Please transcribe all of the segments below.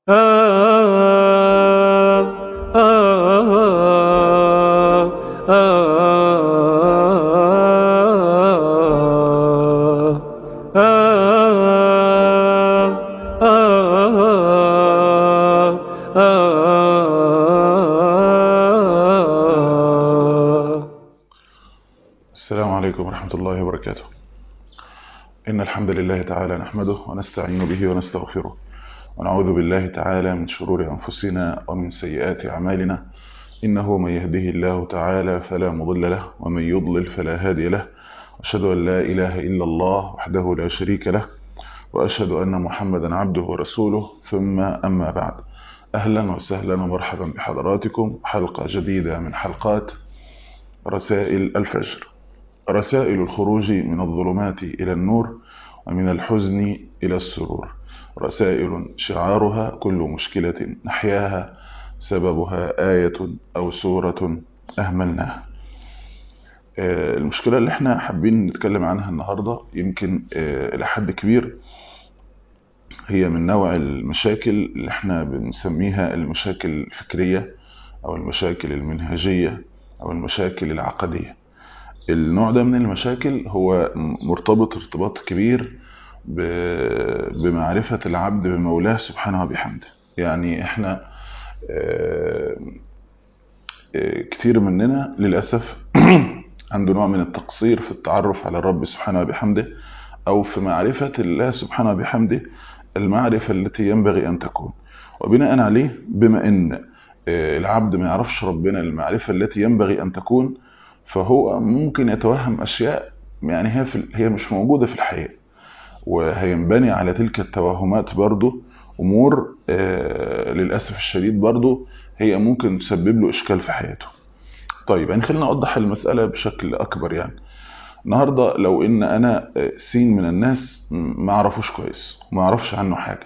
السلام عليكم ورحمة الله وبركاته إن الحمد لله تعالى نحمده ونستعين به ونستغفره ونعوذ بالله تعالى من شرور أنفسنا ومن سيئات أعمالنا إنه من يهده الله تعالى فلا مضل له ومن يضلل فلا هادي له أشهد أن لا إله إلا الله وحده لا شريك له وأشهد أن محمدا عبده ورسوله ثم أما بعد أهلا وسهلا ومرحبا بحضراتكم حلقة جديدة من حلقات رسائل الفجر رسائل الخروج من الظلمات إلى النور ومن الحزن إلى السرور رسائل شعارها كل مشكلة نحياها سببها آية أو سورة أهملناها المشكلة اللي احنا حابين نتكلم عنها النهاردة يمكن إلى حد كبير هي من نوع المشاكل اللي احنا بنسميها المشاكل الفكرية أو المشاكل المنهجية أو المشاكل العقدية النوع ده من المشاكل هو مرتبط ارتباط كبير بمعرفة العبد بمولاه سبحانه وبحمده يعني احنا كتير مننا للأسف عنده نوع من التقصير في التعرف على الرب سبحانه وبحمده أو في معرفة الله سبحانه وبحمده المعرفة التي ينبغي أن تكون وبناء عليه بما أن العبد ما يعرفش ربنا المعرفة التي ينبغي أن تكون فهو ممكن يتوهم أشياء يعني هي, في هي مش موجودة في الحياة وهينبني على تلك التوهمات برضو أمور آه للأسف الشديد برضو هي ممكن تسبب له إشكال في حياته طيب يعني خلينا أوضح المسألة بشكل أكبر يعني النهاردة لو إن أنا سين من الناس ما أعرفوش كويس وما أعرفش عنه حاجة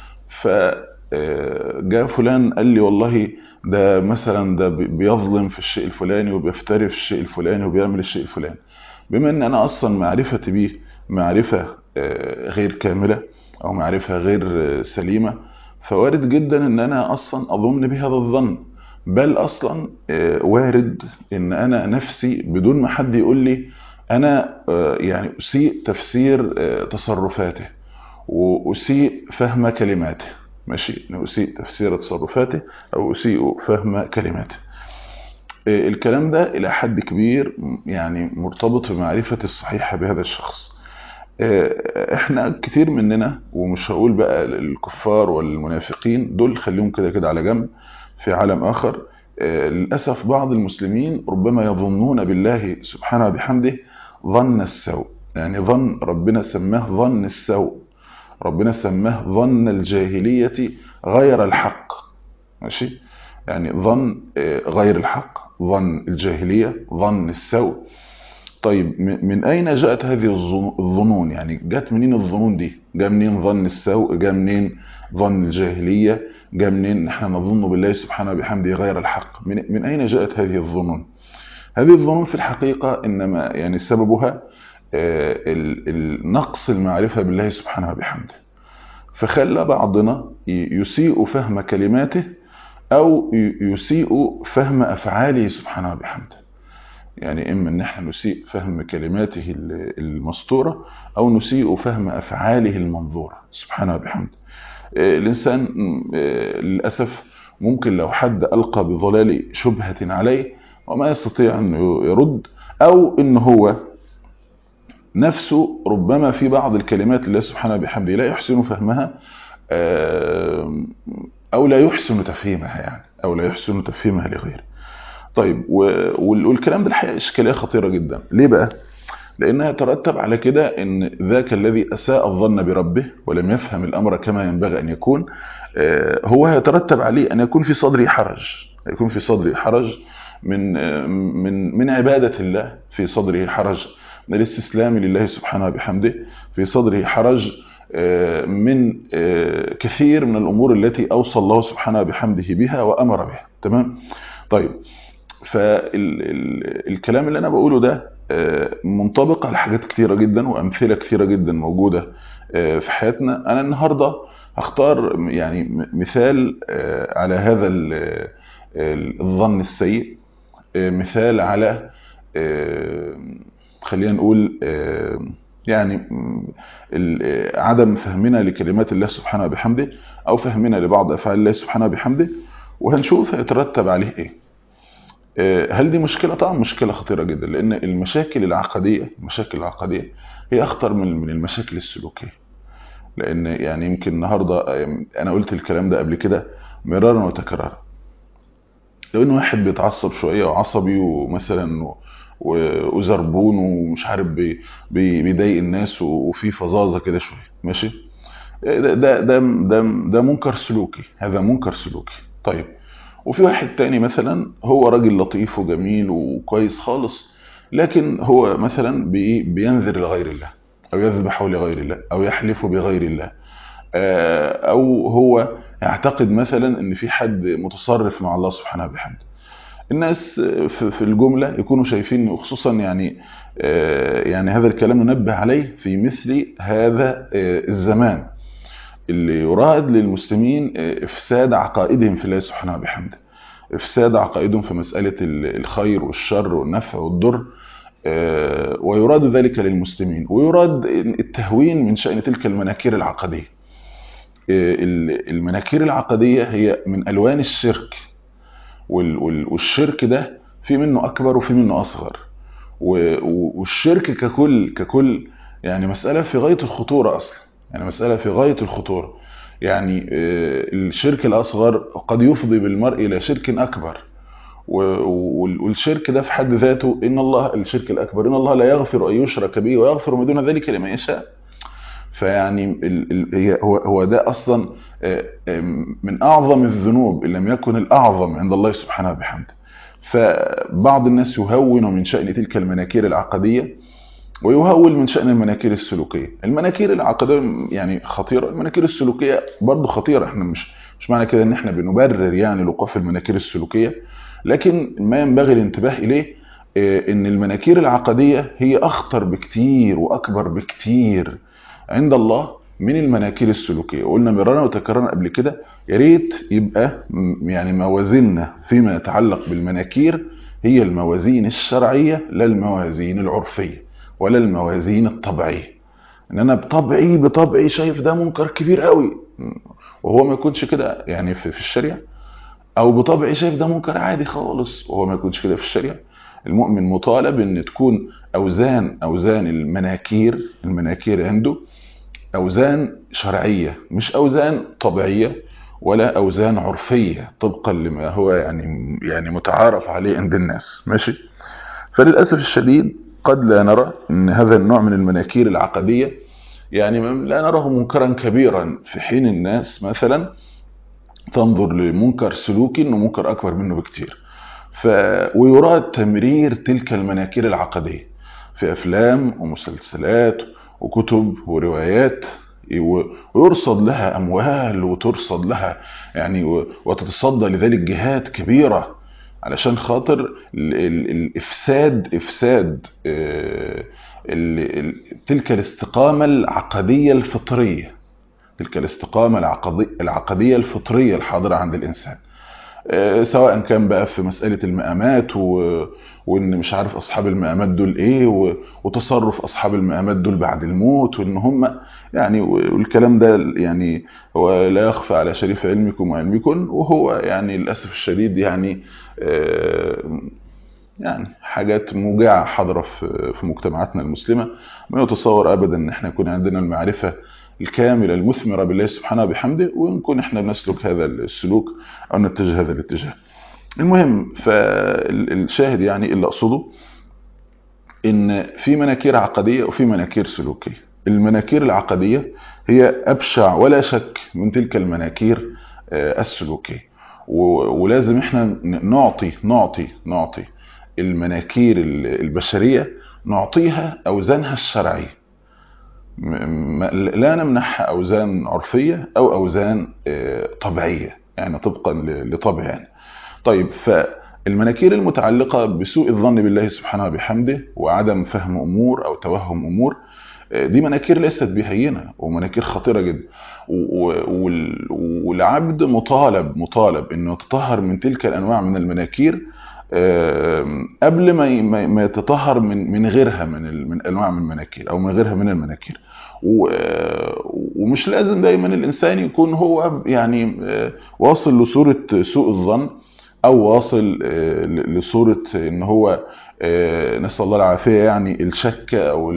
فجاء فلان قال لي والله ده مثلا ده بيظلم في الشيء الفلاني وبيفتري في الشيء الفلاني وبيعمل الشيء الفلاني بما ان انا اصلا معرفتي بيه معرفة غير كاملة او معرفة غير سليمة فوارد جدا ان انا اصلا اظن بهذا الظن بل اصلا وارد ان انا نفسي بدون ما حد يقول لي انا يعني اسيء تفسير تصرفاته واسيء فهم كلماته ماشي أسيء تفسير تصرفاته أو أسيء فهم كلماته الكلام ده إلى حد كبير يعني مرتبط بمعرفة الصحيحة بهذا الشخص احنا كتير مننا ومش هقول بقى الكفار والمنافقين دول خليهم كده كده على جنب في عالم آخر للأسف بعض المسلمين ربما يظنون بالله سبحانه وبحمده ظن السوء يعني ظن ربنا سماه ظن السوء ربنا سماه ظن الجاهلية غير الحق ماشي يعني ظن غير الحق ظن الجاهلية ظن السوء طيب من أين جاءت هذه الظنون يعني جاءت منين الظنون دي جاء منين ظن السوء جاء منين ظن الجاهلية جاء منين نحن نظن بالله سبحانه وبحمده غير الحق من, من أين جاءت هذه الظنون هذه الظنون في الحقيقة إنما يعني سببها نقص المعرفة بالله سبحانه وبحمده فخلى بعضنا يسيء فهم كلماته أو يسيء فهم أفعاله سبحانه وبحمده يعني إما أن احنا نسيء فهم كلماته المسطورة أو نسيء فهم أفعاله المنظورة سبحانه وبحمده الإنسان للأسف ممكن لو حد ألقى بظلال شبهة عليه وما يستطيع أن يرد أو أن هو نفسه ربما في بعض الكلمات الله سبحانه بحمده لا يحسن فهمها أو لا يحسن تفهيمها يعني أو لا يحسن تفهيمها لغيره طيب والكلام ده الحقيقة إشكالية خطيرة جدا ليه بقى؟ لأنها ترتب على كده أن ذاك الذي أساء الظن بربه ولم يفهم الأمر كما ينبغي أن يكون هو يترتب عليه أن يكون في صدره حرج يكون في صدره حرج من من من عبادة الله في صدره حرج من الاستسلام لله سبحانه وبحمده في صدره حرج من كثير من الأمور التي أوصى الله سبحانه وبحمده بها وأمر بها تمام طيب فالكلام اللي أنا بقوله ده منطبق على حاجات كثيرة جدا وأمثلة كثيرة جدا موجودة في حياتنا أنا النهاردة هختار يعني مثال على هذا الظن السيء مثال على خلينا نقول يعني عدم فهمنا لكلمات الله سبحانه وبحمده او فهمنا لبعض افعال الله سبحانه وبحمده وهنشوف هيترتب عليه ايه هل دي مشكلة طبعا مشكلة خطيرة جدا لان المشاكل العقدية المشاكل العقدية هي اخطر من من المشاكل السلوكية لان يعني يمكن النهاردة انا قلت الكلام ده قبل كده مرارا وتكرارا لو ان واحد بيتعصب شوية وعصبي ومثلا وزربون ومش عارف بي بيضايق الناس وفي فظاظة كده شوية ماشي ده ده ده ده, ده منكر سلوكي هذا منكر سلوكي طيب وفي واحد تاني مثلا هو راجل لطيف وجميل وكويس خالص لكن هو مثلا بي بينذر لغير الله او يذبح لغير الله او يحلف بغير الله او هو يعتقد مثلا ان في حد متصرف مع الله سبحانه وبحمده الناس في الجملة يكونوا شايفين خصوصا يعني يعني هذا الكلام ننبه عليه في مثل هذا الزمان اللي يراد للمسلمين افساد عقائدهم في الله سبحانه وبحمده افساد عقائدهم في مسألة الخير والشر والنفع والضر ويراد ذلك للمسلمين ويراد التهوين من شأن تلك المناكير العقدية المناكير العقدية هي من ألوان الشرك والشرك ده في منه أكبر وفي منه أصغر والشرك ككل ككل يعني مسألة في غاية الخطورة أصلا يعني مسألة في غاية الخطورة يعني الشرك الأصغر قد يفضي بالمرء إلى شرك أكبر والشرك ده في حد ذاته إن الله الشرك الأكبر إن الله لا يغفر أن يشرك به ويغفر ما دون ذلك لمن يشاء فيعني هو هو ده أصلا من أعظم الذنوب إن لم يكن الأعظم عند الله سبحانه وبحمده فبعض الناس يهون من شأن تلك المناكير العقدية ويهول من شأن المناكير السلوكية المناكير العقدية يعني خطيرة المناكير السلوكية برضو خطيرة احنا مش مش معنى كده ان احنا بنبرر يعني الوقوف في المناكير السلوكية لكن ما ينبغي الانتباه اليه ان المناكير العقدية هي اخطر بكتير واكبر بكتير عند الله من المناكير السلوكية قلنا مرارا وتكررنا قبل كده يا ريت يبقى يعني موازيننا فيما يتعلق بالمناكير هي الموازين الشرعية لا الموازين العرفية ولا الموازين الطبيعية ان انا بطبعي بطبعي شايف ده منكر كبير قوي وهو ما يكونش كده يعني في, في الشريعة او بطبعي شايف ده منكر عادي خالص وهو ما يكونش كده في الشريعة المؤمن مطالب ان تكون اوزان اوزان المناكير المناكير عنده اوزان شرعية مش اوزان طبيعية ولا اوزان عرفية طبقا لما هو يعني يعني متعارف عليه عند الناس ماشي فللاسف الشديد قد لا نرى ان هذا النوع من المناكير العقدية يعني لا نراه منكرا كبيرا في حين الناس مثلا تنظر لمنكر سلوكي انه منكر اكبر منه بكتير ف... ويراد تمرير تلك المناكير العقدية في افلام ومسلسلات وكتب وروايات ويرصد لها اموال وترصد لها يعني وتتصدى لذلك جهات كبيرة علشان خاطر الافساد افساد تلك الاستقامة العقدية الفطرية تلك الاستقامة العقدية الفطرية الحاضرة عند الانسان سواء كان بقى في مسألة المقامات و... وان مش عارف اصحاب المقامات دول ايه و... وتصرف اصحاب المقامات دول بعد الموت وان هم يعني والكلام ده يعني هو لا يخفى على شريف علمكم وعلمكم وهو يعني للاسف الشديد يعني يعني حاجات موجعة حاضرة في مجتمعاتنا المسلمة ما يتصور ابدا ان احنا يكون عندنا المعرفة الكاملة المثمرة بالله سبحانه وبحمده ونكون احنا بنسلك هذا السلوك او نتجه هذا الاتجاه المهم فالشاهد يعني اللي اقصده ان في مناكير عقدية وفي مناكير سلوكية المناكير العقدية هي ابشع ولا شك من تلك المناكير السلوكية ولازم احنا نعطي نعطي نعطي المناكير البشرية نعطيها اوزانها الشرعيه لا نمنحها أوزان عرفية أو أوزان طبيعية يعني طبقا لطبع يعني طيب فالمناكير المتعلقة بسوء الظن بالله سبحانه وبحمده وعدم فهم أمور أو توهم أمور دي مناكير ليست بهينه ومناكير خطيره جدا والعبد مطالب مطالب انه يتطهر من تلك الانواع من المناكير قبل ما ما يتطهر من من غيرها من من انواع من المناكير او من غيرها من المناكير ومش لازم دايما الانسان يكون هو يعني واصل لصوره سوء الظن او واصل لصوره ان هو نسال الله العافيه يعني الشك او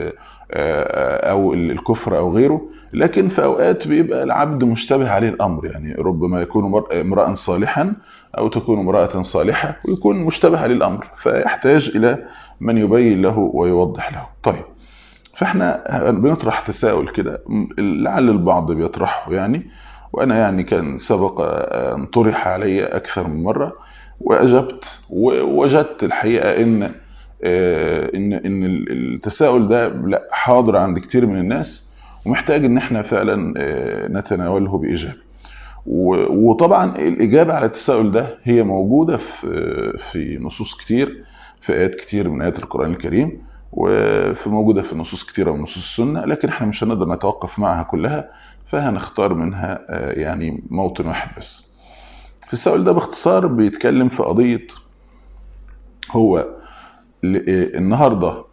او الكفر او غيره لكن في اوقات بيبقى العبد مشتبه عليه الامر يعني ربما يكون امرا صالحا او تكون امراه صالحه ويكون مشتبه عليه الامر فيحتاج الى من يبين له ويوضح له طيب فاحنا بنطرح تساؤل كده لعل البعض بيطرحه يعني وانا يعني كان سبق ان طرح علي اكثر من مره واجبت ووجدت الحقيقه ان ان ان التساؤل ده لا حاضر عند كتير من الناس ومحتاج ان احنا فعلا نتناوله بايجاب وطبعا الاجابه على التساؤل ده هي موجوده في في نصوص كتير في ايات كتير من ايات القران الكريم وفي موجوده في نصوص كتيره من نصوص السنه لكن احنا مش هنقدر نتوقف معها كلها فهنختار منها يعني موطن واحد بس في السؤال ده باختصار بيتكلم في قضيه هو النهارده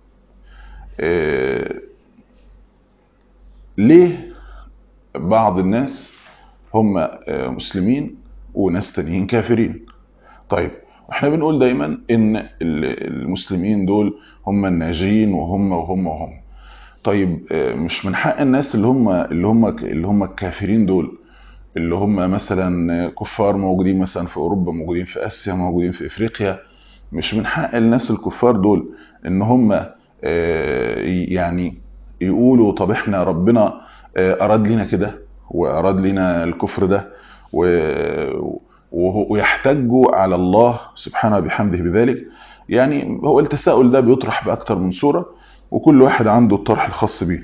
ليه بعض الناس هم مسلمين وناس تانيين كافرين طيب احنا بنقول دايما ان المسلمين دول هم الناجين وهم وهم وهم طيب مش من حق الناس اللي هم اللي هم اللي هم الكافرين دول اللي هم مثلا كفار موجودين مثلا في اوروبا موجودين في اسيا موجودين في افريقيا مش من حق الناس الكفار دول ان هم يعني يقولوا طب احنا ربنا اراد لنا كده واراد لنا الكفر ده ويحتجوا على الله سبحانه بحمده بذلك يعني هو التساؤل ده بيطرح باكتر من صوره وكل واحد عنده الطرح الخاص بيه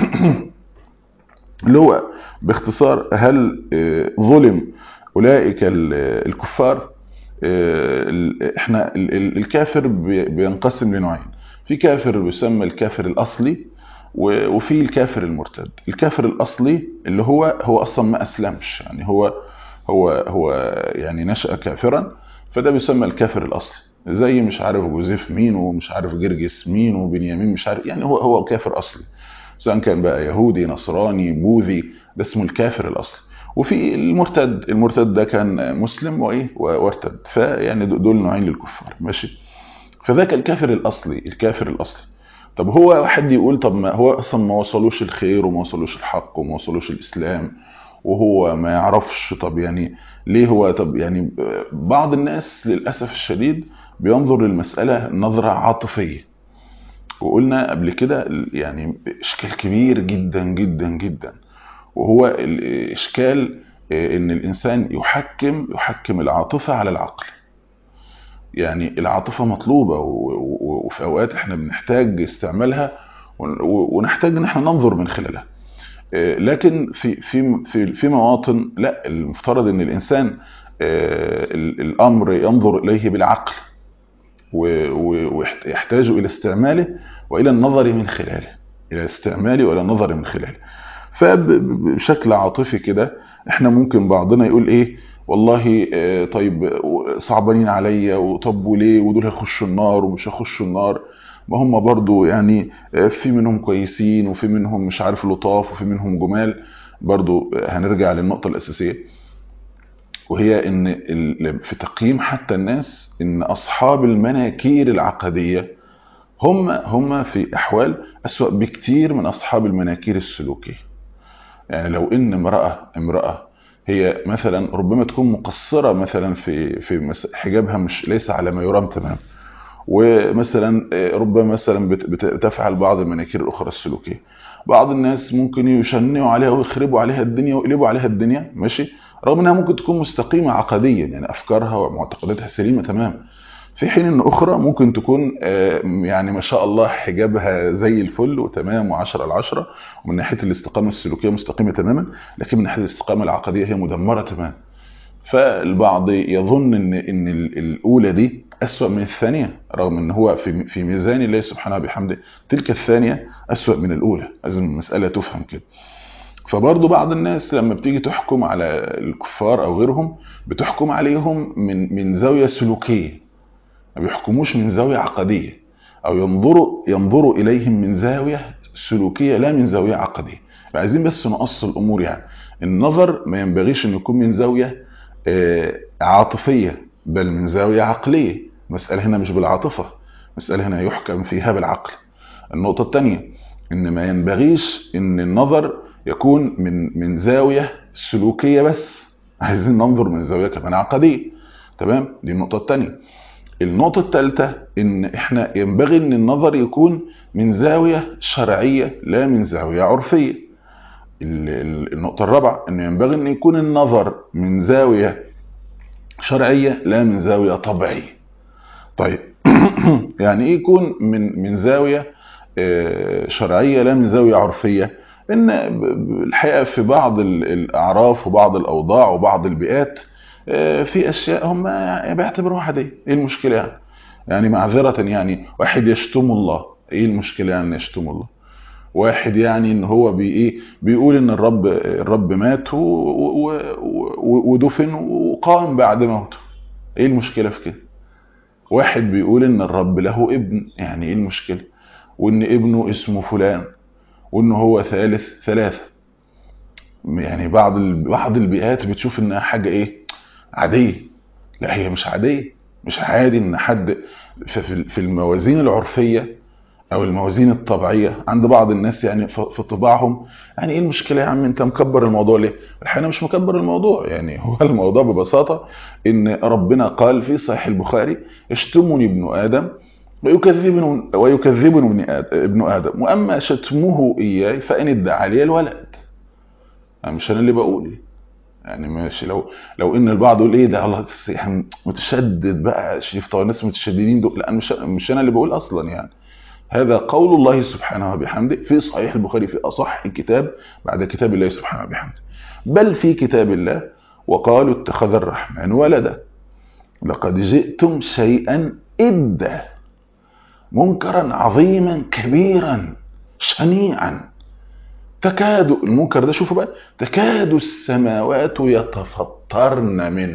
اللي هو باختصار هل ظلم اولئك الكفار احنا الكافر بينقسم لنوعين في كافر بيسمى الكافر الاصلي وفي الكافر المرتد الكافر الاصلي اللي هو هو اصلا ما اسلمش يعني هو هو هو يعني نشأ كافرا فده بيسمى الكافر الاصلي زي مش عارف جوزيف مين ومش عارف جرجس مين وبنيامين مش عارف يعني هو هو كافر اصلي سواء كان بقى يهودي نصراني بوذي ده اسمه الكافر الاصلي وفي المرتد المرتد ده كان مسلم وايه وارتد فيعني دول نوعين للكفار ماشي فذاك الكافر الاصلي الكافر الاصلي طب هو حد يقول طب ما هو اصلا ما وصلوش الخير وما وصلوش الحق وما وصلوش الاسلام وهو ما يعرفش طب يعني ليه هو طب يعني بعض الناس للاسف الشديد بينظر للمساله نظره عاطفيه وقلنا قبل كده يعني اشكال كبير جدا جدا جدا وهو الاشكال ان الانسان يحكم يحكم العاطفه على العقل يعني العاطفه مطلوبه وفي اوقات احنا بنحتاج استعمالها ونحتاج ان احنا ننظر من خلالها لكن في في في في مواطن لا المفترض ان الانسان الامر ينظر اليه بالعقل ويحتاج الى استعماله والى النظر من خلاله الى استعماله والى النظر من خلاله فبشكل عاطفي كده احنا ممكن بعضنا يقول ايه والله طيب صعبانين عليا وطب وليه ودول هيخشوا النار ومش هيخشوا النار ما هم برضو يعني في منهم كويسين وفي منهم مش عارف لطاف وفي منهم جمال برضو هنرجع للنقطة الأساسية وهي ان في تقييم حتى الناس ان اصحاب المناكير العقدية هم هم في احوال اسوأ بكتير من اصحاب المناكير السلوكية يعني لو ان امرأة امرأة هي مثلا ربما تكون مقصرة مثلا في في حجابها مش ليس على ما يرام تمام ومثلا ربما مثلا بتفعل بعض المناكير الاخرى السلوكيه بعض الناس ممكن يشنعوا عليها ويخربوا عليها الدنيا ويقلبوا عليها الدنيا ماشي رغم انها ممكن تكون مستقيمه عقديا يعني افكارها ومعتقداتها سليمه تمام في حين ان اخرى ممكن تكون يعني ما شاء الله حجابها زي الفل وتمام وعشرة على عشرة ومن ناحيه الاستقامه السلوكيه مستقيمه تماما لكن من ناحيه الاستقامه العقديه هي مدمره تماما فالبعض يظن ان ان الاولى دي أسوأ من الثانية رغم ان هو في في ميزان الله سبحانه وبحمده تلك الثانية أسوأ من الأولى لازم المسألة تفهم كده فبرضه بعض الناس لما بتيجي تحكم على الكفار أو غيرهم بتحكم عليهم من من زاوية سلوكية ما بيحكموش من زاوية عقدية أو ينظروا ينظروا إليهم من زاوية سلوكية لا من زاوية عقدية عايزين بس نقص الأمور يعني النظر ما ينبغيش أن يكون من زاوية عاطفية بل من زاوية عقلية مسألة هنا مش بالعاطفة مسألة هنا يحكم فيها بالعقل النقطة الثانية ان ما ينبغيش ان النظر يكون من من زاوية سلوكية بس عايزين ننظر من زاوية كمان عقدية تمام دي النقطة الثانية النقطة الثالثة ان احنا ينبغي ان النظر يكون من زاوية شرعية لا من زاوية عرفية النقطة الرابعة انه ينبغي ان يكون النظر من زاوية شرعية لا من زاوية طبيعية طيب يعني ايه يكون من من زاوية شرعية لا من زاوية عرفية ان الحقيقة في بعض الاعراف وبعض الاوضاع وبعض البيئات في اشياء هم بيعتبروها عادية ايه المشكلة يعني يعني معذرة يعني واحد يشتم الله ايه المشكلة يعني يشتم الله واحد يعني ان هو بي ايه بيقول ان الرب الرب مات ودفن وقام بعد موته ايه المشكلة في كده واحد بيقول ان الرب له ابن يعني ايه المشكلة وان ابنه اسمه فلان وان هو ثالث ثلاثة يعني بعض بعض البيئات بتشوف انها حاجة ايه عادية لا هي مش عادية مش عادي ان حد في الموازين العرفية او الموازين الطبيعية عند بعض الناس يعني في طباعهم يعني ايه المشكلة يا عم انت مكبر الموضوع ليه الحقيقة مش مكبر الموضوع يعني هو الموضوع ببساطة ان ربنا قال في صحيح البخاري اشتمني ابن ادم ويكذبني ويكذبني ابن آدم, ابن آدم وأما شتمه إياي فإن ادعى لي الولد يعني مش أنا اللي بقول يعني ماشي لو لو ان البعض يقول ايه ده الله يعني متشدد بقى شريف طبعا الناس متشددين دول لا مش مش انا اللي بقول اصلا يعني هذا قول الله سبحانه وبحمده في صحيح البخاري في اصح الكتاب بعد كتاب الله سبحانه وبحمده بل في كتاب الله وقالوا اتخذ الرحمن ولدا لقد جئتم شيئا إدا منكرا عظيما كبيرا شنيعا تكاد المنكر ده شوفوا بقى تكاد السماوات يتفطرن منه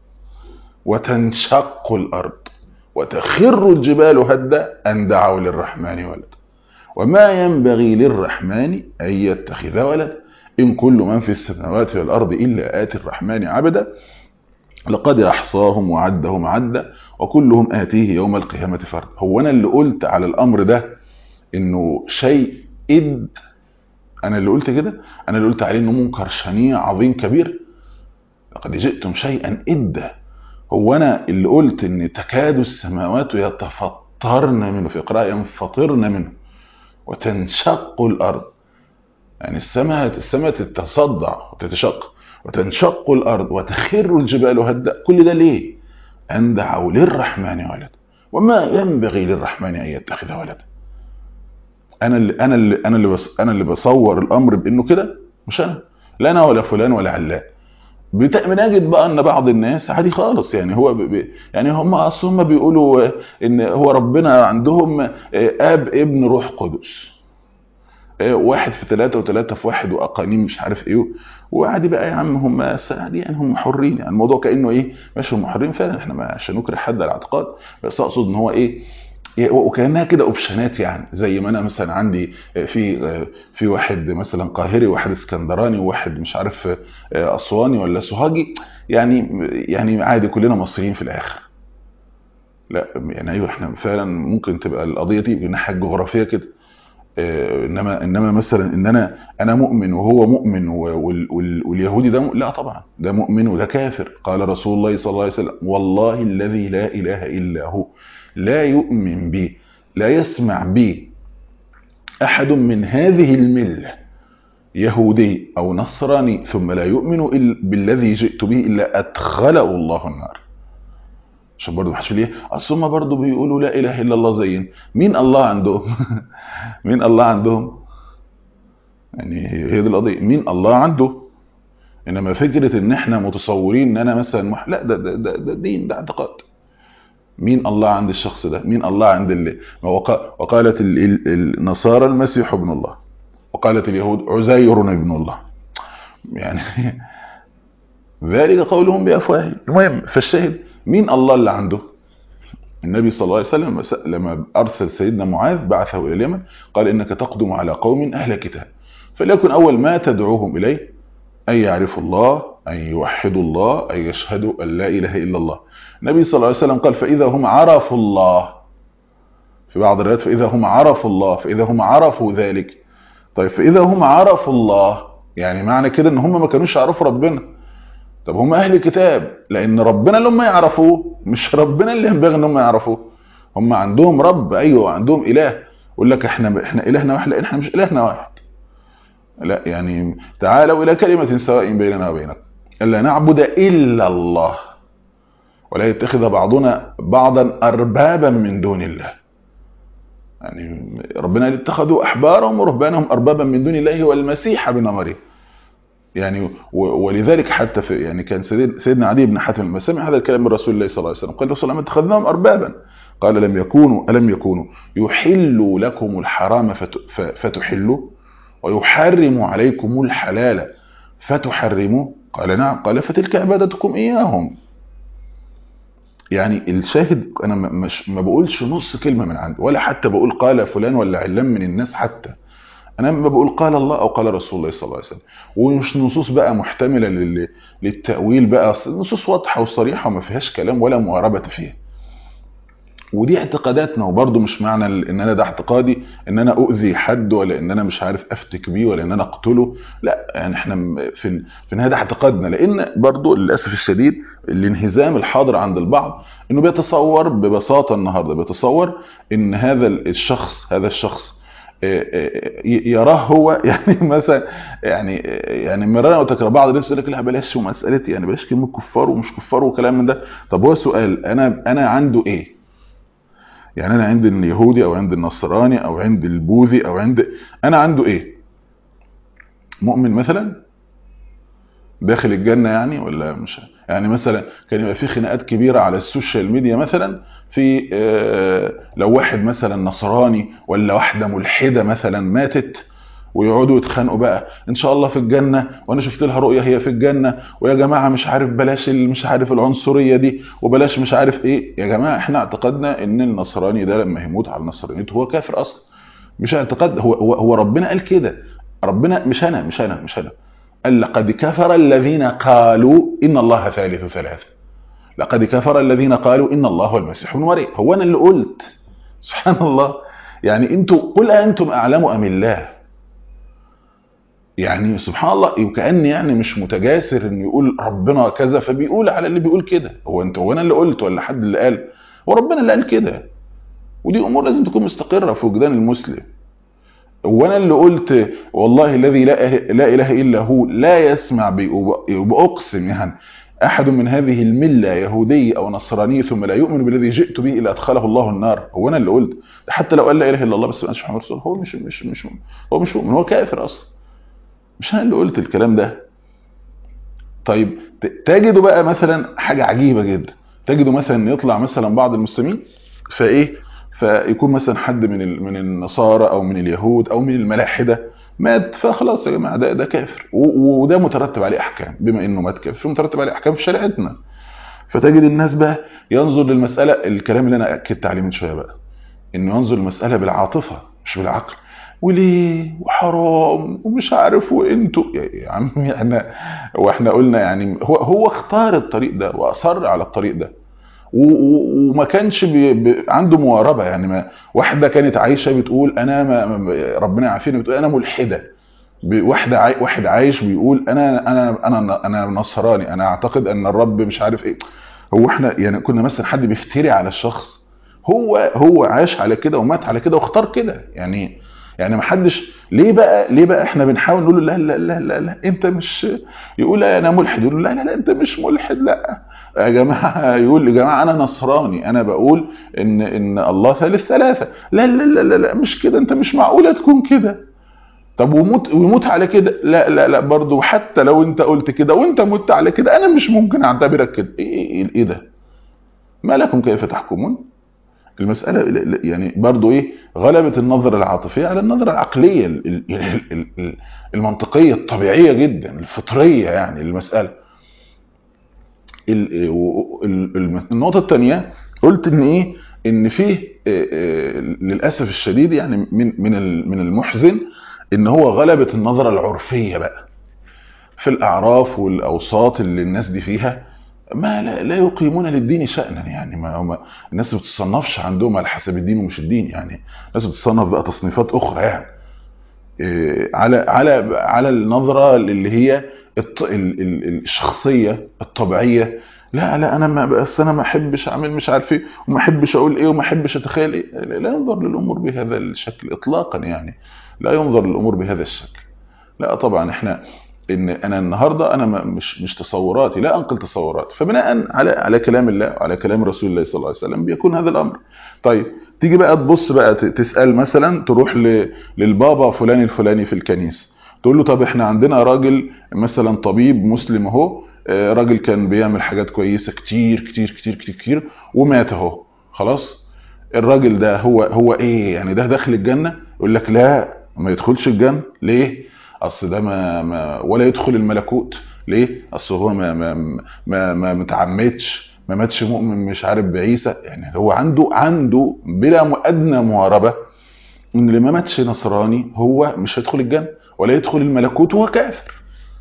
وتنشق الأرض وتخر الجبال هدا أن دعوا للرحمن ولد وما ينبغي للرحمن أن يتخذ ولد إن كل من في السماوات والأرض إلا آتي الرحمن عبدا لقد أحصاهم وعدهم عدا وكلهم آتيه يوم القيامة فرد هو أنا اللي قلت على الأمر ده إنه شيء إد أنا اللي قلت كده أنا اللي قلت عليه إنه منكر شنيع عظيم كبير لقد جئتم شيئا إدا هو أنا اللي قلت إن تكاد السماوات يتفطرن منه في قراءة ينفطرن منه وتنشق الأرض يعني السماء السماء تتصدع وتتشق وتنشق الأرض وتخر الجبال هدا كل ده ليه أن دعوا للرحمن ولد وما ينبغي للرحمن أن يتخذ ولدا أنا اللي أنا اللي أنا اللي بس أنا اللي بصور الأمر بإنه كده مش أنا لا أنا ولا فلان ولا علان بنجد بقى ان بعض الناس عادي خالص يعني هو ب... يعني هم اصلا هم بيقولوا ان هو ربنا عندهم اب ابن روح قدس واحد في ثلاثة وثلاثة في واحد واقانيم مش عارف ايه وعادي بقى يا عم هم عادي يعني هم حرين يعني الموضوع كانه ايه ماشي هم حرين فعلا احنا ما عشان نكره حد على الاعتقاد بس اقصد ان هو ايه وكانها كده اوبشنات يعني زي ما انا مثلا عندي في في واحد مثلا قاهري وواحد اسكندراني وواحد مش عارف اسواني ولا سوهاجي يعني يعني عادي كلنا مصريين في الاخر لا يعني ايوه احنا فعلا ممكن تبقى القضيه دي من الناحيه الجغرافيه كده انما انما مثلا ان انا انا مؤمن وهو مؤمن واليهودي ده لا طبعا ده مؤمن وده كافر قال رسول الله صلى الله عليه وسلم والله الذي لا اله الا هو لا يؤمن بي لا يسمع بي احد من هذه المله يهودي او نصراني ثم لا يؤمن بالذي جئت به الا ادخله الله النار عشان برضه محدش ليه اصل هم برضه بيقولوا لا اله الا الله زينا مين الله عندهم مين الله عندهم يعني هي دي القضيه مين الله عنده انما فكره ان احنا متصورين ان انا مثلا مح... لا ده, ده, ده, ده دين ده اعتقاد مين الله عند الشخص ده مين الله عند اللي وقالت النصارى المسيح ابن الله وقالت اليهود عزير ابن الله يعني ذلك قولهم بأفواههم المهم فالشاهد مين الله اللي عنده النبي صلى الله عليه وسلم لما أرسل سيدنا معاذ بعثه إلى اليمن قال إنك تقدم على قوم أهل كتاب فليكن أول ما تدعوهم إليه أن يعرفوا الله أن يوحدوا الله أن يشهدوا أن لا إله إلا الله النبي صلى الله عليه وسلم قال فإذا هم عرفوا الله في بعض الروايات فإذا هم عرفوا الله فإذا هم عرفوا ذلك طيب فإذا هم عرفوا الله يعني معنى كده إن هم ما كانوش يعرفوا ربنا طب هم أهل كتاب لأن ربنا اللي هم يعرفوه مش ربنا اللي ينبغي إن هم يعرفوه هم عندهم رب أيوه عندهم إله يقول لك إحنا إحنا إلهنا واحد لا إحنا مش إلهنا واحد لا يعني تعالوا إلى كلمة سواء بيننا وبينكم ألا نعبد إلا الله ولا يتخذ بعضنا بعضا أربابا من دون الله يعني ربنا اتخذوا أحبارهم ورهبانهم أربابا من دون الله والمسيح ابن مريم يعني ولذلك حتى في يعني كان سيدنا علي بن حاتم لما سمع هذا الكلام من رسول الله صلى الله عليه وسلم قال الرسول الله اتخذناهم أربابا قال لم يكونوا ألم يكونوا يحلوا لكم الحرام فتحلوا ويحرم عليكم الحلال فتحرموا قال نعم قال فتلك عبادتكم إياهم يعني الشاهد أنا مش ما بقولش نص كلمة من عندي ولا حتى بقول قال فلان ولا علان من الناس حتى أنا ما بقول قال الله أو قال رسول الله صلى الله عليه وسلم ومش نصوص بقى محتملة للتأويل بقى نصوص واضحة وصريحة وما فيهاش كلام ولا معربة فيها ودي اعتقاداتنا وبرضه مش معنى ان انا ده اعتقادي ان انا اؤذي حد ولا ان انا مش عارف افتك بيه ولا ان انا اقتله لا يعني احنا في في النهايه ده اعتقادنا لان برضه للاسف الشديد الانهزام الحاضر عند البعض انه بيتصور ببساطه النهارده بيتصور ان هذا الشخص هذا الشخص يراه هو يعني مثلا يعني يعني مرارا وتكرار بعض الناس يقول لك لا بلاش مساله يعني بلاش كلمه كفار ومش كفار وكلام من ده طب هو سؤال انا انا عنده ايه؟ يعني انا عند اليهودي او عند النصراني او عند البوذي او عند انا عنده ايه مؤمن مثلا داخل الجنة يعني ولا مش يعني مثلا كان يبقى في خناقات كبيرة على السوشيال ميديا مثلا في لو واحد مثلا نصراني ولا واحدة ملحدة مثلا ماتت ويقعدوا يتخانقوا بقى ان شاء الله في الجنة وانا شفت لها رؤية هي في الجنة ويا جماعة مش عارف بلاش مش عارف العنصرية دي وبلاش مش عارف ايه يا جماعة احنا اعتقدنا ان النصراني ده لما يموت على النصرانيته هو كافر اصلا مش اعتقاد هو, هو, هو ربنا قال كده ربنا مش انا مش انا مش انا قال لقد كفر الذين قالوا ان الله ثالث ثلاثة لقد كفر الذين قالوا ان الله هو المسيح ابن مريم هو انا اللي قلت سبحان الله يعني انتوا قل انتم اعلم ام الله يعني سبحان الله وكأن يعني مش متجاسر ان يقول ربنا كذا فبيقول على اللي بيقول كده هو انت هو انا اللي قلت ولا حد اللي قال هو ربنا اللي قال كده ودي امور لازم تكون مستقره في وجدان المسلم هو انا اللي قلت والله الذي لا, لا اله الا هو لا يسمع باقسم يعني احد من هذه المله يهودي او نصراني ثم لا يؤمن بالذي جئت به الا ادخله الله النار هو انا اللي قلت حتى لو قال لا اله الا الله بس ما محمد رسول هو مش مش مش هو مش مؤمن هو كافر اصلا مش انا اللي قلت الكلام ده طيب تجدوا بقى مثلا حاجة عجيبة جدا تجدوا مثلا يطلع مثلا بعض المسلمين فايه فيكون مثلا حد من من النصارى او من اليهود او من الملاحده مات فخلاص يا جماعه ده ده كافر وده مترتب عليه احكام بما انه مات كافر مترتب عليه احكام في شريعتنا فتجد الناس بقى ينظر للمساله الكلام اللي انا اكدت عليه من شويه بقى انه ينظر للمساله بالعاطفه مش بالعقل وليه وحرام ومش عارف وانتوا يا عم احنا واحنا قلنا يعني هو هو اختار الطريق ده واصر على الطريق ده وما كانش بي بي عنده مواربه يعني ما واحده كانت عايشه بتقول انا ما ربنا يعافيني بتقول انا ملحده واحده عاي واحد عايش بيقول انا انا انا انا نصراني انا اعتقد ان الرب مش عارف ايه هو احنا يعني كنا مثلا حد بيفتري على الشخص هو هو عاش على كده ومات على كده واختار كده يعني يعني ما حدش ليه بقى ليه بقى احنا بنحاول نقول له لا لا لا لا, لا انت مش يقول انا ملحد يقول لا لا لا انت مش ملحد لا يا جماعه يقول يا جماعه انا نصراني انا بقول ان ان الله ثالث ثلاثه لا لا لا لا, لا مش كده انت مش معقوله تكون كده طب وموت ويموت على كده لا لا لا برضه حتى لو انت قلت كده وانت مت على كده انا مش ممكن اعتبرك كده ايه ايه, إيه ده ما لكم كيف تحكمون المسألة يعني برضو ايه غلبت النظرة العاطفية على النظرة العقلية المنطقية الطبيعية جدا الفطرية يعني المسألة النقطة الثانية قلت ان ايه ان فيه للأسف الشديد يعني من من من المحزن ان هو غلبت النظرة العرفية بقى في الاعراف والاوساط اللي الناس دي فيها ما لا, لا يقيمون للدين شأنا يعني ما هم الناس ما بتتصنفش عندهم على حسب الدين ومش الدين يعني الناس بتتصنف بقى تصنيفات اخرى يعني إيه على على على النظره اللي هي الشخصيه الطبيعيه لا لا انا ما بس انا ما احبش اعمل مش عارف ايه وما احبش اقول ايه وما احبش اتخيل ايه لا ينظر للامور بهذا الشكل اطلاقا يعني لا ينظر للامور بهذا الشكل لا طبعا احنا ان انا النهارده انا مش مش تصوراتي لا انقل تصوراتي فبناء على على كلام الله وعلى كلام رسول الله صلى الله عليه وسلم بيكون هذا الامر طيب تيجي بقى تبص بقى تسال مثلا تروح للبابا فلان الفلاني في الكنيسه تقول له طب احنا عندنا راجل مثلا طبيب مسلم اهو راجل كان بيعمل حاجات كويسه كتير كتير كتير كتير كتير ومات اهو خلاص الراجل ده هو هو ايه يعني ده داخل الجنه يقول لك لا ما يدخلش الجنه ليه اصل ده ما, ما ولا يدخل الملكوت ليه اصل هو ما ما ما, ما متعمدش ما ماتش مؤمن مش عارف بعيسى يعني هو عنده عنده بلا ادنى مواربه ان اللي ما ماتش نصراني هو مش هيدخل الجنه ولا يدخل الملكوت وهو كافر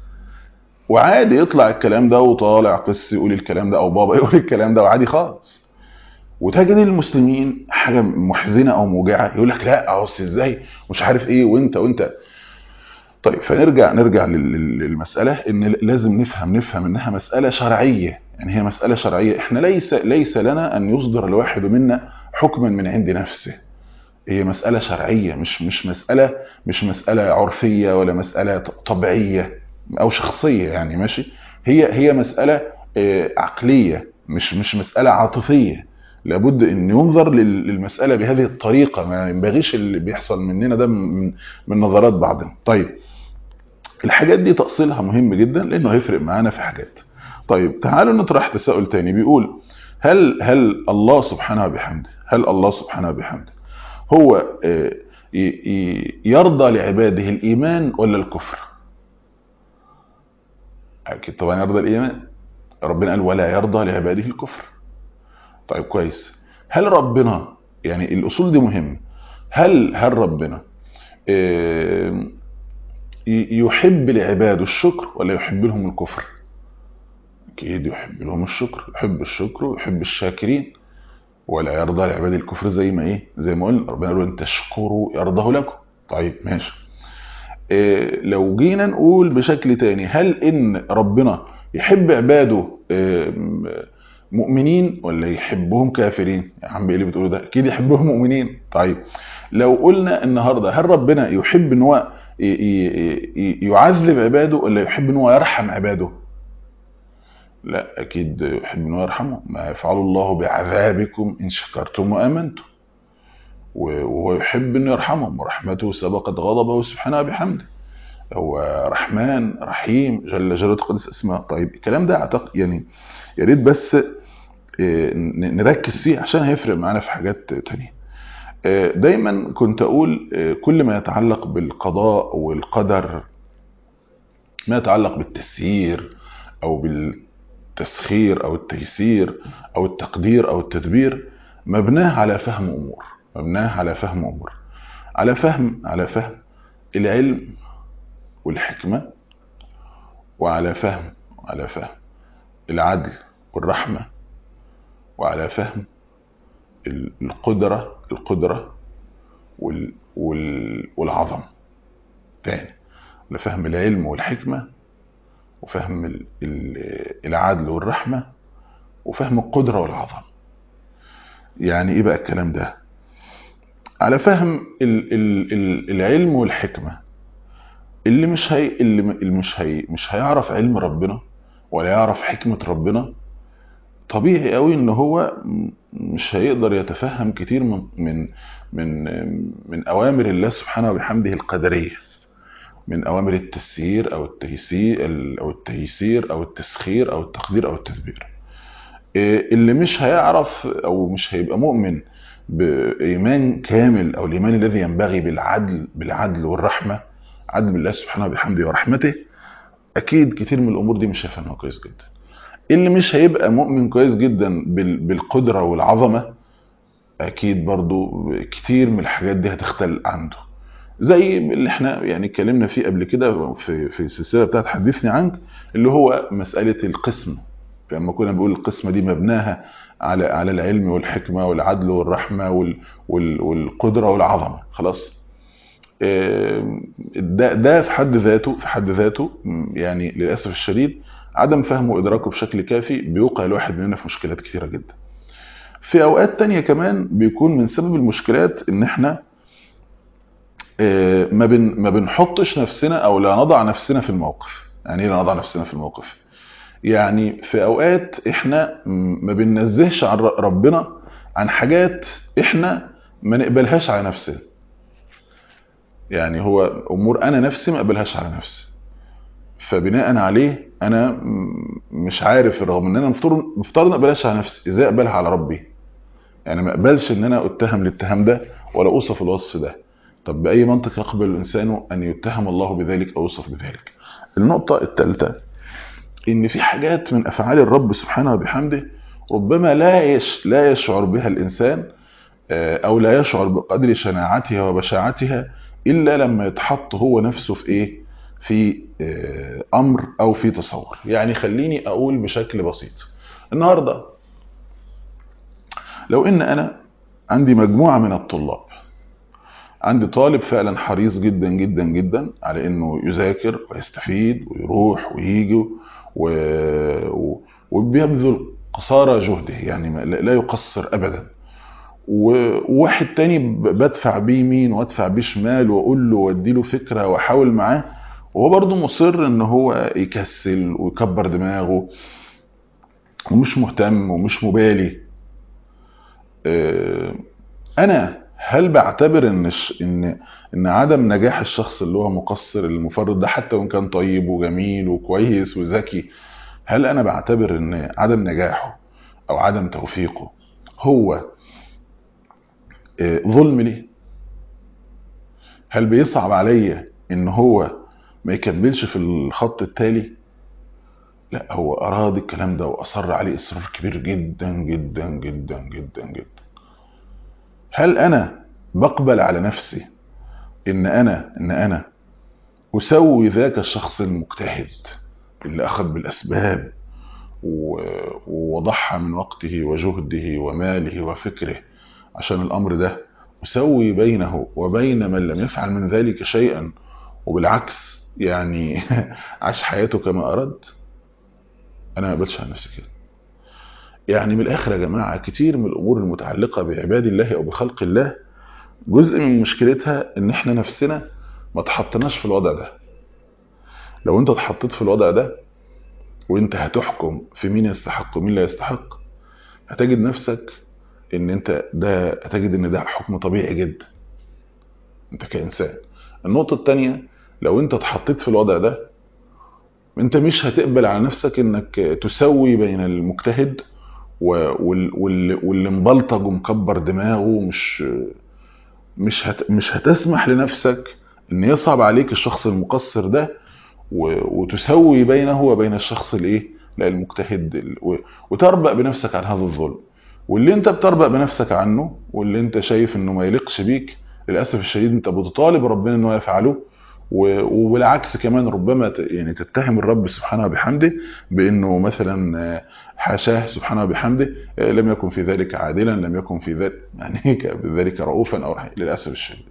وعادي يطلع الكلام ده وطالع قس يقول الكلام ده او بابا يقول الكلام ده وعادي خالص وتجد المسلمين حاجه محزنه او موجعه يقول لك لا اهو ازاي مش عارف ايه وانت وانت طيب فنرجع نرجع للمسألة ان لازم نفهم نفهم انها مسألة شرعية يعني هي مسألة شرعية احنا ليس ليس لنا ان يصدر الواحد منا حكما من عند نفسه هي مسألة شرعية مش مش مسألة مش مسألة عرفية ولا مسألة طبيعية او شخصية يعني ماشي هي هي مسألة عقلية مش مش مسألة عاطفية لابد ان ينظر للمسألة بهذه الطريقة ما ينبغيش اللي بيحصل مننا ده من, من نظرات بعضنا طيب الحاجات دي تأصيلها مهم جدا لانه هيفرق معانا في حاجات طيب تعالوا نطرح تساؤل تاني بيقول هل هل الله سبحانه وبحمده هل الله سبحانه وبحمده هو يرضى لعباده الايمان ولا الكفر اكيد طبعا يرضى الايمان ربنا قال ولا يرضى لعباده الكفر طيب كويس هل ربنا يعني الاصول دي مهمه هل هل ربنا يحب لعباده الشكر ولا يحب لهم الكفر اكيد يحب لهم الشكر يحب الشكر ويحب الشاكرين ولا يرضى لعباد الكفر زي ما ايه زي ما قلنا ربنا قال ان تشكروا يرضه لكم طيب ماشي إيه لو جينا نقول بشكل تاني هل ان ربنا يحب عباده إيه مؤمنين ولا يحبهم كافرين يا عم ايه اللي بتقوله ده اكيد يحبهم مؤمنين طيب لو قلنا النهارده هل ربنا يحب ان هو يعذب عباده ولا يحب ان هو يرحم عباده لا اكيد يحب ان هو يرحمهم ما يفعل الله بعذابكم ان شكرتم وامنتم وهو يحب انه يرحمهم ورحمته سبقت غضبه سبحانه بحمده هو رحمن رحيم جل جلاله قدس اسماء طيب الكلام ده اعتقد يعني يا ريت بس نركز فيه عشان هيفرق معانا في حاجات تانية دايما كنت اقول كل ما يتعلق بالقضاء والقدر ما يتعلق بالتسيير او بالتسخير او التيسير او التقدير او التدبير مبناه على فهم امور مبناه على فهم امور على فهم على فهم العلم والحكمة وعلى فهم على فهم العدل والرحمة وعلى فهم القدرة القدرة وال وال والعظم تاني لفهم العلم والحكمة وفهم العدل والرحمة وفهم القدرة والعظم يعني ايه بقى الكلام ده على فهم ال ال ال العلم والحكمة اللي مش هي اللي مش هي مش هيعرف علم ربنا ولا يعرف حكمة ربنا طبيعي قوي ان هو مش هيقدر يتفهم كتير من من من من اوامر الله سبحانه وبحمده القدريه من اوامر التسيير او التيسير او التيسير او التسخير او التقدير او التدبير اللي مش هيعرف او مش هيبقى مؤمن بايمان كامل او الايمان الذي ينبغي بالعدل بالعدل والرحمه عدل بالله سبحانه وبحمده ورحمته اكيد كتير من الامور دي مش شايفها كويس جدا اللي مش هيبقى مؤمن كويس جدا بالقدره والعظمه اكيد برضو كتير من الحاجات دي هتختل عنده زي اللي احنا يعني اتكلمنا فيه قبل كده في في السلسله بتاعت حدثني عنك اللي هو مساله القسم لما كنا بنقول القسمه دي مبناها على على العلم والحكمه والعدل والرحمه وال وال والقدره والعظمه خلاص ده ده في حد ذاته في حد ذاته يعني للاسف الشديد عدم فهمه وادراكه بشكل كافي بيوقع الواحد مننا في مشكلات كتيره جدا في اوقات تانية كمان بيكون من سبب المشكلات ان احنا ما بن ما بنحطش نفسنا او لا نضع نفسنا في الموقف يعني ايه لا نضع نفسنا في الموقف يعني في اوقات احنا ما بننزهش عن ربنا عن حاجات احنا ما نقبلهاش على نفسنا يعني هو امور انا نفسي ما اقبلهاش على نفسي فبناء عليه انا مش عارف رغم ان انا مفترض مفترض ما اقبلهاش على نفسي ازاي اقبلها على ربي يعني ما اقبلش ان انا اتهم الاتهام ده ولا اوصف الوصف ده طب باي منطق يقبل الانسان ان يتهم الله بذلك او يوصف بذلك النقطه الثالثه ان في حاجات من افعال الرب سبحانه وبحمده ربما لا يش لا يشعر بها الانسان او لا يشعر بقدر شناعتها وبشاعتها الا لما يتحط هو نفسه في ايه في امر او في تصور يعني خليني اقول بشكل بسيط النهارده لو ان انا عندي مجموعه من الطلاب عندي طالب فعلا حريص جدا جدا جدا على انه يذاكر ويستفيد ويروح ويجي و... و... وبيبذل قصارى جهده يعني لا يقصر ابدا وواحد تاني بدفع بيه يمين وادفع بيه شمال واقول له وادي له فكره واحاول معاه وهو برضه مصر ان هو يكسل ويكبر دماغه ومش مهتم ومش مبالي انا هل بعتبر ان ان ان عدم نجاح الشخص اللي هو مقصر المفرط ده حتى وان كان طيب وجميل وكويس وذكي هل انا بعتبر ان عدم نجاحه او عدم توفيقه هو ظلم لي هل بيصعب عليا ان هو ما يكملش في الخط التالي لا هو اراد الكلام ده واصر عليه اصرار كبير جدا جدا جدا جدا جدا هل انا بقبل على نفسي ان انا ان انا اسوي ذاك الشخص المجتهد اللي اخذ بالاسباب ووضحها من وقته وجهده وماله وفكره عشان الامر ده اسوي بينه وبين من لم يفعل من ذلك شيئا وبالعكس يعني عاش حياته كما اراد انا ما اقبلش على نفسي كده يعني من الاخر يا جماعه كتير من الامور المتعلقه بعباد الله او بخلق الله جزء من مشكلتها ان احنا نفسنا ما تحطناش في الوضع ده لو انت اتحطيت في الوضع ده وانت هتحكم في مين يستحق ومين لا يستحق هتجد نفسك ان انت ده هتجد ان ده حكم طبيعي جدا انت كانسان النقطه الثانيه لو انت اتحطيت في الوضع ده انت مش هتقبل على نفسك انك تسوي بين المجتهد واللي مبلطج ومكبر دماغه مش مش هت مش هتسمح لنفسك ان يصعب عليك الشخص المقصر ده وتسوي بينه وبين الشخص الايه لا المجتهد وتربأ بنفسك عن هذا الظلم واللي انت بتربأ بنفسك عنه واللي انت شايف انه ما يليقش بيك للاسف الشديد انت بتطالب ربنا انه يفعله وبالعكس كمان ربما يعني تتهم الرب سبحانه وبحمده بانه مثلا حاشاه سبحانه وبحمده لم يكن في ذلك عادلا لم يكن في ذلك يعني بذلك رؤوفا او رحيم للاسف الشديد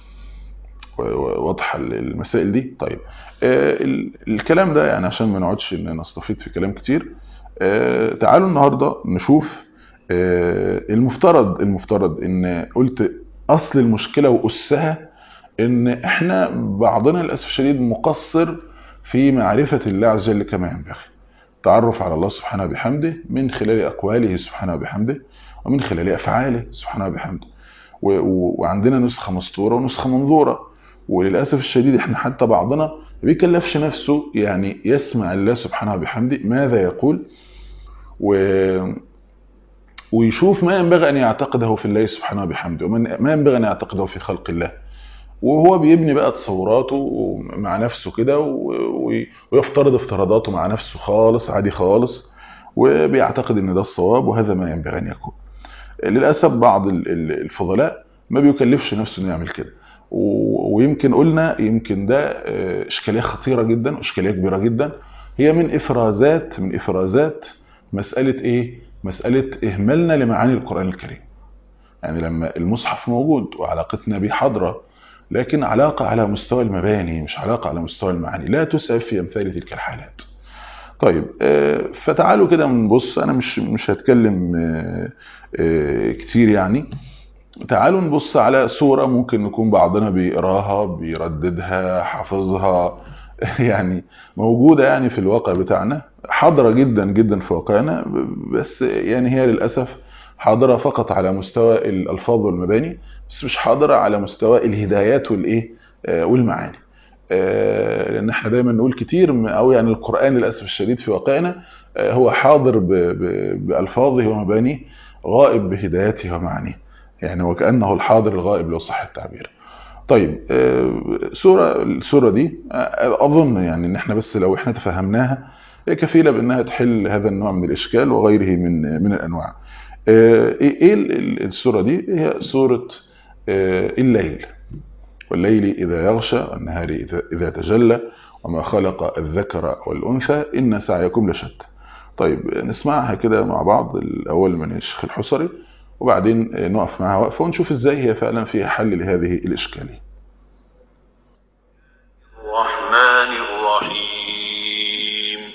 واضحه المسائل دي طيب الكلام ده يعني عشان ما نقعدش نستفيد في كلام كتير تعالوا النهارده نشوف المفترض المفترض ان قلت اصل المشكله واسها ان احنا بعضنا للاسف الشديد مقصر في معرفه الله عز وجل كما ينبغي تعرف على الله سبحانه وبحمده من خلال اقواله سبحانه وبحمده ومن خلال افعاله سبحانه وبحمده وعندنا نسخه مسطوره ونسخه منظوره وللاسف الشديد احنا حتى بعضنا ما بيكلفش نفسه يعني يسمع الله سبحانه وبحمده ماذا يقول و... ويشوف ما ينبغي أن يعتقده في الله سبحانه وبحمده وما ينبغي أن يعتقده في خلق الله وهو بيبني بقى تصوراته مع نفسه كده ويفترض افتراضاته مع نفسه خالص عادي خالص وبيعتقد ان ده الصواب وهذا ما ينبغي ان يكون للاسف بعض الفضلاء ما بيكلفش نفسه انه يعمل كده ويمكن قلنا يمكن ده اشكاليه خطيره جدا واشكاليه كبيره جدا هي من افرازات من افرازات مساله ايه مساله اهمالنا لمعاني القران الكريم يعني لما المصحف موجود وعلاقتنا بيه حاضره لكن علاقة على مستوى المباني مش علاقة على مستوى المعاني لا تسعف في أمثال تلك الحالات طيب فتعالوا كده نبص أنا مش مش هتكلم كتير يعني تعالوا نبص على صورة ممكن نكون بعضنا بيقراها بيرددها حافظها يعني موجودة يعني في الواقع بتاعنا حاضرة جدا جدا في واقعنا بس يعني هي للأسف حاضرة فقط على مستوى الألفاظ والمباني بس مش حاضرة على مستوى الهدايات والايه والمعاني لان احنا دايما نقول كتير او يعني القرآن للأسف الشديد في واقعنا هو حاضر بألفاظه ومبانيه غائب بهداياته ومعانيه يعني وكأنه الحاضر الغائب لو صح التعبير طيب سورة السورة دي أظن يعني إن إحنا بس لو إحنا تفهمناها هي كفيلة بأنها تحل هذا النوع من الإشكال وغيره من من الأنواع إيه السورة دي هي سورة الليل والليل إذا يغشى والنهار إذا تجلى وما خلق الذكر والأنثى إن سعيكم لشتى طيب نسمعها كده مع بعض الأول من الشيخ الحصري وبعدين نقف معها وقفة ونشوف ازاي هي فعلا فيها حل لهذه الإشكالية الرحمن الرحيم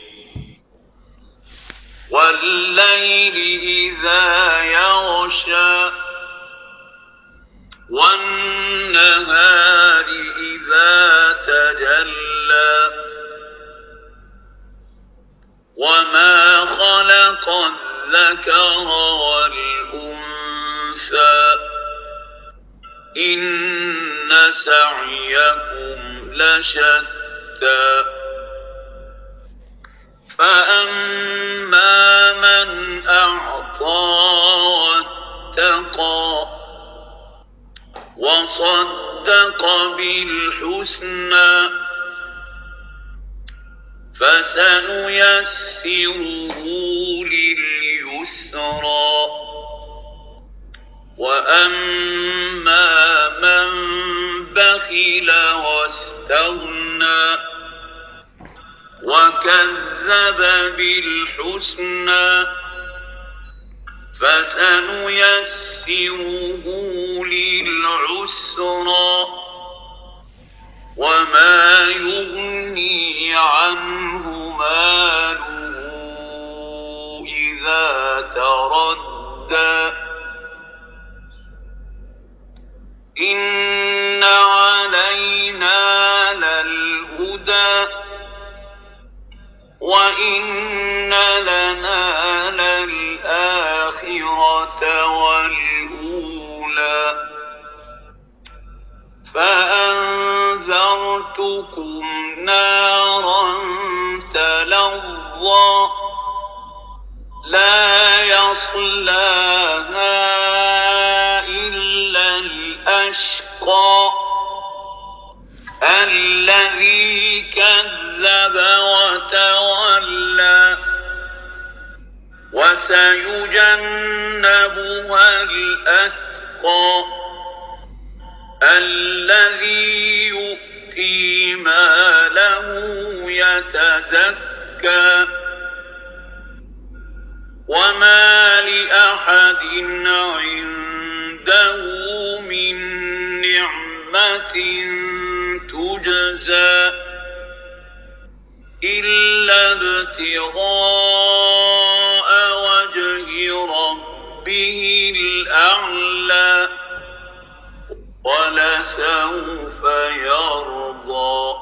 والليل إذا يغشى والنهار إذا تجلى وما خلق الذكر والأنثى إن سعيكم لشتى فأما من أعطى واتقى وصدق بالحسنى فسنيسره لليسرى وأما من بخل واستغنى وكذب بالحسنى فسنيسره للعسرى وما يغني عنه ماله إذا تردى إن علينا للهدى وإن لنا للآخرة والأولى فأنذرتكم نارا تلظى لا يصلاها إلا الأشقى الذي كذب وتولى وسيجنبها الأتقى الذي يؤتي ماله يتزكى وما لأحد عنده من نعمة تجزى إلا ابتغاء وجه ربه الأعلى ولسوف يرضى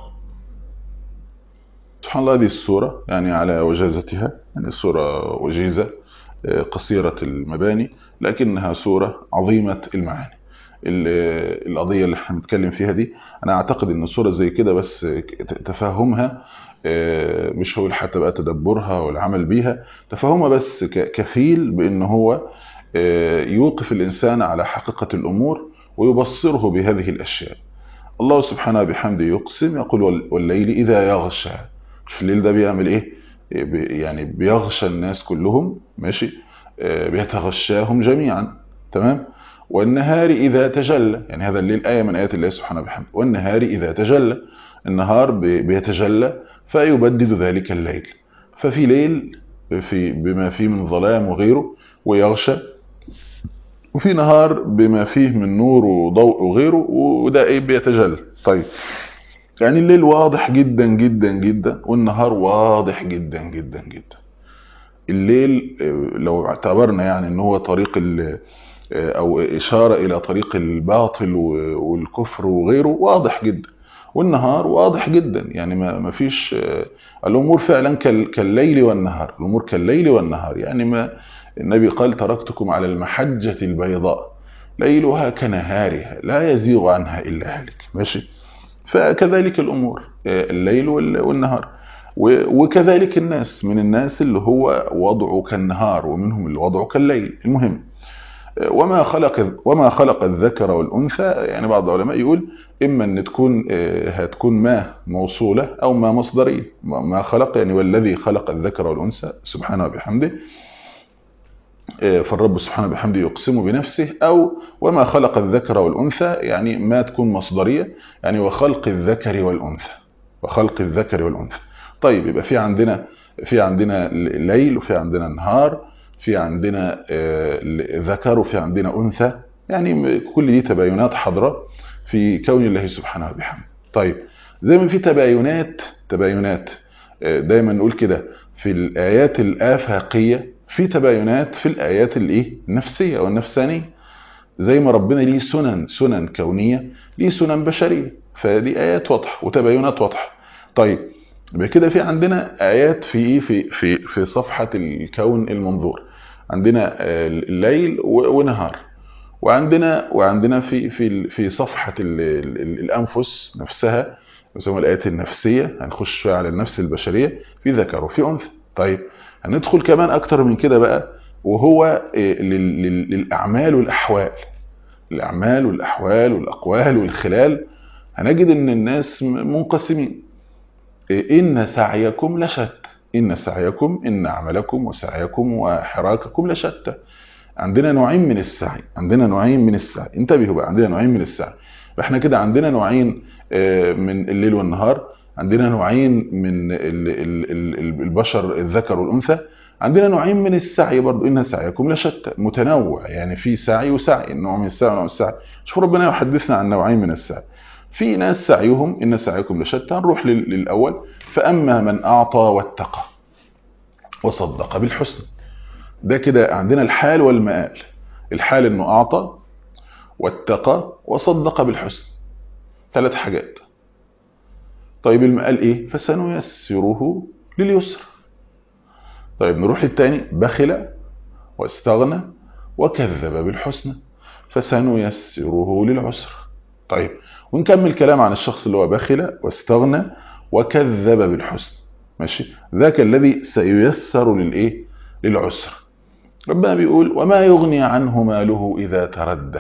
سبحان الله هذه السورة يعني على وجازتها يعني سورة وجيزة قصيرة المباني لكنها سورة عظيمة المعاني القضية اللي احنا بنتكلم فيها دي انا اعتقد ان سورة زي كده بس تفهمها آه، مش هقول حتى بقى تدبرها والعمل بيها تفهمها بس ك- كفيل بان هو آه، يوقف الانسان على حقيقة الامور ويبصره بهذه الاشياء الله سبحانه بحمده يقسم يقول وال- والليل اذا يغشى شوف الليل ده بيعمل ايه إيه بي- يعني بيغشى الناس كلهم ماشي آه، بيتغشاهم جميعا تمام والنهار اذا تجلى يعني هذا الليل ايه من ايات الله سبحانه وبحمده والنهار اذا تجلى النهار بي- بيتجلى فيبدد ذلك الليل ففي ليل في بما فيه من ظلام وغيره ويغشى وفي نهار بما فيه من نور وضوء وغيره وده ايه بيتجلى طيب يعني الليل واضح جدا جدا جدا والنهار واضح جدا جدا جدا الليل آه، لو اعتبرنا يعني ان هو طريق ال- آه، او اشاره الى طريق الباطل و- والكفر وغيره واضح جدا والنهار واضح جدا يعني ما ما فيش آه، الامور فعلا كال- كالليل والنهار الامور كالليل والنهار يعني ما النبي قال تركتكم على المحجه البيضاء ليلها كنهارها لا يزيغ عنها الا هالك ماشي فكذلك الامور آه، الليل وال- والنهار و- وكذلك الناس من الناس اللي هو وضعه كالنهار ومنهم اللي وضعه كالليل المهم آه، وما خلق وما خلق الذكر والانثى يعني بعض العلماء يقول اما ان تكون آه، هتكون ما موصوله او ما مصدريه ما ما خلق يعني والذي خلق الذكر والانثى سبحانه وبحمده آه، فالرب سبحانه وبحمده يقسم بنفسه او وما خلق الذكر والانثى يعني ما تكون مصدريه يعني وخلق الذكر والانثى وخلق الذكر والانثى طيب يبقى في عندنا في عندنا ليل وفي عندنا نهار في عندنا آه، ذكر وفي عندنا انثى يعني كل دي تباينات حاضره في كون الله سبحانه وبحمده طيب زي ما في تباينات تباينات آه، دايما نقول كده في الايات الافاقيه في تباينات في الايات الايه النفسيه والنفسانيه زي ما ربنا ليه سنن سنن كونيه ليه سنن بشريه فدي ايات واضحه وتباينات واضحه طيب يبقى كده في عندنا ايات في ايه في في في صفحه الكون المنظور عندنا آه، الليل و- ونهار وعندنا وعندنا في في في صفحه ال ال الانفس نفسها يسمى الايات النفسيه هنخش شويه على النفس البشريه في ذكر وفي انثى طيب هندخل كمان اكتر من كده بقى وهو إيه، لل- لل- للاعمال والاحوال الاعمال والاحوال والاقوال والخلال هنجد ان الناس م- منقسمين إيه، ان سعيكم لشتى ان سعيكم ان عملكم وسعيكم وحراككم لشتى عندنا نوعين من السعي عندنا نوعين من السعي انتبهوا بقى عندنا نوعين من السعي فاحنا كده عندنا نوعين آه، من الليل والنهار عندنا نوعين من ال- ال- ال- ال- البشر الذكر والانثى عندنا نوعين من السعي برضو ان سعيكم لشتى متنوع يعني في سعي وسعي نوع من السعي ونوع من السعي شوف ربنا يحدثنا عن نوعين من السعي في ناس سعيهم ان سعيكم لشتى نروح لل- للاول فاما من اعطى واتقى وصدق بالحسنى ده كده عندنا الحال والمآل الحال انه اعطى واتقى وصدق بالحسن ثلاث حاجات طيب المآل ايه فسنيسره لليسر طيب نروح للتاني بخل واستغنى وكذب بالحسنى فسنيسره للعسر طيب ونكمل كلام عن الشخص اللي هو بخل واستغنى وكذب بالحسن ماشي ذاك الذي سييسر للايه للعسر ربنا بيقول وما يغني عنه ماله اذا تردى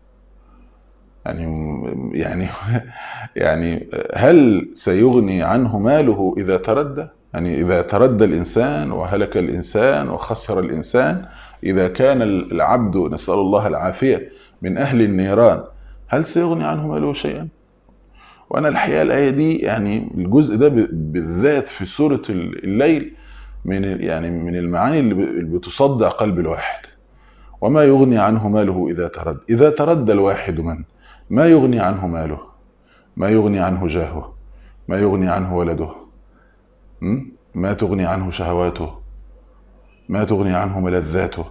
يعني يعني يعني هل سيغني عنه ماله اذا تردى يعني اذا تردى الانسان وهلك الانسان وخسر الانسان اذا كان العبد نسال الله العافيه من اهل النيران هل سيغني عنه ماله شيئا وانا الحقيقه الايه دي يعني الجزء ده بالذات في سوره الليل من يعني من المعاني اللي بتصدع قلب الواحد وما يغني عنه ماله اذا تردى اذا تردى الواحد من ما يغني عنه ماله ما يغني عنه جاهه ما يغني عنه ولده ما تغني عنه شهواته ما تغني عنه ملذاته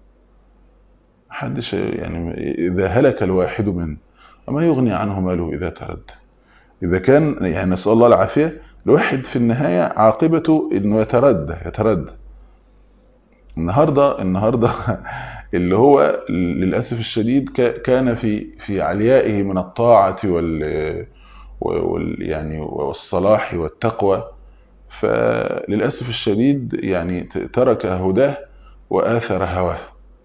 محدش يعني إذا هلك الواحد من وما يغني عنه ماله إذا ترد إذا كان يعني نسأل الله العافية الواحد في النهاية عاقبته إنه يتردى يتردى النهاردة النهاردة اللي هو للأسف الشديد كان في في عليائه من الطاعة وال وال يعني والصلاح والتقوى فللأسف الشديد يعني ت- ترك هداه وآثر هواه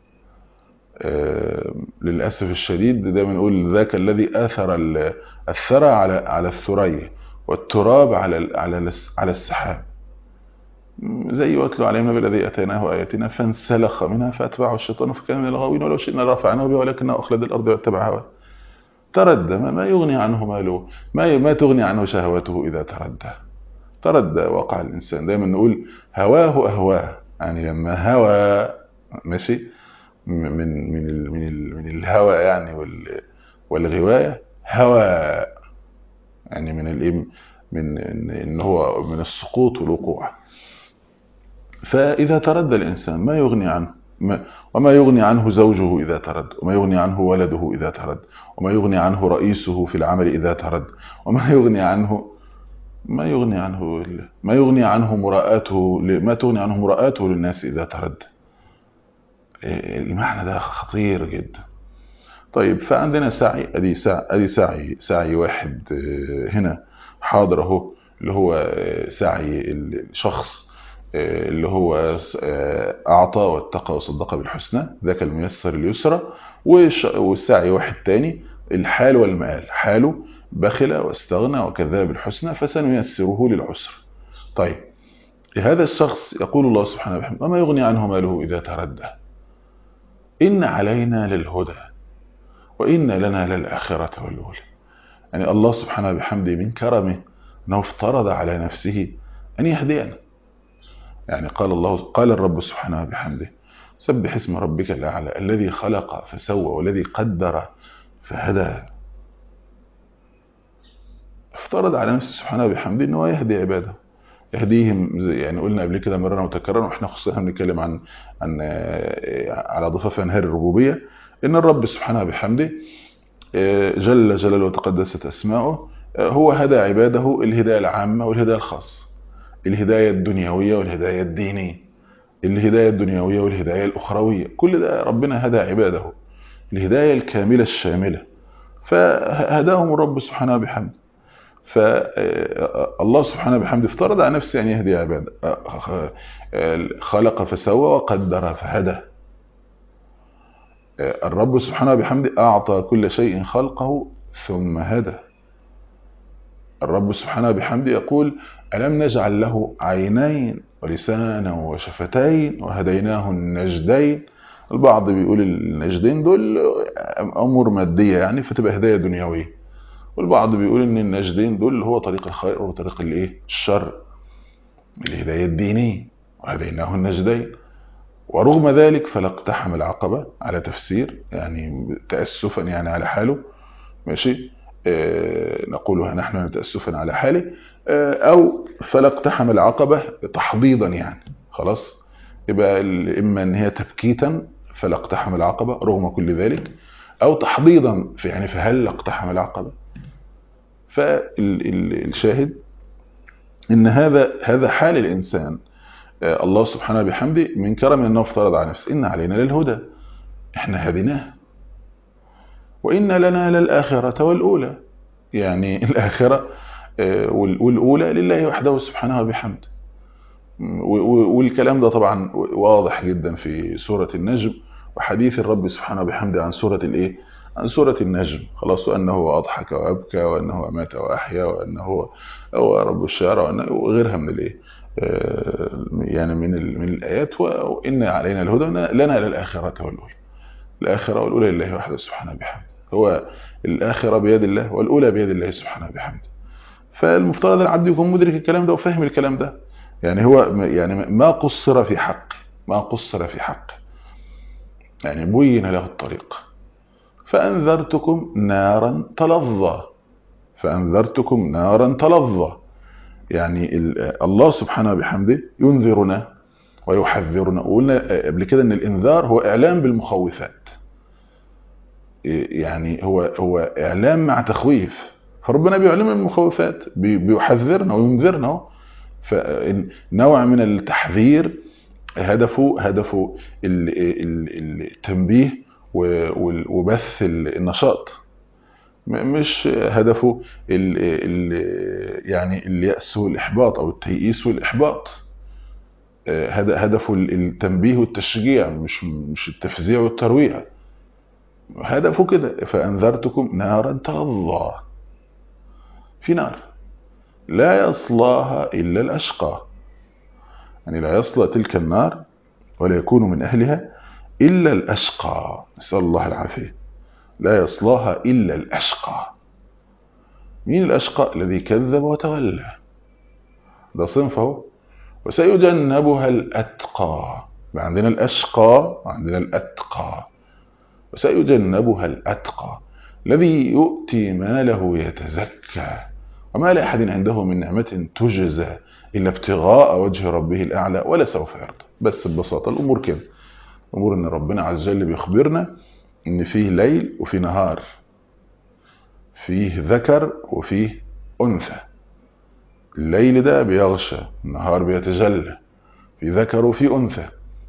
آه، للأسف الشديد دايما نقول ذاك الذي آثر ال- الثرى على على الثريا والتراب على ال- على الس- على السحاب زي واتلو عليهم النبي الذي اتيناه اياتنا فانسلخ منها فاتبعه الشيطان فكان من الغاوين ولو شئنا رفعناه به ولكنه اخلد الارض واتبع هواه تردى ما, ما يغني عنه ماله ما ما تغني عنه شهوته اذا تردى تردى وقع الانسان دايما نقول هواه اهواه يعني لما هوى ماشي من من ال من ال من الهوى يعني وال والغوايه هوى يعني من الايه من ان إن هو من السقوط والوقوع فإذا تردى الإنسان ما يغني عنه ما وما يغني عنه زوجه إذا ترد وما يغني عنه ولده إذا ترد وما يغني عنه رئيسه في العمل إذا ترد وما يغني عنه ما يغني عنه ما يغني عنه مراءاته ما تغني عنه مراءاته للناس إذا ترد المعنى ده خطير جدا طيب فعندنا سعي ادي سعي ادي سعي سعي واحد هنا حاضر اهو اللي هو سعي الشخص اللي هو اعطى واتقى وصدق بالحسنى ذاك الميسر اليسرى والسعي واحد تاني الحال والمآل حاله بخل واستغنى وكذب بالحسنى فسنيسره للعسر طيب لهذا الشخص يقول الله سبحانه وتعالى وما يغني عنه ماله إذا تردى إن علينا للهدى وإن لنا للآخرة والأولى يعني الله سبحانه بحمده من كرمه أنه افترض على نفسه أن يهدينا يعني قال الله قال الرب سبحانه بحمده سبح اسم ربك الأعلى الذي خلق فسوى والذي قدر فهدى افترض على نفسه سبحانه بحمده أنه يهدي عباده يهديهم يعني قلنا قبل كده مرة متكررا واحنا خصوصا بنتكلم عن عن على ضفاف انهار الربوبيه ان الرب سبحانه بحمده جل جلاله وتقدست اسماؤه هو هدى عباده الهدايه العامه والهدايه الخاصه الهدايه الدنيويه والهدايه الدينيه الهدايه الدنيويه والهدايه الاخرويه كل ده ربنا هدى عباده الهدايه الكامله الشامله فهداهم الرب سبحانه بحمده فالله سبحانه بحمده افترض على نفسه أن يهدي عباده خلق فسوى وقدر فهدى الرب سبحانه بحمده أعطى كل شيء خلقه ثم هدى الرب سبحانه بحمده يقول ألم نجعل له عينين ولسانا وشفتين وهديناه النجدين البعض بيقول النجدين دول أمور مادية يعني فتبقى هداية دنيوية والبعض بيقول ان النجدين دول هو طريق الخير وطريق الايه الشر الهدايه الدينيه وهديناه النجدين ورغم ذلك فلا اقتحم العقبه على تفسير يعني تاسفا يعني على حاله ماشي آه نقولها نحن تاسفا على حاله آه او فلا اقتحم العقبه تحضيضا يعني خلاص يبقى اما ان هي تبكيتا فلا اقتحم العقبه رغم كل ذلك او تحضيضا في يعني فهل اقتحم العقبه فالشاهد ان هذا هذا حال الانسان الله سبحانه بحمده من كرم انه افترض على نفسه ان علينا للهدى احنا هديناه وان لنا للاخره والاولى يعني الاخره والاولى لله وحده سبحانه بحمده والكلام ده طبعا واضح جدا في سوره النجم وحديث الرب سبحانه بحمده عن سوره الايه عن سورة النجم خلاص وأنه أضحك وأبكى وأنه أمات وأحيا وأنه هو رب الشعر وغيرها من الإيه يعني من من الآيات وإن علينا الهدى لنا للآخرة والأولى الآخرة والأولى لله وحده سبحانه بحمده هو الآخرة بيد الله والأولى بيد الله سبحانه بحمده فالمفترض العبد يكون مدرك الكلام ده وفاهم الكلام ده يعني هو يعني ما قصر في حقه ما قصر في حقه يعني بين له الطريق فأنذرتكم نارا تلظى فأنذرتكم نارا تلظى يعني الله سبحانه بحمده ينذرنا ويحذرنا وقلنا قبل كده ان الانذار هو اعلام بالمخوفات يعني هو هو اعلام مع تخويف فربنا بيعلمنا بالمخوفات بيحذرنا وينذرنا فنوع من التحذير هدفه هدفه التنبيه وبث النشاط مش هدفه ال ال يعني اليأس والإحباط أو التيئيس والإحباط هدفه التنبيه والتشجيع مش مش التفزيع والترويع هدفه كده فأنذرتكم نارا تلظى في نار لا يصلاها إلا الأشقى يعني لا يصلى تلك النار ولا يكون من أهلها إلا الأشقى نسأل الله العافية لا يصلاها إلا الأشقى مين الأشقى الذي كذب وتولى ده صنفه وسيجنبها الأتقى عندنا الأشقى وعندنا الأتقى وسيجنبها الأتقى الذي يؤتي ماله يتزكى وما لأحد عنده من نعمة تجزى إلا ابتغاء وجه ربه الأعلى ولا سوف يرضى بس ببساطة الأمور كده أمور أن ربنا عز وجل بيخبرنا أن فيه ليل وفيه نهار فيه ذكر وفيه أنثى الليل ده بيغشى النهار بيتجلى في ذكر وفي أنثى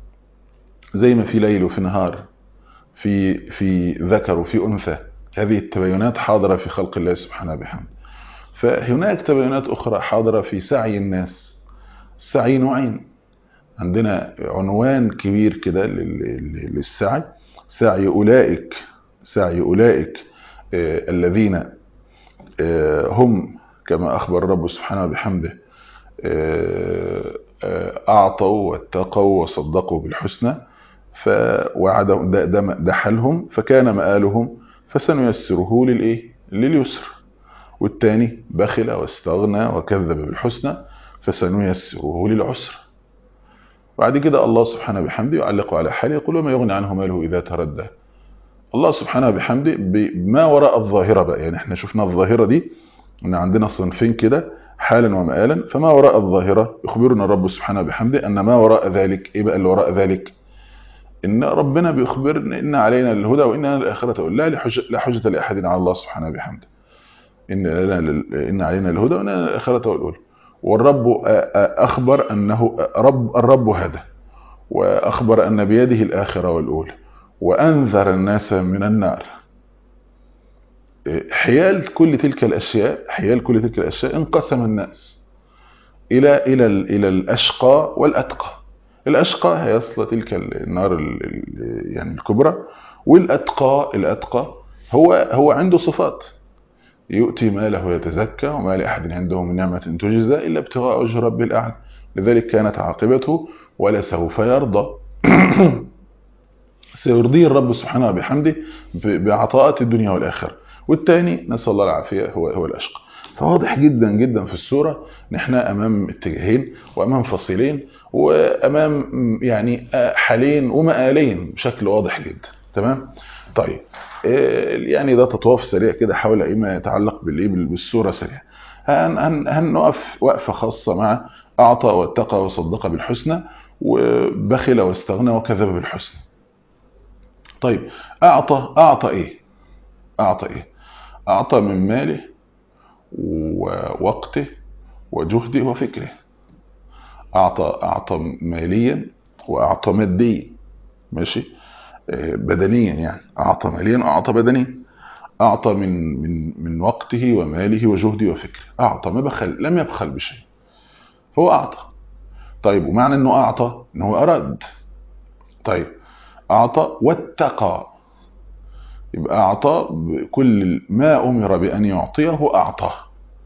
زي ما في ليل وفي نهار في في ذكر وفي أنثى هذه التباينات حاضرة في خلق الله سبحانه بحمد فهناك تباينات أخرى حاضرة في سعي الناس السعي نوعين عندنا عنوان كبير كده للسعي سعي أولئك سعي أولئك آه الذين آه هم كما أخبر الرب سبحانه بحمده آه أعطوا واتقوا وصدقوا بالحسنى فوعدهم ده, ده, ده حالهم فكان مآلهم فسنيسره للإيه؟ لليسر والتاني بخل واستغنى وكذب بالحسنى فسنيسره للعسر بعد كده الله سبحانه بحمده يعلق على حاله يقول وما يغني عنه ماله إذا تردى الله سبحانه بحمده بما وراء الظاهرة بقى يعني احنا شفنا الظاهرة دي ان عندنا صنفين كده حالا ومآلا فما وراء الظاهرة يخبرنا الرب سبحانه بحمده أن ما وراء ذلك إيه بقى اللي وراء ذلك إن ربنا بيخبرنا إن علينا الهدى وإننا الآخرة لا لحجة, لا حجة لأحد على الله سبحانه بحمده إن, لنا إن علينا الهدى وإننا الآخرة والأولى والرب أخبر أنه رب الرب هدى وأخبر أن بيده الآخرة والأولى وأنذر الناس من النار حيال كل تلك الأشياء حيال كل تلك الأشياء انقسم الناس إلى إلى إلى الأشقى والأتقى الأشقى هيصل تلك النار يعني الكبرى والأتقى الأتقى هو هو عنده صفات يؤتي ماله يتزكى وما لأحد عنده من نعمة تجزى إلا ابتغاء وجه رب الأعلى لذلك كانت عاقبته ولسوف يرضى سيرضيه الرب سبحانه بحمده بعطاءات الدنيا والآخرة والثاني نسأل الله العافية هو هو الأشقى فواضح جدا جدا في السورة ان احنا امام اتجاهين وامام فصيلين وامام يعني حالين ومآلين بشكل واضح جدا تمام طيب يعني ده تطواف سريع كده حول ايه ما يتعلق بالايه بالسوره سريع هنقف وقفه خاصه مع اعطى واتقى وصدق بالحسنى وبخل واستغنى وكذب بالحسنى طيب اعطى اعطى ايه اعطى ايه اعطى من ماله ووقته وجهده وفكره اعطى اعطى ماليا واعطى ماديا ماشي بدنيا يعني أعطى ماليا أعطى بدنيا أعطى من من من وقته وماله وجهده وفكره أعطى ما بخل لم يبخل بشيء هو أعطى طيب ومعنى أنه أعطى أنه أراد طيب أعطى واتقى يبقى أعطى كل ما أمر بأن يعطيه أعطاه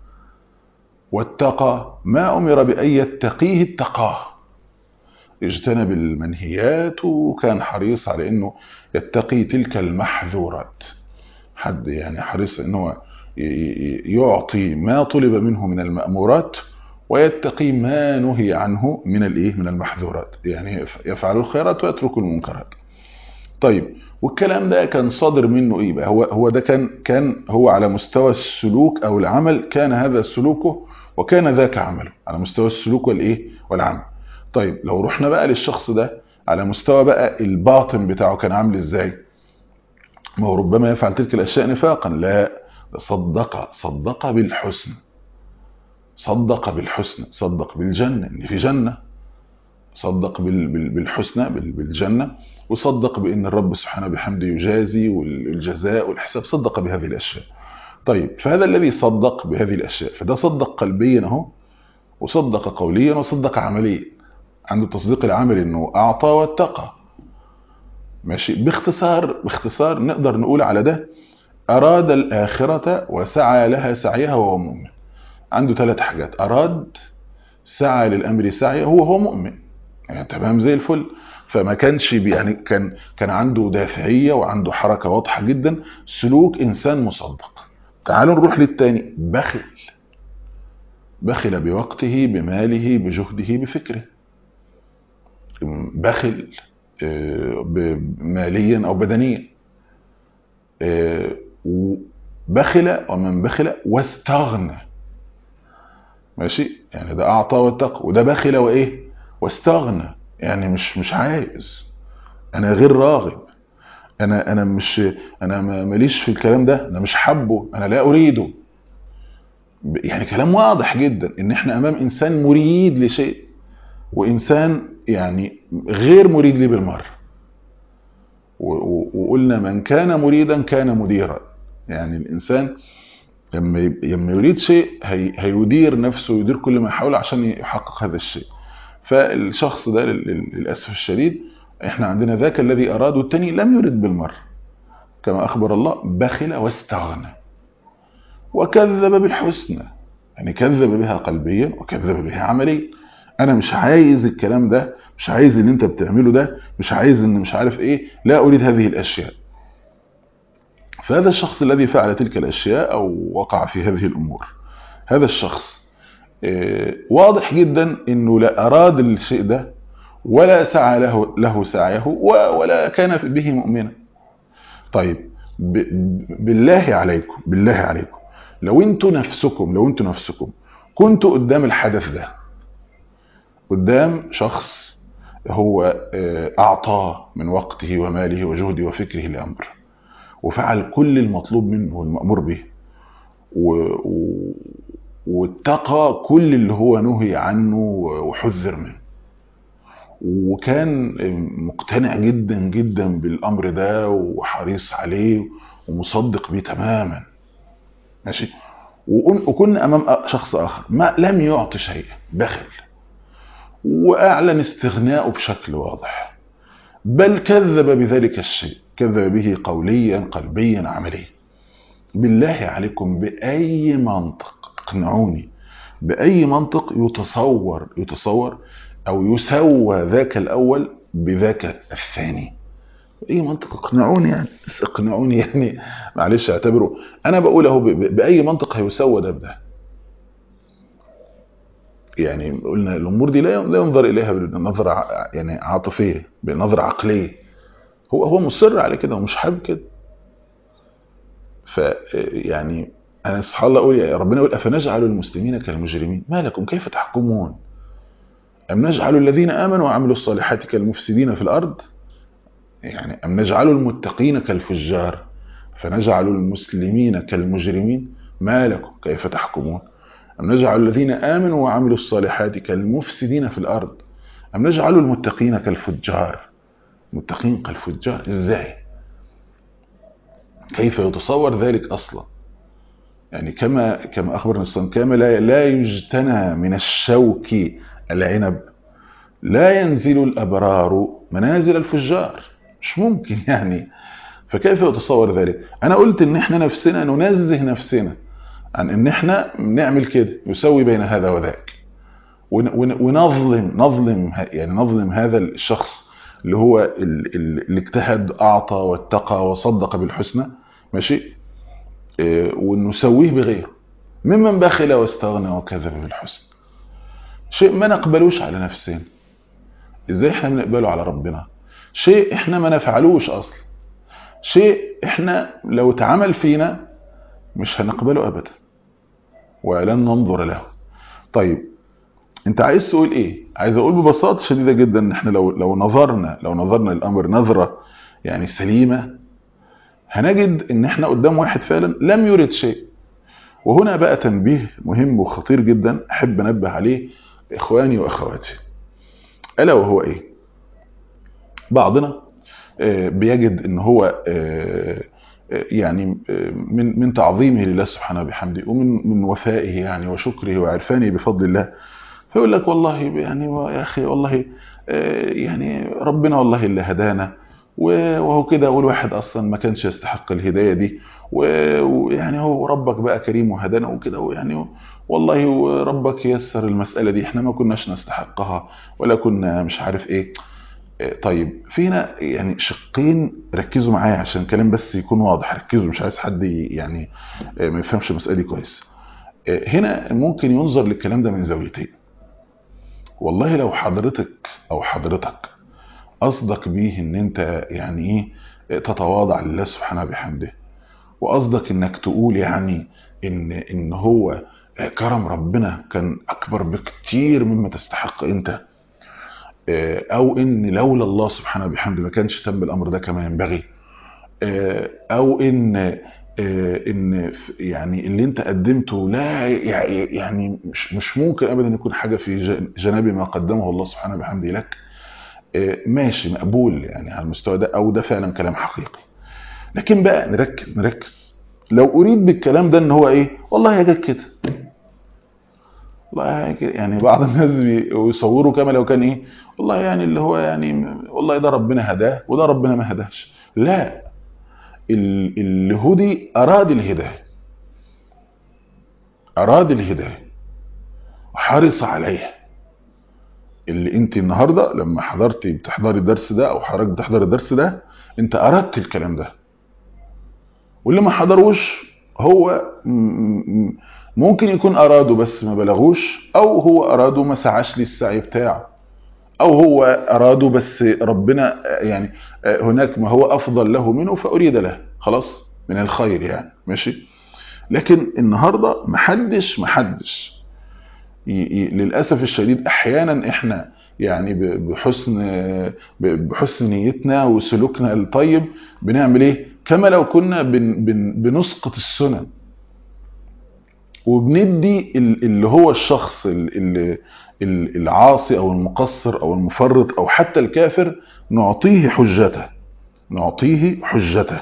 واتقى ما أمر بأن يتقيه اتقاه اجتنب المنهيات وكان حريص على انه يتقي تلك المحذورات حد يعني حريص انه يعطي ما طلب منه من المأمورات ويتقي ما نهي عنه من الايه من المحذورات يعني يفعل الخيرات ويترك المنكرات طيب والكلام ده كان صادر منه ايه بقى هو هو ده كان كان هو على مستوى السلوك او العمل كان هذا سلوكه وكان ذاك عمله على مستوى السلوك والايه والعمل طيب لو رحنا بقى للشخص ده على مستوى بقى الباطن بتاعه كان عامل ازاي ما هو ربما يفعل تلك الاشياء نفاقا لا صدق صدق بالحسن صدق بالحسن صدق بالجنة ان في جنة صدق بالحسنى بالجنة وصدق بان الرب سبحانه بحمده يجازي والجزاء والحساب صدق بهذه الاشياء طيب فهذا الذي صدق بهذه الاشياء فده صدق قلبيا اهو وصدق قوليا وصدق عمليا عنده التصديق العملي انه اعطى واتقى ماشي باختصار باختصار نقدر نقول على ده اراد الاخره وسعى لها سعيها وهو مؤمن عنده ثلاث حاجات اراد سعى للامر سعيه هو هو مؤمن يعني تمام زي الفل فما كانش بي- يعني كان كان عنده دافعيه وعنده حركه واضحه جدا سلوك انسان مصدق تعالوا نروح للتاني بخل بخل بوقته بماله بجهده بفكره بخل آه، ب- ماليا او بدنيا آه، بخل ومن بخل واستغنى ماشي يعني ده اعطى واتقى وده بخل وايه واستغنى يعني مش مش عايز انا غير راغب انا انا مش انا ما- ماليش في الكلام ده انا مش حابه انا لا اريده ب- يعني كلام واضح جدا ان احنا امام انسان مريد لشيء وانسان يعني غير مريد ليه بالمره و- و- وقلنا من كان مريدا كان مديرا يعني الانسان لما يب- لما يريد شيء هي هيدير نفسه ويدير كل ما يحاول عشان يحقق هذا الشيء فالشخص ده لل- لل- للاسف الشديد احنا عندنا ذاك الذي اراد والتاني لم يرد بالمره كما اخبر الله بخل واستغنى وكذب بالحسنى يعني كذب بها قلبيا وكذب بها عمليا انا مش عايز الكلام ده مش عايز اللي انت بتعمله ده مش عايز ان مش عارف ايه لا اريد هذه الاشياء فهذا الشخص الذي فعل تلك الاشياء او وقع في هذه الامور هذا الشخص آه، واضح جدا انه لا اراد الشيء ده ولا سعى له له سعيه و- ولا كان به مؤمنا طيب ب- ب- بالله عليكم بالله عليكم لو انتوا نفسكم لو انتوا نفسكم كنتوا قدام الحدث ده قدام شخص هو آه، اعطاه من وقته وماله وجهده وفكره لامر وفعل كل المطلوب منه والمأمور به و... و... واتقى كل اللي هو نهي عنه وحذر منه وكان مقتنع جدا جدا بالامر ده وحريص عليه ومصدق بيه تماما ماشي وكن- وكنا امام شخص اخر ما لم يعطي شيئا بخل واعلن استغناءه بشكل واضح بل كذب بذلك الشيء كذب به قوليا قلبيا عمليا بالله عليكم بأي منطق اقنعوني بأي منطق يتصور يتصور أو يسوى ذاك الأول بذاك الثاني بأي منطق اقنعوني يعني بس اقنعوني يعني معلش اعتبروا أنا بقول أهو ب- ب- بأي منطق هيسوى ده بده يعني قلنا الأمور دي لا لا ينظر إليها بنظرة ع- يعني عاطفية بنظرة عقلية هو هو مصر على كده ومش حابب كده ف يعني انا سبحان الله اقول يا ربنا يقول افنجعل المسلمين كالمجرمين ما لكم كيف تحكمون ام نجعل الذين امنوا وعملوا الصالحات كالمفسدين في الارض يعني ام نجعل المتقين كالفجار فنجعل المسلمين كالمجرمين ما لكم كيف تحكمون ام نجعل الذين امنوا وعملوا الصالحات كالمفسدين في الارض ام نجعل المتقين كالفجار متقين كالفجار ازاي كيف يتصور ذلك اصلا يعني كما كما اخبرنا الصلاه كما لا لا يجتنى من الشوك العنب لا ينزل الابرار منازل الفجار مش ممكن يعني فكيف يتصور ذلك انا قلت ان احنا نفسنا ننزه نفسنا عن ان احنا نعمل كده يسوي بين هذا وذاك ون- ون- ونظلم نظلم ه- يعني نظلم هذا الشخص اللي هو ال- ال- اللي اجتهد اعطى واتقى وصدق بالحسنى ماشي إيه، ونسويه بغيره ممن بخل واستغنى وكذب بالحسنى شيء ما نقبلوش على نفسنا ازاي احنا بنقبله على ربنا شيء احنا ما نفعلوش اصلا شيء احنا لو اتعمل فينا مش هنقبله ابدا ولن ننظر له طيب انت عايز تقول ايه عايز اقول ببساطه شديده جدا ان احنا لو لو نظرنا لو نظرنا الامر نظره يعني سليمه هنجد ان احنا قدام واحد فعلا لم يرد شيء وهنا بقى تنبيه مهم وخطير جدا احب انبه عليه اخواني واخواتي الا وهو ايه بعضنا آه، بيجد ان هو آه، يعني من من تعظيمه لله سبحانه وبحمده ومن من وفائه يعني وشكره وعرفانه بفضل الله فيقول لك والله يعني يا اخي والله يعني ربنا والله اللي هدانا وهو كده والواحد اصلا ما كانش يستحق الهدايه دي ويعني هو ربك بقى كريم وهدانا وكده ويعني والله ربك يسر المساله دي احنا ما كناش نستحقها ولا كنا مش عارف ايه طيب فينا يعني شقين ركزوا معايا عشان الكلام بس يكون واضح ركزوا مش عايز حد يعني ما يفهمش المساله دي كويس هنا ممكن ينظر للكلام ده من زاويتين والله لو حضرتك او حضرتك قصدك بيه ان انت يعني ايه تتواضع لله سبحانه بحمده وقصدك انك تقول يعني ان ان هو كرم ربنا كان اكبر بكتير مما تستحق انت او ان لولا الله سبحانه بحمده ما كانش تم الامر ده كما ينبغي او ان ان يعني اللي انت قدمته لا يعني مش مش ممكن ابدا يكون حاجه في جناب ما قدمه الله سبحانه بحمده لك ماشي مقبول يعني على المستوى ده او ده فعلا كلام حقيقي لكن بقى نركز نركز لو اريد بالكلام ده ان هو ايه والله يا جت كده والله يعني بعض الناس بيصوروا كما لو كان ايه والله يعني اللي هو يعني والله ده ربنا هداه وده ربنا ما هداش لا اللي هدي اراد الهدايه اراد الهدايه وحرص عليها اللي انت النهارده لما حضرتي بتحضري الدرس ده او حضرتك بتحضر الدرس ده انت اردت الكلام ده واللي ما حضروش هو ممكن يكون اراده بس ما بلغوش او هو اراده ما سعاش للسعي بتاعه او هو اراده بس ربنا يعني هناك ما هو افضل له منه فاريد له خلاص من الخير يعني ماشي لكن النهارده محدش محدش للاسف الشديد احيانا احنا يعني بحسن بحسن نيتنا وسلوكنا الطيب بنعمل ايه كما لو كنا بن بن بنسقط السنن وبندي اللي هو الشخص اللي العاصي او المقصر او المفرط او حتى الكافر نعطيه حجته نعطيه حجته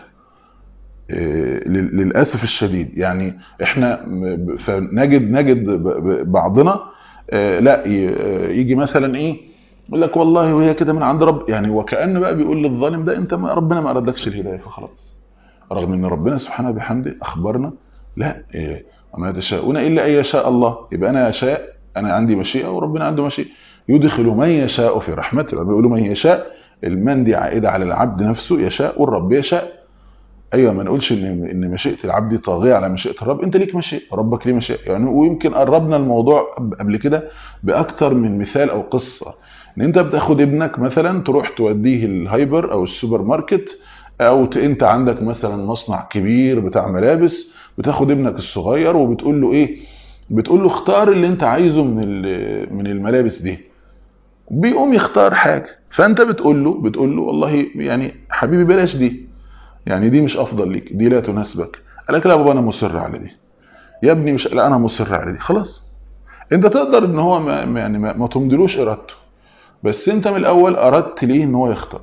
للاسف الشديد يعني احنا فنجد نجد بعضنا لا يجي مثلا ايه يقول لك والله وهي كده من عند رب يعني وكأن بقى بيقول للظالم ده انت ما ربنا ما اردكش الهدايه فخلاص رغم ان ربنا سبحانه بحمده اخبرنا لا وما تشاءون الا ان يشاء الله يبقى انا اشاء انا عندي مشيئه وربنا عنده مشيئه يدخل من يشاء في رحمته بيقولوا من يشاء المن دي عائده على العبد نفسه يشاء والرب يشاء ايوه ما نقولش ان ان مشيئه العبد طاغيه على مشيئه الرب انت ليك مشيئه ربك ليه مشيئه يعني ويمكن قربنا الموضوع قبل كده باكتر من مثال او قصه ان انت بتاخد ابنك مثلا تروح توديه الهايبر او السوبر ماركت او انت عندك مثلا مصنع كبير بتاع ملابس بتاخد ابنك الصغير وبتقول له ايه بتقول له اختار اللي انت عايزه من من الملابس دي بيقوم يختار حاجه فانت بتقول له بتقول له والله يعني حبيبي بلاش دي يعني دي مش افضل ليك دي لا تناسبك قال لك لا بابا انا مصر على دي يا ابني مش لا انا مصر على دي خلاص انت تقدر ان هو ما يعني ما, ما تمضلوش ارادته بس انت من الاول اردت ليه ان هو يختار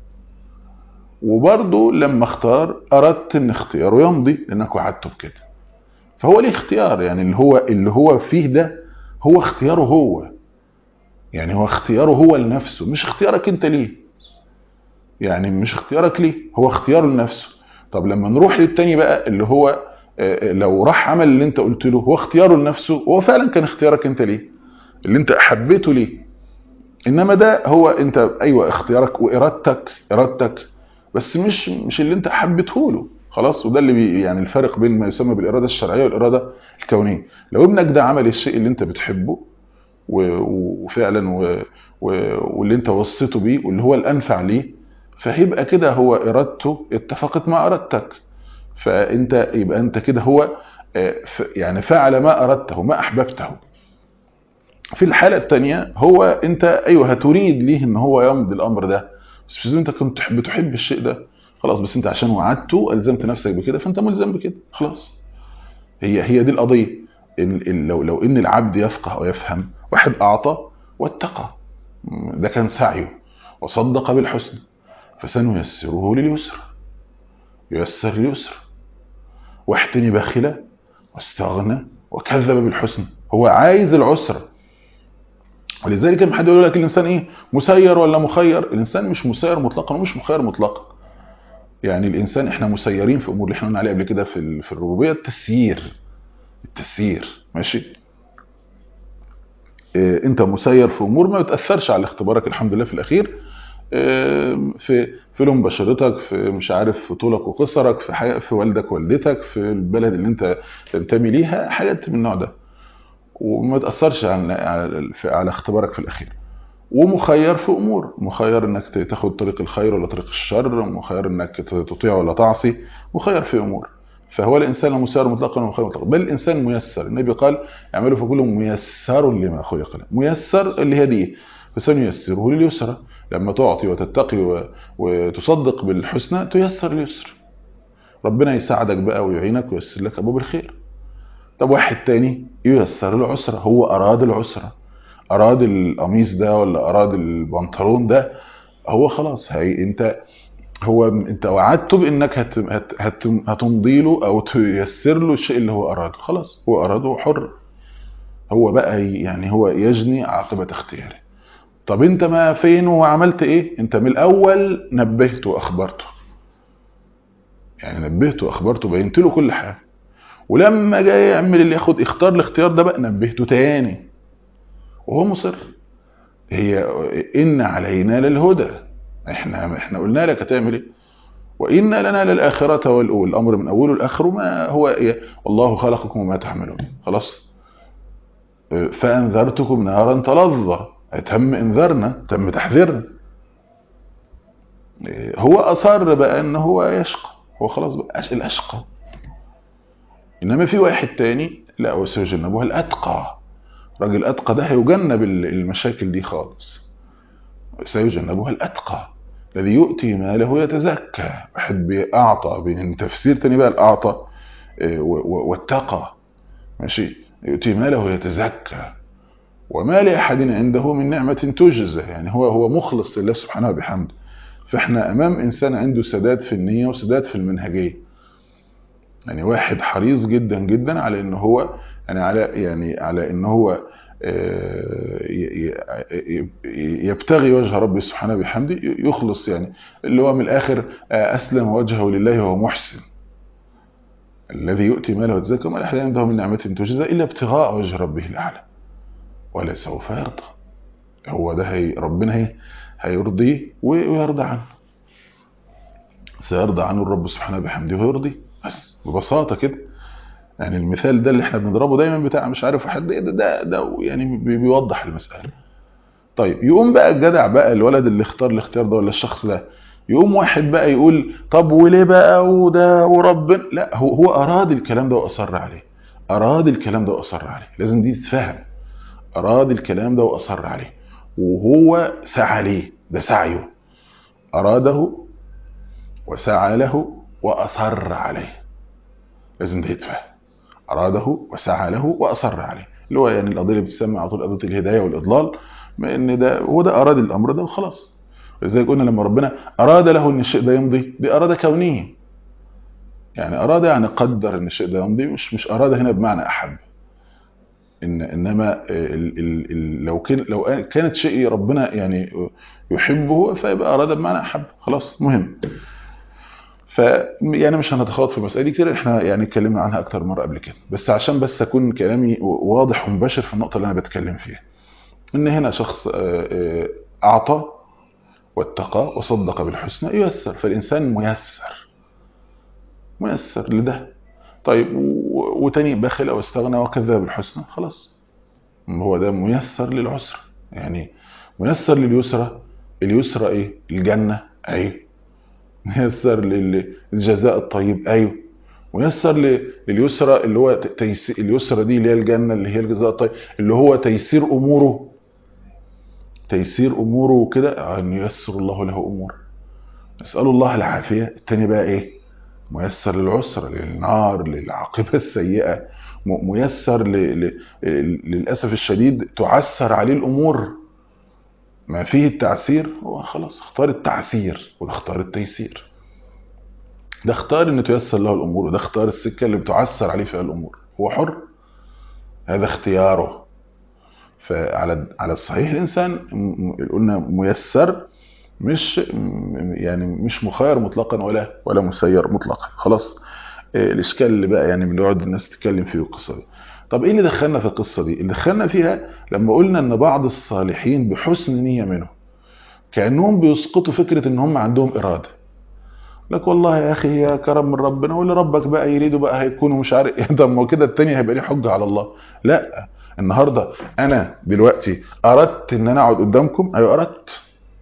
وبرضه لما اختار اردت ان اختياره يمضي لانك وعدته بكده فهو ليه اختيار يعني اللي هو اللي هو فيه ده هو اختياره هو يعني هو اختياره هو لنفسه مش اختيارك انت ليه يعني مش اختيارك ليه هو اختياره لنفسه طب لما نروح للتاني بقى اللي هو لو راح عمل اللي انت قلت له هو اختياره لنفسه هو فعلا كان اختيارك انت ليه اللي انت حبيته ليه انما ده هو انت ايوه اختيارك وارادتك ارادتك بس مش مش اللي انت حبيته له خلاص وده اللي بي يعني الفرق بين ما يسمى بالاراده الشرعيه والاراده الكونيه لو ابنك ده عمل الشيء اللي انت بتحبه وفعلا و واللي انت وصيته بيه واللي هو الانفع ليه فهيبقى كده هو ارادته اتفقت مع ارادتك فانت يبقى انت كده هو يعني فعل ما اردته ما احببته في الحالة الثانية هو انت ايوه هتريد ليه ان هو يمضي الامر ده بس انت كنت بتحب الشيء ده خلاص بس انت عشان وعدته الزمت نفسك بكده فانت ملزم بكده خلاص هي هي دي القضية إن لو لو ان العبد يفقه او يفهم واحد اعطى واتقى ده كان سعيه وصدق بالحسن فسنيسره لليسر ييسر اليسر واحد تاني بخل واستغنى وكذب بالحسنى هو عايز العسرة ولذلك لما حد يقول لك الانسان ايه مسير ولا مخير الانسان مش مسير مطلقا ومش مخير مطلقا يعني الانسان احنا مسيرين في امور اللي احنا قلنا عليها قبل كده في ال- في الربوبيه التسيير التسيير ماشي إيه، انت مسير في امور ما بتاثرش على اختبارك الحمد لله في الاخير إيه، في في لون بشرتك في مش عارف في طولك وقصرك في حاجة في والدك والدتك في البلد اللي انت تنتمي ليها حاجات من النوع ده وما تاثرش على على على اختبارك في الاخير ومخير في امور مخير انك ت- تاخد طريق الخير ولا طريق الشر مخير انك ت- تطيع ولا تعصي مخير في امور فهو الانسان لا مسير مطلقا ولا مخير مطلقا بل الانسان ميسر النبي قال اعملوا فكل ميسر لما خلق له ميسر اللي هي دي فسنيسره لليسرى لما تعطي وتتقي و- وتصدق بالحسنى تيسر اليسر ربنا يساعدك بقى ويعينك وييسر لك ابواب الخير طب واحد تاني ييسر العسرة هو اراد العسرة اراد القميص ده ولا اراد البنطلون ده هو خلاص هي انت هو انت وعدته بانك هت هت هت هتمضي له او تيسر له الشيء اللي هو اراده خلاص هو اراده هو حر هو بقى ي- يعني هو يجني عاقبة اختياره طب انت ما فين وعملت ايه انت من الاول نبهته واخبرته يعني نبهته واخبرته بينت له كل حاجه ولما جاي يعمل اللي ياخد اختار الاختيار ده بقى نبهته تاني وهو مصر هي ان علينا للهدى احنا احنا قلنا لك هتعمل ايه وان لنا للاخره والاولى الامر من اوله لاخره ما هو إيه؟ والله خلقكم وما تحملون خلاص فانذرتكم نارا تلظى تم انذارنا تم تحذيرنا إيه، هو اصر بقى ان هو يشقى هو خلاص بقى أش- الاشقى انما في واحد تاني لا وسيجنبها الاتقى راجل اتقى ده هيجنب ال- المشاكل دي خالص سيجنبها الاتقى الذي يؤتي ماله يتزكى واحد بيعطى بين تفسير تاني بقى الاعطى إيه، و- و- والتقى ماشي يؤتي ماله يتزكى وما لأحد عنده من نعمة تجزى يعني هو هو مخلص لله سبحانه وبحمده فاحنا امام انسان عنده سداد في النية وسداد في المنهجية يعني واحد حريص جدا جدا على ان هو يعني على يعني على ان هو آه، ي- ي- يبتغي وجه ربه سبحانه وبحمده يخلص يعني اللي هو من الاخر آه، اسلم وجهه لله وهو محسن الذي يؤتي ماله يتزكى وما لأحد عنده من نعمة تجزى الا ابتغاء وجه ربه الاعلى ولا سوف يرضى هو ده هي ربنا هي هيرضيه ويرضى عنه سيرضى عنه الرب سبحانه بحمده ويرضيه بس ببساطة كده يعني المثال ده اللي احنا بنضربه دايما بتاع مش عارف واحد ده ده, ده يعني بي- بيوضح المسألة طيب يقوم بقى الجدع بقى الولد اللي اختار الاختيار ده ولا الشخص ده يقوم واحد بقى يقول طب وليه بقى وده وربنا لا هو هو اراد الكلام ده واصر عليه اراد الكلام ده واصر عليه لازم دي تتفهم اراد الكلام ده واصر عليه وهو سعى ليه ده سعيه اراده وسعى له واصر عليه لازم ده يتفهم اراده وسعى له واصر عليه اللي هو يعني القضيه اللي بتسمى على طول قضيه الهدايه والاضلال ما ان ده هو ده اراد الامر ده وخلاص لذلك قلنا لما ربنا اراد له ان الشيء ده يمضي دي اراد كونيه يعني اراد يعني قدر ان الشيء ده يمضي مش مش اراد هنا بمعنى احب ان انما ال ال ال لو كان لو كانت شيء ربنا يعني يحبه فيبقى اراد بمعنى احب خلاص مهم ف يعني مش هنتخوض في المساله دي كتير احنا يعني اتكلمنا عنها اكتر مره قبل كده بس عشان بس اكون كلامي واضح ومباشر في النقطه اللي انا بتكلم فيها ان هنا شخص آه، آه، اعطى واتقى وصدق بالحسنى ييسر فالانسان ميسر ميسر لده طيب و- وتاني بخل او استغنى وكذب بالحسنى خلاص هو ده ميسر للعسرة يعني ميسر لليسرى اليسرى ايه الجنة ايوه ميسر لل- للجزاء الطيب ايوه ميسر ل- لليسرى اللي هو ت- تيسير اليسرى دي اللي هي الجنة اللي هي الجزاء الطيب اللي هو تيسير اموره تيسير اموره وكده ان ييسر الله له اموره نسأل الله العافية التاني بقى ايه ميسر للعسرة للنار للعاقبة السيئة م- ميسر ل... ل... للأسف الشديد تعسر عليه الأمور ما فيه التعسير هو خلاص اختار التعسير ولا اختار التيسير ده اختار ان تيسر له الامور وده اختار السكه اللي بتعسر عليه فيها الامور هو حر هذا اختياره فعلى على الصحيح الانسان م- قلنا ميسر مش م- يعني مش مخير مطلقا ولا ولا مسير مطلقا خلاص آه، الاشكال اللي بقى يعني من يقعد الناس تتكلم فيه القصه دي طب ايه اللي دخلنا في القصه دي اللي دخلنا فيها لما قلنا ان بعض الصالحين بحسن نيه منهم كانهم بيسقطوا فكره ان هم عندهم اراده لك والله يا اخي يا كرم من ربنا واللي ربك بقى يريده بقى هيكونوا مش عارف ايه طب ما هو كده التاني هيبقى ليه حجه على الله لا النهارده انا دلوقتي اردت ان انا اقعد قدامكم ايوه اردت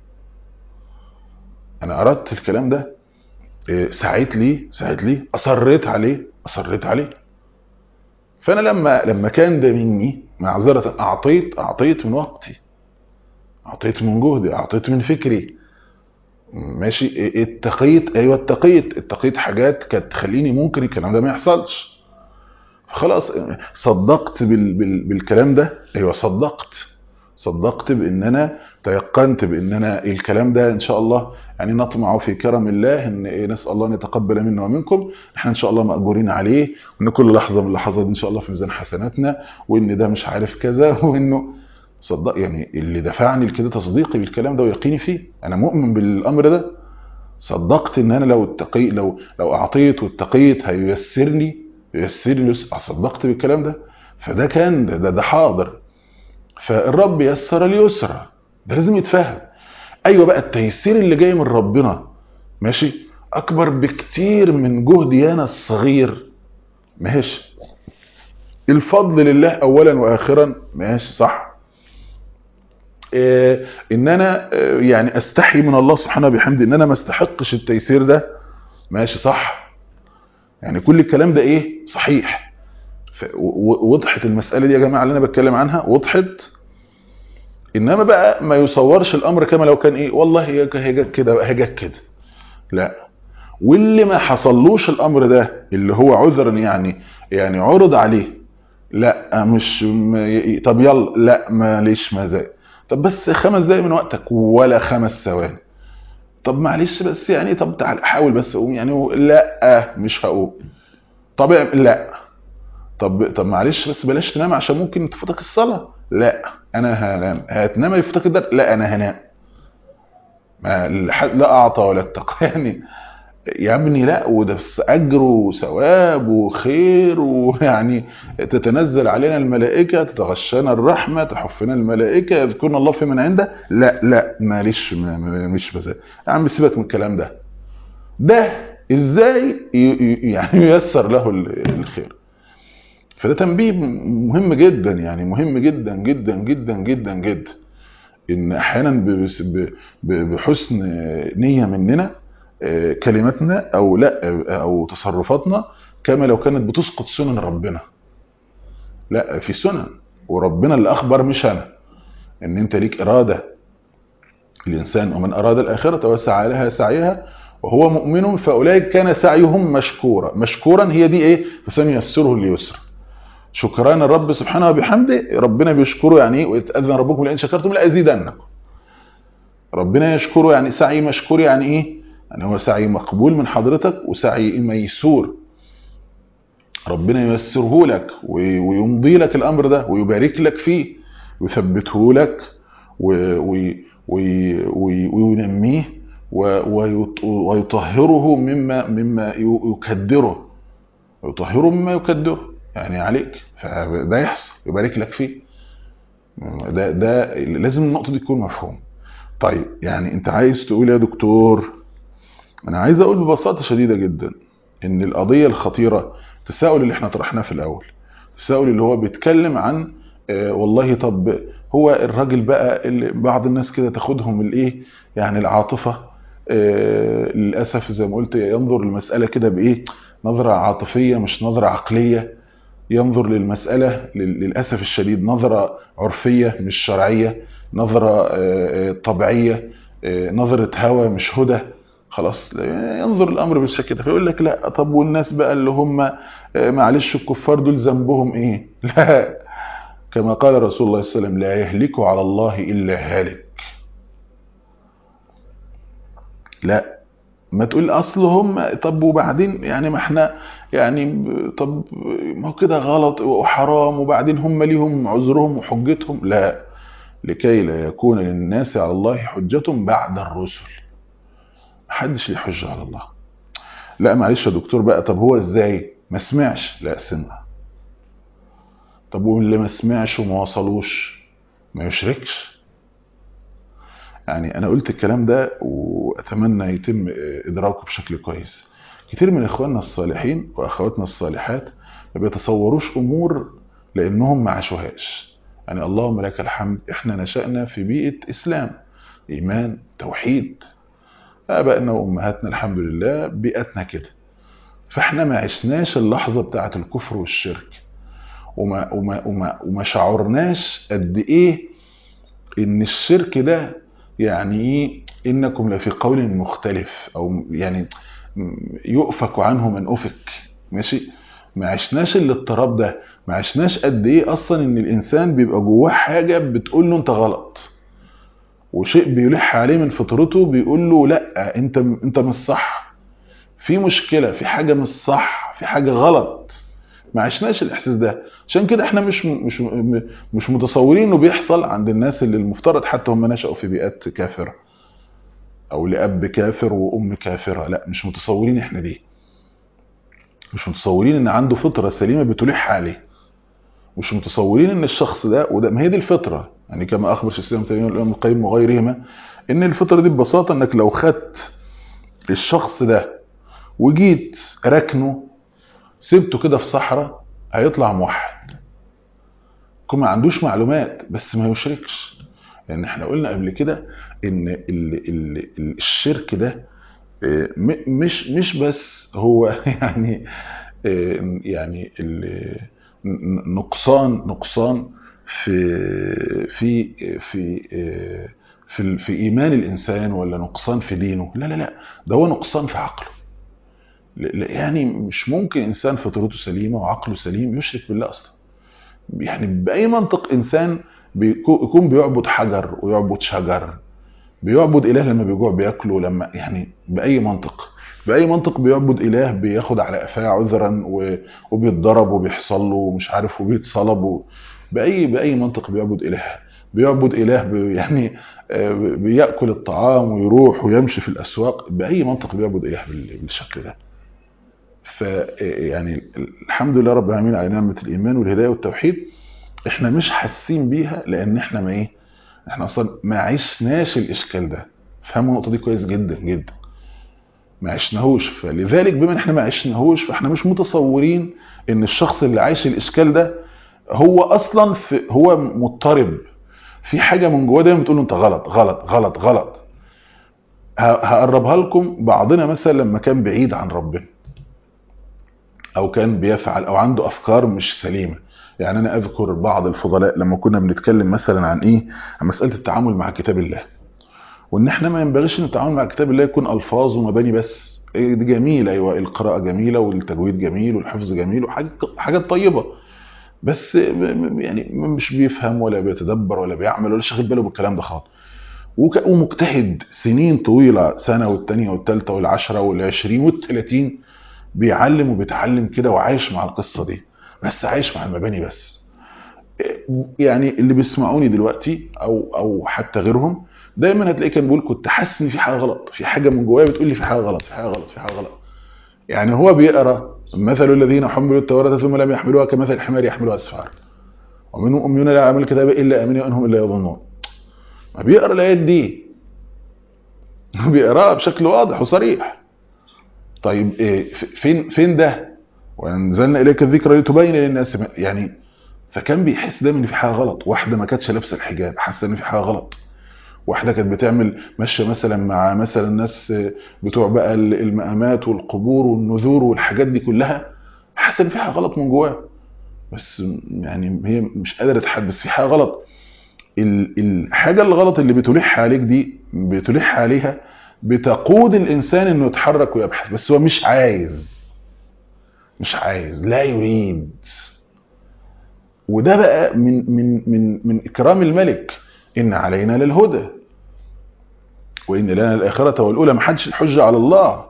انا اردت الكلام ده إيه، سعيت ليه سعيت ليه اصريت عليه اصريت عليه فانا لما لما كان ده مني معذره اعطيت اعطيت من وقتي اعطيت من جهدي اعطيت من فكري ماشي إيه، اتقيت ايوه اتقيت اتقيت حاجات كانت تخليني ممكن الكلام ده ما يحصلش خلاص صدقت بال بال بالكلام ده ايوه صدقت صدقت بان انا تيقنت بان انا الكلام ده ان شاء الله يعني نطمع في كرم الله ان إيه نسال الله ان يتقبل منا ومنكم احنا ان شاء الله ماجورين عليه وان كل لحظه من اللحظات دي ان شاء الله في ميزان حسناتنا وان ده مش عارف كذا وانه صدق يعني اللي دفعني لكده تصديقي بالكلام ده ويقيني فيه انا مؤمن بالامر ده صدقت ان انا لو اتقي لو لو اعطيت واتقيت هييسرني ييسر لي صدقت بالكلام ده فده كان ده, ده, ده حاضر فالرب يسر اليسرى ده لازم يتفهم ايوه بقى التيسير اللي جاي من ربنا ماشي اكبر بكتير من جهدي انا الصغير ماشي الفضل لله اولا واخرا ماشي صح إيه ان انا إيه يعني استحي من الله سبحانه وبحمده ان انا ما استحقش التيسير ده ماشي صح يعني كل الكلام ده ايه صحيح ف- و- وضحت المسألة دي يا جماعة اللي انا بتكلم عنها وضحت انما بقى ما يصورش الامر كما لو كان ايه والله هي هي جت كده هي جت كده لا واللي ما حصلوش الامر ده اللي هو عذرا يعني يعني عرض عليه لا مش م- طب يلا لا معلش ما زي طب بس خمس دقايق من وقتك ولا خمس ثواني طب معلش بس يعني طب تعال حاول بس قوم يعني لا مش هقوم طب اعمل- لا طب طب معلش بس بلاش تنام عشان ممكن تفوتك الصلاة لا انا هنام هتنام يفوتك الدرس لا انا هنام ما الح- لا اعطى ولا اتقى يعني يا ابني لا وده بس اجر وثواب وخير ويعني تتنزل علينا الملائكه تتغشانا الرحمه تحفنا الملائكه يذكرنا الله في من عنده لا لا معلش ما- ما- مش بس يا عم سيبك من الكلام ده ده ازاي ي- ي- يعني ييسر له ال- الخير فده تنبيه مهم جدا يعني مهم جدا جدا جدا جدا جدا ان احيانا ب- ب- ب- بحسن نيه مننا آه، كلماتنا او لا او تصرفاتنا كما لو كانت بتسقط سنن ربنا لا في سنن وربنا اللي اخبر مش انا ان انت ليك اراده الانسان ومن اراد الاخره وسعى لها سعيها وهو مؤمن فاولئك كان سعيهم مشكورا مشكورا هي دي ايه فسنيسره ليسر شكران الرب سبحانه وبحمده ربنا بيشكره يعني ايه واذ اذن ربكم لئن شكرتم لازيدنكم ربنا يشكره يعني سعي مشكور يعني ايه يعني هو سعي مقبول من حضرتك وسعي ميسور ربنا ييسره لك وي- ويمضي لك الامر ده ويبارك لك فيه ويثبته لك و- وي- وي- وي- وينميه و- ويط- ويطهره مما مما ي- يكدره يطهره مما يكدره يعني عليك فده يحصل يبارك لك فيه ده ده لازم النقطه دي تكون مفهوم طيب يعني انت عايز تقول يا دكتور انا عايز اقول ببساطه شديده جدا ان القضيه الخطيره التساؤل اللي احنا طرحناه في الاول التساؤل اللي هو بيتكلم عن آه والله طب هو الراجل بقى اللي بعض الناس كده تاخدهم الايه يعني العاطفه آه للاسف زي ما قلت ينظر للمساله كده بايه نظره عاطفيه مش نظره عقليه ينظر للمساله لل- للاسف الشديد نظره عرفيه مش شرعيه نظره آه، آه، طبيعيه آه، نظره هوى مش هدى خلاص ينظر الامر بالشكل ده فيقول لك لا طب والناس بقى اللي هم آه، معلش الكفار دول ذنبهم ايه لا كما قال رسول الله صلى الله عليه وسلم لا يهلك على الله الا هالك لا ما تقول اصل هم طب وبعدين يعني ما احنا يعني ب- طب ما هو كده غلط وحرام وبعدين هم ليهم عذرهم وحجتهم لا لكي لا يكون للناس على الله حجة بعد الرسل محدش ليه حجة على الله لا معلش يا دكتور بقى طب هو ازاي ما سمعش لا سمع طب واللي ما سمعش وما وصلوش ما يشركش يعني انا قلت الكلام ده واتمنى يتم ادراكه بشكل كويس كتير من اخواننا الصالحين واخواتنا الصالحات ما بيتصوروش امور لانهم ما عاشوهاش يعني اللهم لك الحمد احنا نشأنا في بيئة اسلام ايمان توحيد ابائنا وامهاتنا الحمد لله بيئتنا كده فاحنا ما عشناش اللحظة بتاعة الكفر والشرك وما, وما, وما, وما شعرناش قد ايه ان الشرك ده يعني ايه انكم لفي قول مختلف او يعني يؤفك عنه من افك ماشي ما عشناش الاضطراب ده ما عشناش قد ايه اصلا ان الانسان بيبقى جواه حاجه بتقول له انت غلط وشيء بيلح عليه من فطرته بيقول له لا انت انت مش صح في مشكله في حاجه مش صح في حاجه غلط ما عشناش الاحساس ده عشان كده احنا مش مش مش متصورين انه بيحصل عند الناس اللي المفترض حتى هم نشأوا في بيئات كافره او لاب كافر وام كافره لا مش متصورين احنا دي مش متصورين ان عنده فطره سليمه بتلح عليه مش متصورين ان الشخص ده وده ما هي دي الفطره يعني كما اخبر الشيخ الاسلام تيميه والامام القيم وغيرهما ان الفطره دي ببساطه انك لو خدت الشخص ده وجيت ركنه سبته كده في صحراء هيطلع موحد يكون ما عندوش معلومات بس ما يشركش لان يعني احنا قلنا قبل كده ان ال ال ال الشرك ده مش مش بس هو يعني يعني نقصان نقصان في في في في في ايمان الانسان ولا نقصان في دينه لا لا لا ده هو نقصان في عقله يعني مش ممكن انسان فطرته سليمه وعقله سليم يشرك بالله اصلا يعني باي منطق انسان بيكون بيعبد حجر ويعبد شجر بيعبد اله لما بيجوع بياكله لما يعني باي منطق باي منطق بيعبد اله بياخد على قفاه عذرا وبيتضرب وبيحصل له ومش عارف وبيتصلب باي باي منطق بيعبد اله بيعبد اله بي يعني بياكل الطعام ويروح ويمشي في الاسواق باي منطق بيعبد اله بالشكل ده ف يعني الحمد لله رب العالمين على نعمه الايمان والهدايه والتوحيد احنا مش حاسين بيها لان احنا ما ايه احنا اصلا ما عشناش الاشكال ده فهموا النقطه دي كويس جدا جدا ما عشناهوش فلذلك بما ان احنا ما عشناهوش فاحنا مش متصورين ان الشخص اللي عايش الاشكال ده هو اصلا في هو مضطرب في حاجه من جواه دايما بتقول له انت غلط غلط غلط غلط هقربها لكم بعضنا مثلا لما كان بعيد عن ربنا او كان بيفعل او عنده افكار مش سليمه يعني انا اذكر بعض الفضلاء لما كنا بنتكلم مثلا عن ايه عن مساله التعامل مع كتاب الله وان احنا ما ينبغيش ان التعامل مع كتاب الله يكون الفاظ ومباني بس دي جميل ايوه القراءه جميله والتجويد جميل والحفظ جميل وحاجات طيبه بس يعني مش بيفهم ولا بيتدبر ولا بيعمل ولا شاغل باله بالكلام ده خالص ومجتهد سنين طويله سنه والثانيه والثالثه والعشره والعشرين والثلاثين بيعلم وبيتعلم كده وعايش مع القصه دي بس عايش مع المباني بس يعني اللي بيسمعوني دلوقتي او او حتى غيرهم دايما هتلاقيه كان بيقول كنت حاسس ان في حاجه غلط في حاجه من جوايا بتقول لي في حاجه غلط في حاجه غلط في حاجه غلط يعني هو بيقرا مثل الذين حملوا التوراة ثم لم يحملوها كمثل الحمار يحملها اسفار ومنهم اميون لا يعمل الكتاب الا امنوا انهم الا يظنون ما بيقرا الايات دي بيقراها بشكل واضح وصريح طيب إيه فين فين ده وانزلنا اليك الذكر لتبين للناس يعني فكان بيحس دايما ان في حاجه غلط واحده ما كانتش لابسه الحجاب حاسه ان في حاجه غلط واحده كانت بتعمل ماشيه مثلا مع مثلا الناس بتوع بقى المقامات والقبور والنذور والحاجات دي كلها حاسه ان في حاجه غلط من جواها بس يعني هي مش قادره تحدث في حاجه غلط الحاجه الغلط اللي بتلح عليك دي بتلح عليها بتقود الانسان انه يتحرك ويبحث بس هو مش عايز مش عايز لا يريد وده بقى من من من من اكرام الملك ان علينا للهدى وان لنا الاخره والاولى ما حدش الحجه على الله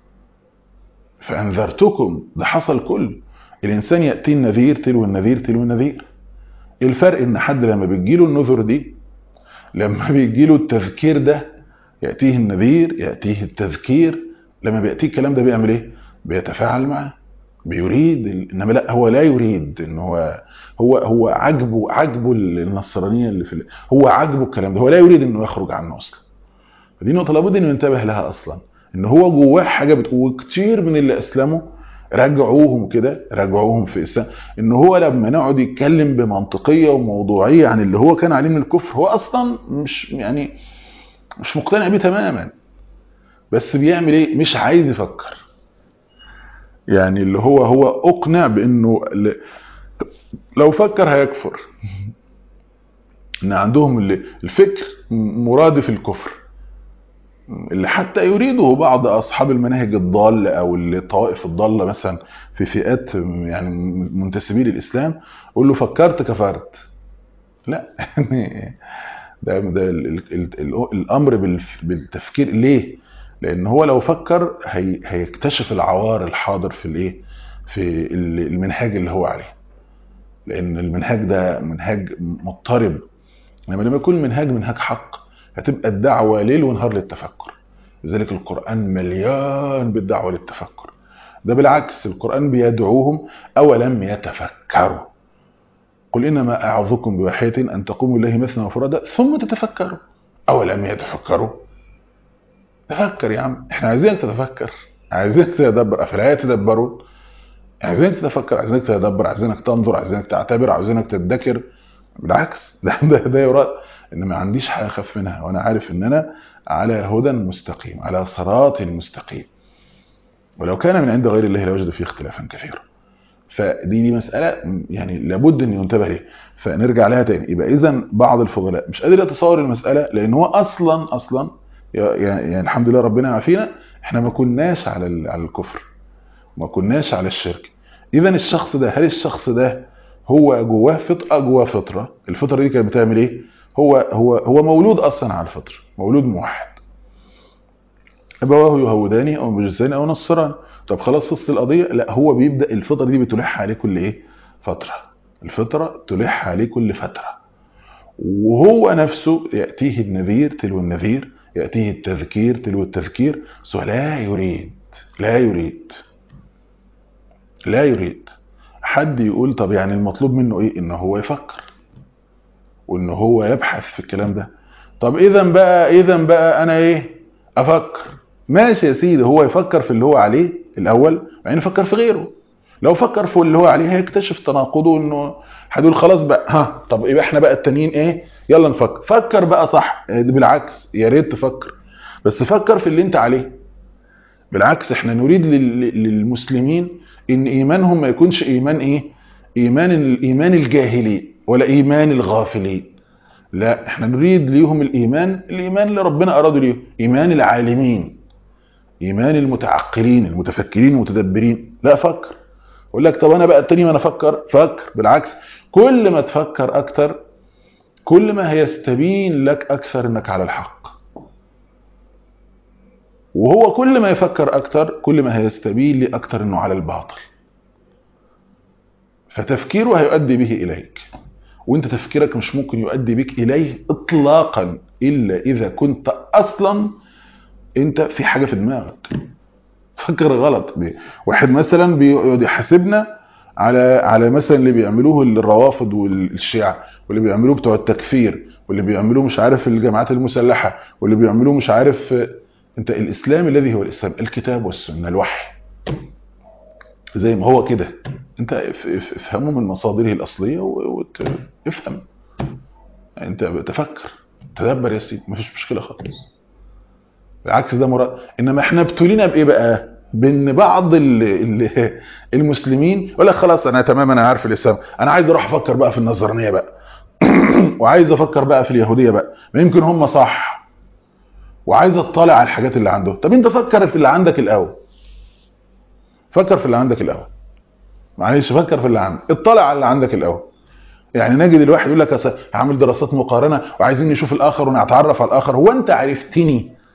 فانذرتكم ده حصل كله الانسان ياتي النذير تلو النذير تلو النذير الفرق ان حد لما بتجيله النذر دي لما بيجيله التذكير ده ياتيه النذير ياتيه التذكير لما بياتيه الكلام ده بيعمل ايه بيتفاعل معاه بيريد ال- انما لا هو لا يريد ان هو هو هو عجبه عجبه النصرانيه اللي في ال- هو عجبه الكلام ده هو لا يريد انه يخرج عنه اصلا فدي نقطه لابد انه ينتبه لها اصلا ان هو جواه حاجه بتقول كتير من اللي اسلموا رجعوهم كده رجعوهم في اسلام ان هو لما نقعد يتكلم بمنطقيه وموضوعيه عن اللي هو كان عليه من الكفر هو اصلا مش يعني مش مقتنع بيه تماما بس بيعمل ايه مش عايز يفكر يعني اللي هو هو اقنع بانه ل- لو فكر هيكفر ان عندهم اللي- الفكر مرادف الكفر اللي حتى يريده بعض اصحاب المناهج الضاله او الطوائف الضاله مثلا في فئات يعني منتسبين للاسلام يقول له فكرت كفرت لا يعني ده ده ال- ال- ال- ال- الامر بالف- بالتفكير ليه لان هو لو فكر هي هيكتشف العوار الحاضر في الايه في ال- المنهاج اللي هو عليه لان المنهاج ده منهاج مضطرب انما لما يكون منهاج منهاج حق هتبقى الدعوه ليل ونهار للتفكر لذلك القران مليان بالدعوه للتفكر ده بالعكس القران بيدعوهم اولم يتفكروا قل انما اعظكم بواحده ان تقوموا لله مثنى وفرادى ثم تتفكروا اولم يتفكروا تفكر يا عم احنا عايزينك تتفكر عايزينك تتدبر افلا يتدبرون عايزينك تتفكر عايزينك تتدبر عايزينك تنظر عايزينك تعتبر عايزينك تدكر بالعكس ده ده, ده يراد ان ما عنديش حاجه اخاف منها وانا عارف ان انا على هدى مستقيم على صراط مستقيم ولو كان من عند غير الله لوجد فيه اختلافا كثيرا فدي دي مساله يعني لابد ان ينتبه ليها فنرجع لها تاني يبقى اذا بعض الفضلاء مش قادر يتصور المساله لان هو اصلا اصلا يعني يعني الحمد لله ربنا عافينا احنا ما كناش على ال- على الكفر ما كناش على الشرك اذا الشخص ده هل الشخص ده هو جواه فطره جواه فطره الفطره دي كانت بتعمل ايه هو هو هو مولود اصلا على الفطره مولود موحد ابواه يهوداني او مجوساني او نصراني طب خلاص خلصت القضيه لا هو بيبدا الفطره دي بتلح عليه كل ايه فتره الفطره تلح عليه كل فتره وهو نفسه ياتيه النذير تلو النذير ياتيه التذكير تلو التذكير بس هو لا يريد لا يريد لا يريد حد يقول طب يعني المطلوب منه ايه ان هو يفكر وان هو يبحث في الكلام ده طب اذا بقى اذا بقى انا ايه افكر ماشي يا سيدي هو يفكر في اللي هو عليه الاول بعدين يفكر في غيره لو فكر في اللي هو عليه هيكتشف تناقضه انه هتقول خلاص بقى ها طب يبقى احنا بقى التانيين ايه يلا نفكر فكر بقى صح ده بالعكس يا ريت تفكر بس فكر في اللي انت عليه بالعكس احنا نريد لل- للمسلمين ان ايمانهم ما يكونش ايمان ايه ايمان الايمان الجاهلين ولا ايمان الغافلين لا احنا نريد ليهم الايمان الايمان اللي ربنا اراده ليهم ايمان العالمين ايمان المتعقلين المتفكرين المتدبرين لا فكر اقول لك طب انا بقى التاني ما انا افكر فكر بالعكس كل ما تفكر اكتر كل ما هيستبين لك اكثر انك على الحق وهو كل ما يفكر اكتر كل ما هيستبين لي اكتر انه على الباطل فتفكيره هيؤدي به اليك وانت تفكيرك مش ممكن يؤدي بك اليه اطلاقا الا اذا كنت اصلا انت في حاجه في دماغك تفكر غلط واحد مثلا بيقعد يحاسبنا على على مثلا اللي بيعملوه الروافض والشيعة واللي بيعملوه بتوع التكفير واللي بيعملوه مش عارف الجماعات المسلحة واللي بيعملوه مش عارف انت الاسلام الذي هو الاسلام الكتاب والسنة الوحي زي ما هو كده انت افهمه من مصادره الاصلية وافهم انت تفكر تدبر يا سيدي مفيش مشكلة خالص بالعكس ده مراد انما احنا ابتلينا بايه بقى بان بعض ال ال المسلمين يقول لك خلاص انا تمام انا عارف الاسلام انا عايز اروح افكر بقى في النصرانيه بقى وعايز افكر بقى في اليهوديه بقى ما يمكن هم صح وعايز اطلع على الحاجات اللي عندهم طب انت فكر في اللي عندك الاول فكر في اللي عندك الاول معلش فكر في اللي عندك اطلع على اللي عندك الاول يعني نجد الواحد يقول لك هعمل دراسات مقارنه وعايزين نشوف الاخر ونتعرف على الاخر هو انت عرفتني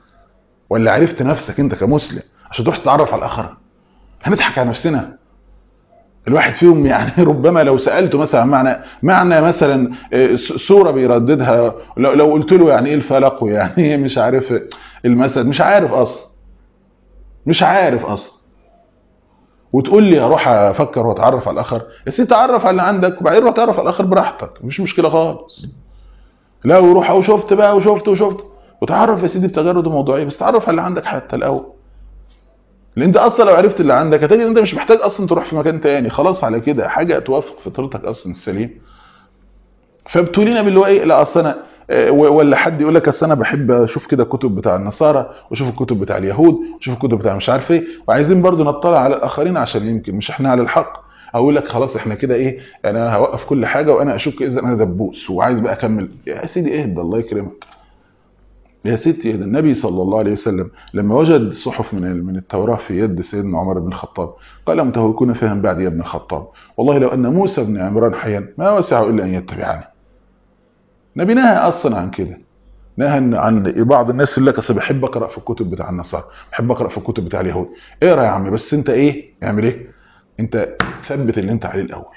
ولا عرفت نفسك انت كمسلم عشان تروح تتعرف على الاخر هنضحك على نفسنا الواحد فيهم يعني ربما لو سالته مثلا معنى معنى مثلا آه، س- سوره بيرددها لو, لو قلت له يعني ايه الفلق ويعني ايه مش عارف المثل مش عارف اصلا مش عارف اصلا وتقول لي اروح افكر واتعرف على الاخر يا سيدي تعرف على اللي عندك وبعدين روح تعرف على الاخر براحتك مفيش مشكله خالص لا وروح او شفت بقى وشفت وشفت وتعرف يا سيدي بتجارب موضوعيه بس تعرف على اللي عندك حتى الاول لان انت اصلا لو عرفت اللي عندك هتجد ان انت مش محتاج اصلا تروح في مكان تاني خلاص على كده حاجه توافق فطرتك اصلا السليم فابتلينا باللي هو ايه لا اصل انا آه، و- ولا حد يقول لك اصل انا بحب اشوف كده كتب بتاع النصارى واشوف الكتب بتاع اليهود واشوف الكتب بتاع مش عارف ايه وعايزين برضو نطلع على الاخرين عشان يمكن مش احنا على الحق اقول لك خلاص احنا كده ايه انا هوقف كل حاجه وانا اشك اذا انا دبوس وعايز بقى اكمل يا سيدي اهدى الله يكرمك يا ستي ده النبي صلى الله عليه وسلم لما وجد صحف من من التوراة في يد سيدنا عمر بن الخطاب قال أم تهلكون فيها من بعد يا ابن الخطاب والله لو أن موسى بن عمران حيا ما وسعه إلا أن يتبعني نبي نهى أصلا عن كده نهى عن- عن بعض الناس اللي لك أصل بحب أقرأ في الكتب بتاع النصارى بحب أقرأ في الكتب بتاع اليهود اقرأ يا عم بس أنت إيه اعمل إيه أنت ثبت اللي أنت عليه الأول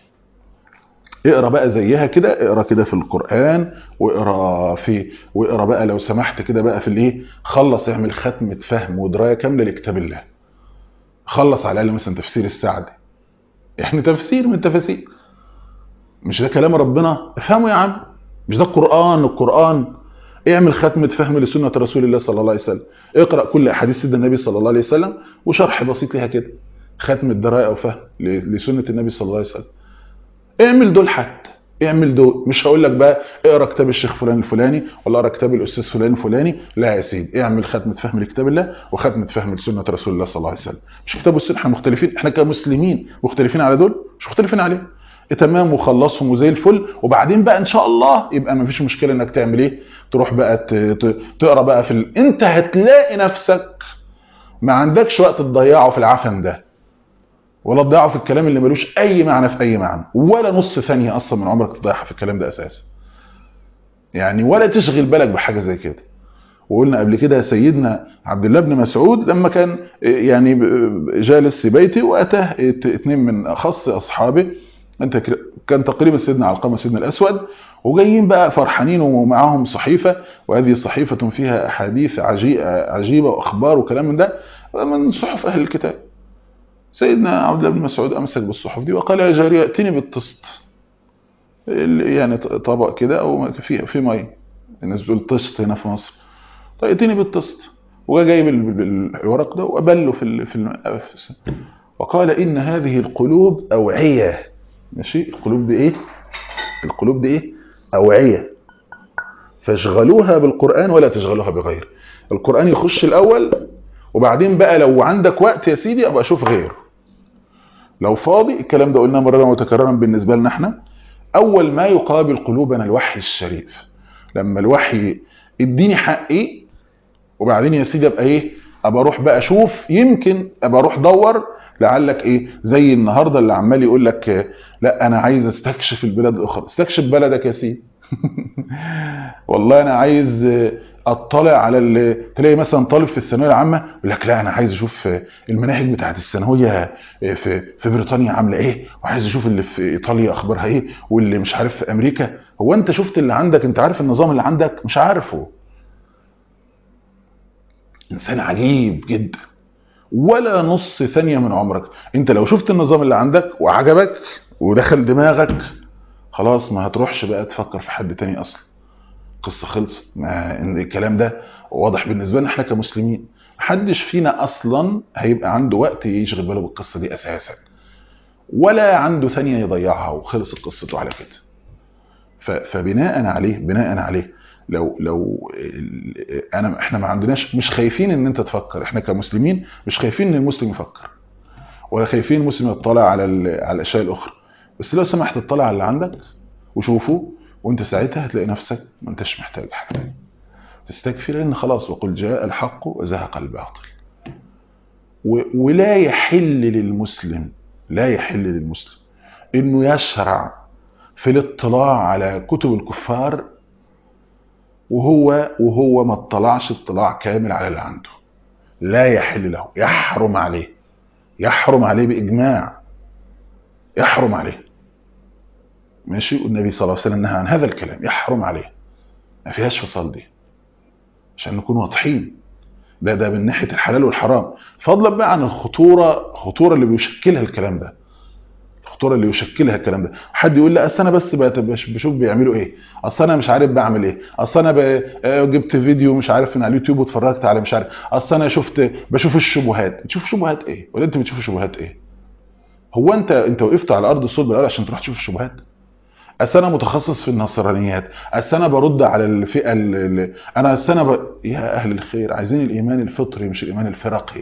اقرا بقى زيها كده اقرا كده في القران واقرا في واقرا بقى لو سمحت كده بقى في الايه خلص اعمل ختمه فهم ودرايه كامله لكتاب الله خلص على الاقل مثلا تفسير السعدي يعني تفسير من التفاسير مش ده كلام ربنا افهمه يا عم مش ده القران القران اعمل ختمه فهم لسنه رسول الله صلى الله عليه وسلم اقرا كل احاديث سيدنا النبي صلى الله عليه وسلم وشرح بسيط ليها كده ختمه درايه او فهم ل- لسنه النبي صلى الله عليه وسلم اعمل دول حتى اعمل دول مش هقول لك بقى اقرا كتاب الشيخ فلان الفلاني ولا اقرا كتاب الاستاذ فلان الفلاني لا يا سيدي اعمل ختمه فهم لكتاب الله وختمه فهم لسنه رسول الله صلى الله عليه وسلم مش كتاب والسنه احنا مختلفين احنا كمسلمين مختلفين على دول مش مختلفين عليه تمام وخلصهم وزي الفل وبعدين بقى ان شاء الله يبقى ما فيش مشكله انك تعمل ايه تروح بقى ت- ت- تقرا بقى في ال... انت هتلاقي نفسك ما عندكش وقت تضيعه في العفن ده ولا تضيعه في الكلام اللي ملوش اي معنى في اي معنى ولا نص ثانيه اصلا من عمرك تضيعها في الكلام ده اساسا يعني ولا تشغل بالك بحاجه زي كده وقلنا قبل كده سيدنا عبد الله بن مسعود لما كان يعني جالس في بيته واتاه اثنين من اخص اصحابه انت ك- كان تقريبا سيدنا علقمه سيدنا الاسود وجايين بقى فرحانين ومعاهم صحيفه وهذه صحيفه فيها احاديث عجي- عجيبه واخبار وكلام من ده من صحف اهل الكتاب سيدنا عبد الله بن مسعود امسك بالصحف دي وقال يا جاريه ائتني بالطست ال- يعني طبق كده او في في ميه الناس بتقول طشت هنا في مصر طيب ائتني بالطست وجا جايب ال- ال- الورق ده وابله في ال- في الم- في الس- وقال ان هذه القلوب اوعيه ماشي القلوب دي ايه القلوب دي ايه اوعيه فاشغلوها بالقران ولا تشغلوها بغيره القران يخش الاول وبعدين بقى لو عندك وقت يا سيدي ابقى اشوف غيره لو فاضي الكلام ده قلناه مره متكررا بالنسبه لنا احنا اول ما يقابل قلوبنا الوحي الشريف لما الوحي اديني حقي وبعدين يا سيدي ابقى ايه ابقى اروح بقى اشوف يمكن ابقى اروح دور لعلك ايه زي النهارده اللي عمال يقول لك آه، لا انا عايز استكشف البلاد الاخرى استكشف بلدك يا سيدي والله انا عايز آه، اطلع على ال- تلاقي مثلا طالب في الثانويه العامه يقول لك لا انا عايز اشوف آه، المناهج بتاعت الثانويه آه، في في بريطانيا عامله ايه وعايز اشوف اللي في ايطاليا اخبارها ايه واللي مش عارف في امريكا هو انت شفت اللي عندك انت عارف النظام اللي عندك مش عارفه انسان عجيب جدا ولا نص ثانيه من عمرك انت لو شفت النظام اللي عندك وعجبك ودخل دماغك خلاص ما هتروحش بقى تفكر في حد تاني اصلا قصه خلصت ما إن الكلام ده واضح بالنسبه لنا احنا كمسلمين محدش فينا اصلا هيبقى عنده وقت يشغل باله بالقصه دي اساسا ولا عنده ثانيه يضيعها وخلصت قصته على كده ف- فبناء عليه بناء عليه لو لو ال- انا احنا ما عندناش مش خايفين ان انت تفكر احنا كمسلمين مش خايفين ان المسلم يفكر ولا خايفين المسلم يطلع على ال- على الاشياء الاخرى بس لو سمحت اطلع على اللي عندك وشوفه وانت ساعتها هتلاقي نفسك ما انتش محتاج حاجه تانية تستكفي لان خلاص وقل جاء الحق وزهق الباطل و- ولا يحل للمسلم لا يحل للمسلم انه يشرع في الاطلاع على كتب الكفار وهو وهو ما اطلعش اطلاع كامل على اللي عنده لا يحل له يحرم عليه يحرم عليه باجماع يحرم عليه ماشي والنبي صلى الله عليه وسلم نهى عن هذا الكلام يحرم عليه ما فيهاش فصال دي عشان نكون واضحين ده ده من ناحيه الحلال والحرام فضلا بقى عن الخطوره الخطوره اللي بيشكلها الكلام ده الخطوره اللي يشكلها الكلام ده حد يقول لا اصل انا بس بت- بش- بشوف بيعملوا ايه اصل انا مش عارف بعمل ايه اصل انا ب- آه، جبت فيديو مش عارف من على اليوتيوب واتفرجت على مش عارف اصل انا شفت بشوف الشبهات بتشوف شبهات ايه ولا انت بتشوف شبهات ايه هو انت انت وقفت على ارض الصلب الاول عشان تروح تشوف الشبهات اصل انا متخصص في النصرانيات اصل انا برد على الفئه اللي انا اصل انا ب... يا اهل الخير عايزين الايمان الفطري مش الايمان الفرقي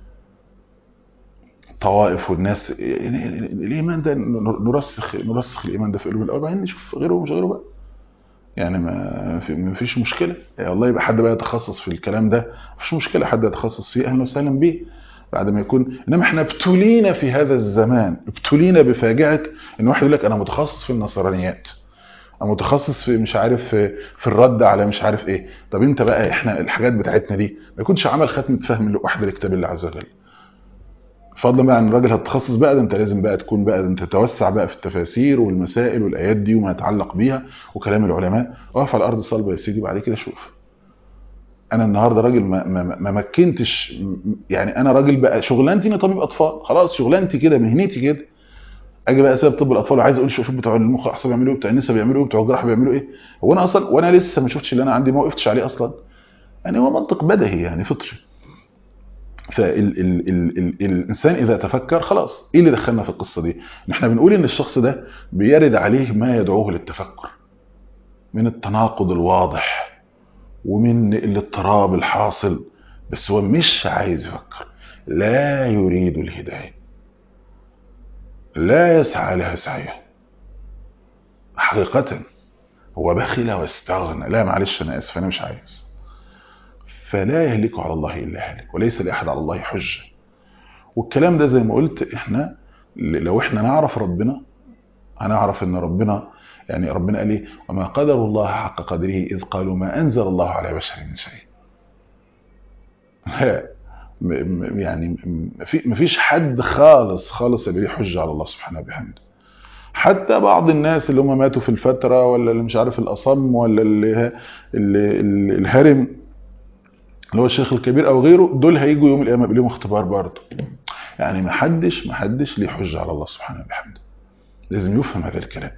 الطوائف والناس يعني الايمان ده نرسخ نرسخ الايمان ده في قلوب الاول بعدين نشوف غيره ومش غيره بقى يعني ما في ما فيش مشكله يا والله يبقى حد بقى يتخصص في الكلام ده مفيش مشكله حد يتخصص فيه اهلا وسهلا بيه بعد ما يكون انما احنا ابتلينا في هذا الزمان ابتلينا بفاجعه ان واحد يقول لك انا متخصص في النصرانيات انا متخصص في مش عارف في, في الرد على مش عارف ايه طب انت بقى احنا الحاجات بتاعتنا دي ما يكونش عمل ختمه فهم واحده لكتاب الله عز وجل فضلا بقى عن الراجل هتتخصص بقى ده انت لازم بقى تكون بقى ده انت تتوسع بقى في التفاسير والمسائل والايات دي وما يتعلق بيها وكلام العلماء اقف على الارض صلبه يا سيدي وبعد كده شوف انا النهارده راجل ما, ما, ما مكنتش يعني انا راجل بقى شغلانتي اني طبيب اطفال خلاص شغلانتي كده مهنتي كده اجي بقى اسيب طب الاطفال وعايز اقول شوف بتوع المخ احسن بيعملوا ايه بتوع النساء بيعملوا ايه بتوع الجراحه بيعملوا ايه هو انا اصلا وانا لسه ما شفتش اللي انا عندي ما وقفتش عليه اصلا يعني هو منطق بدهي يعني فطري فالانسان اذا تفكر خلاص ايه اللي دخلنا في القصه دي ان احنا بنقول ان الشخص ده بيرد عليه ما يدعوه للتفكر من التناقض الواضح ومن الاضطراب الحاصل بس هو مش عايز يفكر لا يريد الهدايه لا يسعى لها سعيه حقيقه هو بخل واستغنى لا معلش انا اسف انا مش عايز فلا يهلك على الله الا هالك وليس لاحد على الله حجه والكلام ده زي ما قلت احنا لو احنا نعرف ربنا هنعرف ان ربنا يعني ربنا قال ايه وما قدر الله حق قدره اذ قالوا ما انزل الله على بشر من شيء يعني ما فيش حد خالص خالص اللي ليه حجه على الله سبحانه وبحمده حتى بعض الناس اللي هم ماتوا في الفتره ولا اللي مش عارف الاصم ولا اللي, اللي, اللي الهرم اللي هو الشيخ الكبير او غيره دول هيجوا يوم القيامه يبقى لهم اختبار برضه يعني ما حدش ما حدش ليه حجه على الله سبحانه وبحمده لازم يفهم هذا الكلام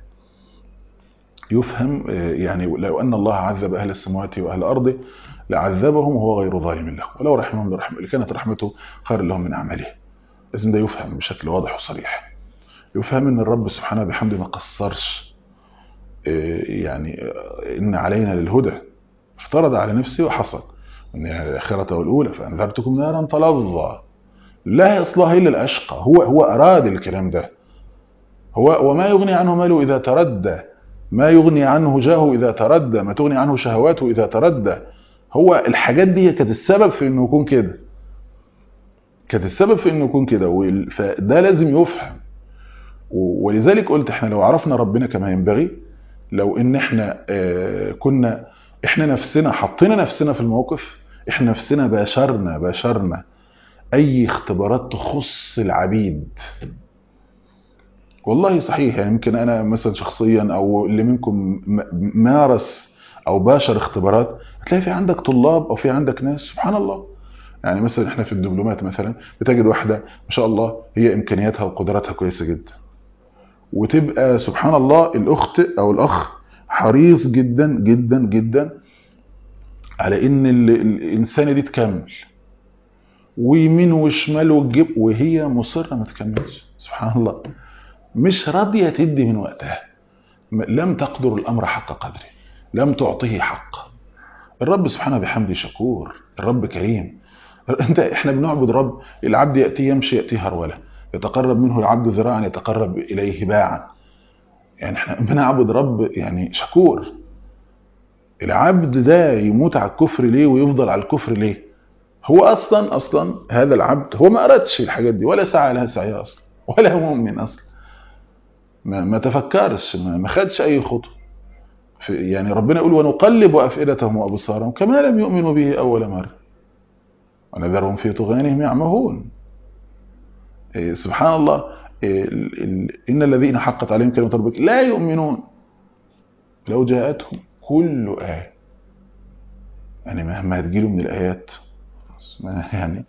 يفهم يعني لو ان الله عذب اهل السماوات واهل الارض لعذبهم وهو غير ظالم لهم ولو رحمهم لرحمه لكانت رحمته خير لهم من عمله لازم ده يفهم بشكل واضح وصريح يفهم ان الرب سبحانه وبحمده ما قصرش يعني ان علينا للهدى افترض على نفسه وحصل ان الاخره والاولى فانذرتكم نارا تلظى لا يصلها الا الاشقى هو هو اراد الكلام ده هو وما يغني عنه ماله اذا تردى ما يغني عنه جاهه اذا تردى ما تغني عنه شهواته اذا تردى هو الحاجات دي كانت السبب في انه يكون كده كانت السبب في انه يكون كده فده لازم يفهم ولذلك قلت احنا لو عرفنا ربنا كما ينبغي لو ان احنا اه كنا احنا نفسنا حطينا نفسنا في الموقف احنا نفسنا باشرنا باشرنا اي اختبارات تخص العبيد والله صحيح يعني يمكن انا مثلا شخصيا او اللي منكم مارس او باشر اختبارات هتلاقي في عندك طلاب او في عندك ناس سبحان الله يعني مثلا احنا في الدبلومات مثلا بتجد واحده ما شاء الله هي امكانياتها وقدراتها كويسه جدا وتبقى سبحان الله الاخت او الاخ حريص جدا جدا جدا على ان الانسانه دي تكمل ويمين وشمال وتجيب وهي مصره ما تكملش سبحان الله مش راضيه تدي من وقتها لم تقدر الامر حق قدره لم تعطيه حقه الرب سبحانه بحمده شكور الرب كريم انت احنا بنعبد رب العبد ياتي يمشي ياتي هروله يتقرب منه العبد ذراعا يتقرب اليه باعا يعني احنا بنعبد رب يعني شكور العبد ده يموت على الكفر ليه ويفضل على الكفر ليه هو اصلا اصلا هذا العبد هو ما اردش الحاجات دي ولا سعى لها سعيها اصلا ولا هو مؤمن اصلا ما, ما تفكرش ما, ما خدش اي خطوه في يعني ربنا يقول ونقلب أفئدتهم وأبصارهم كما لم يؤمنوا به أول مرة ونذرهم في طغيانهم يعمهون إيه سبحان الله إيه ال- ال- إن الذين حقت عليهم كلمة ربك لا يؤمنون لو جاءتهم كل آية يعني مهما هتجيله من الآيات ما يعني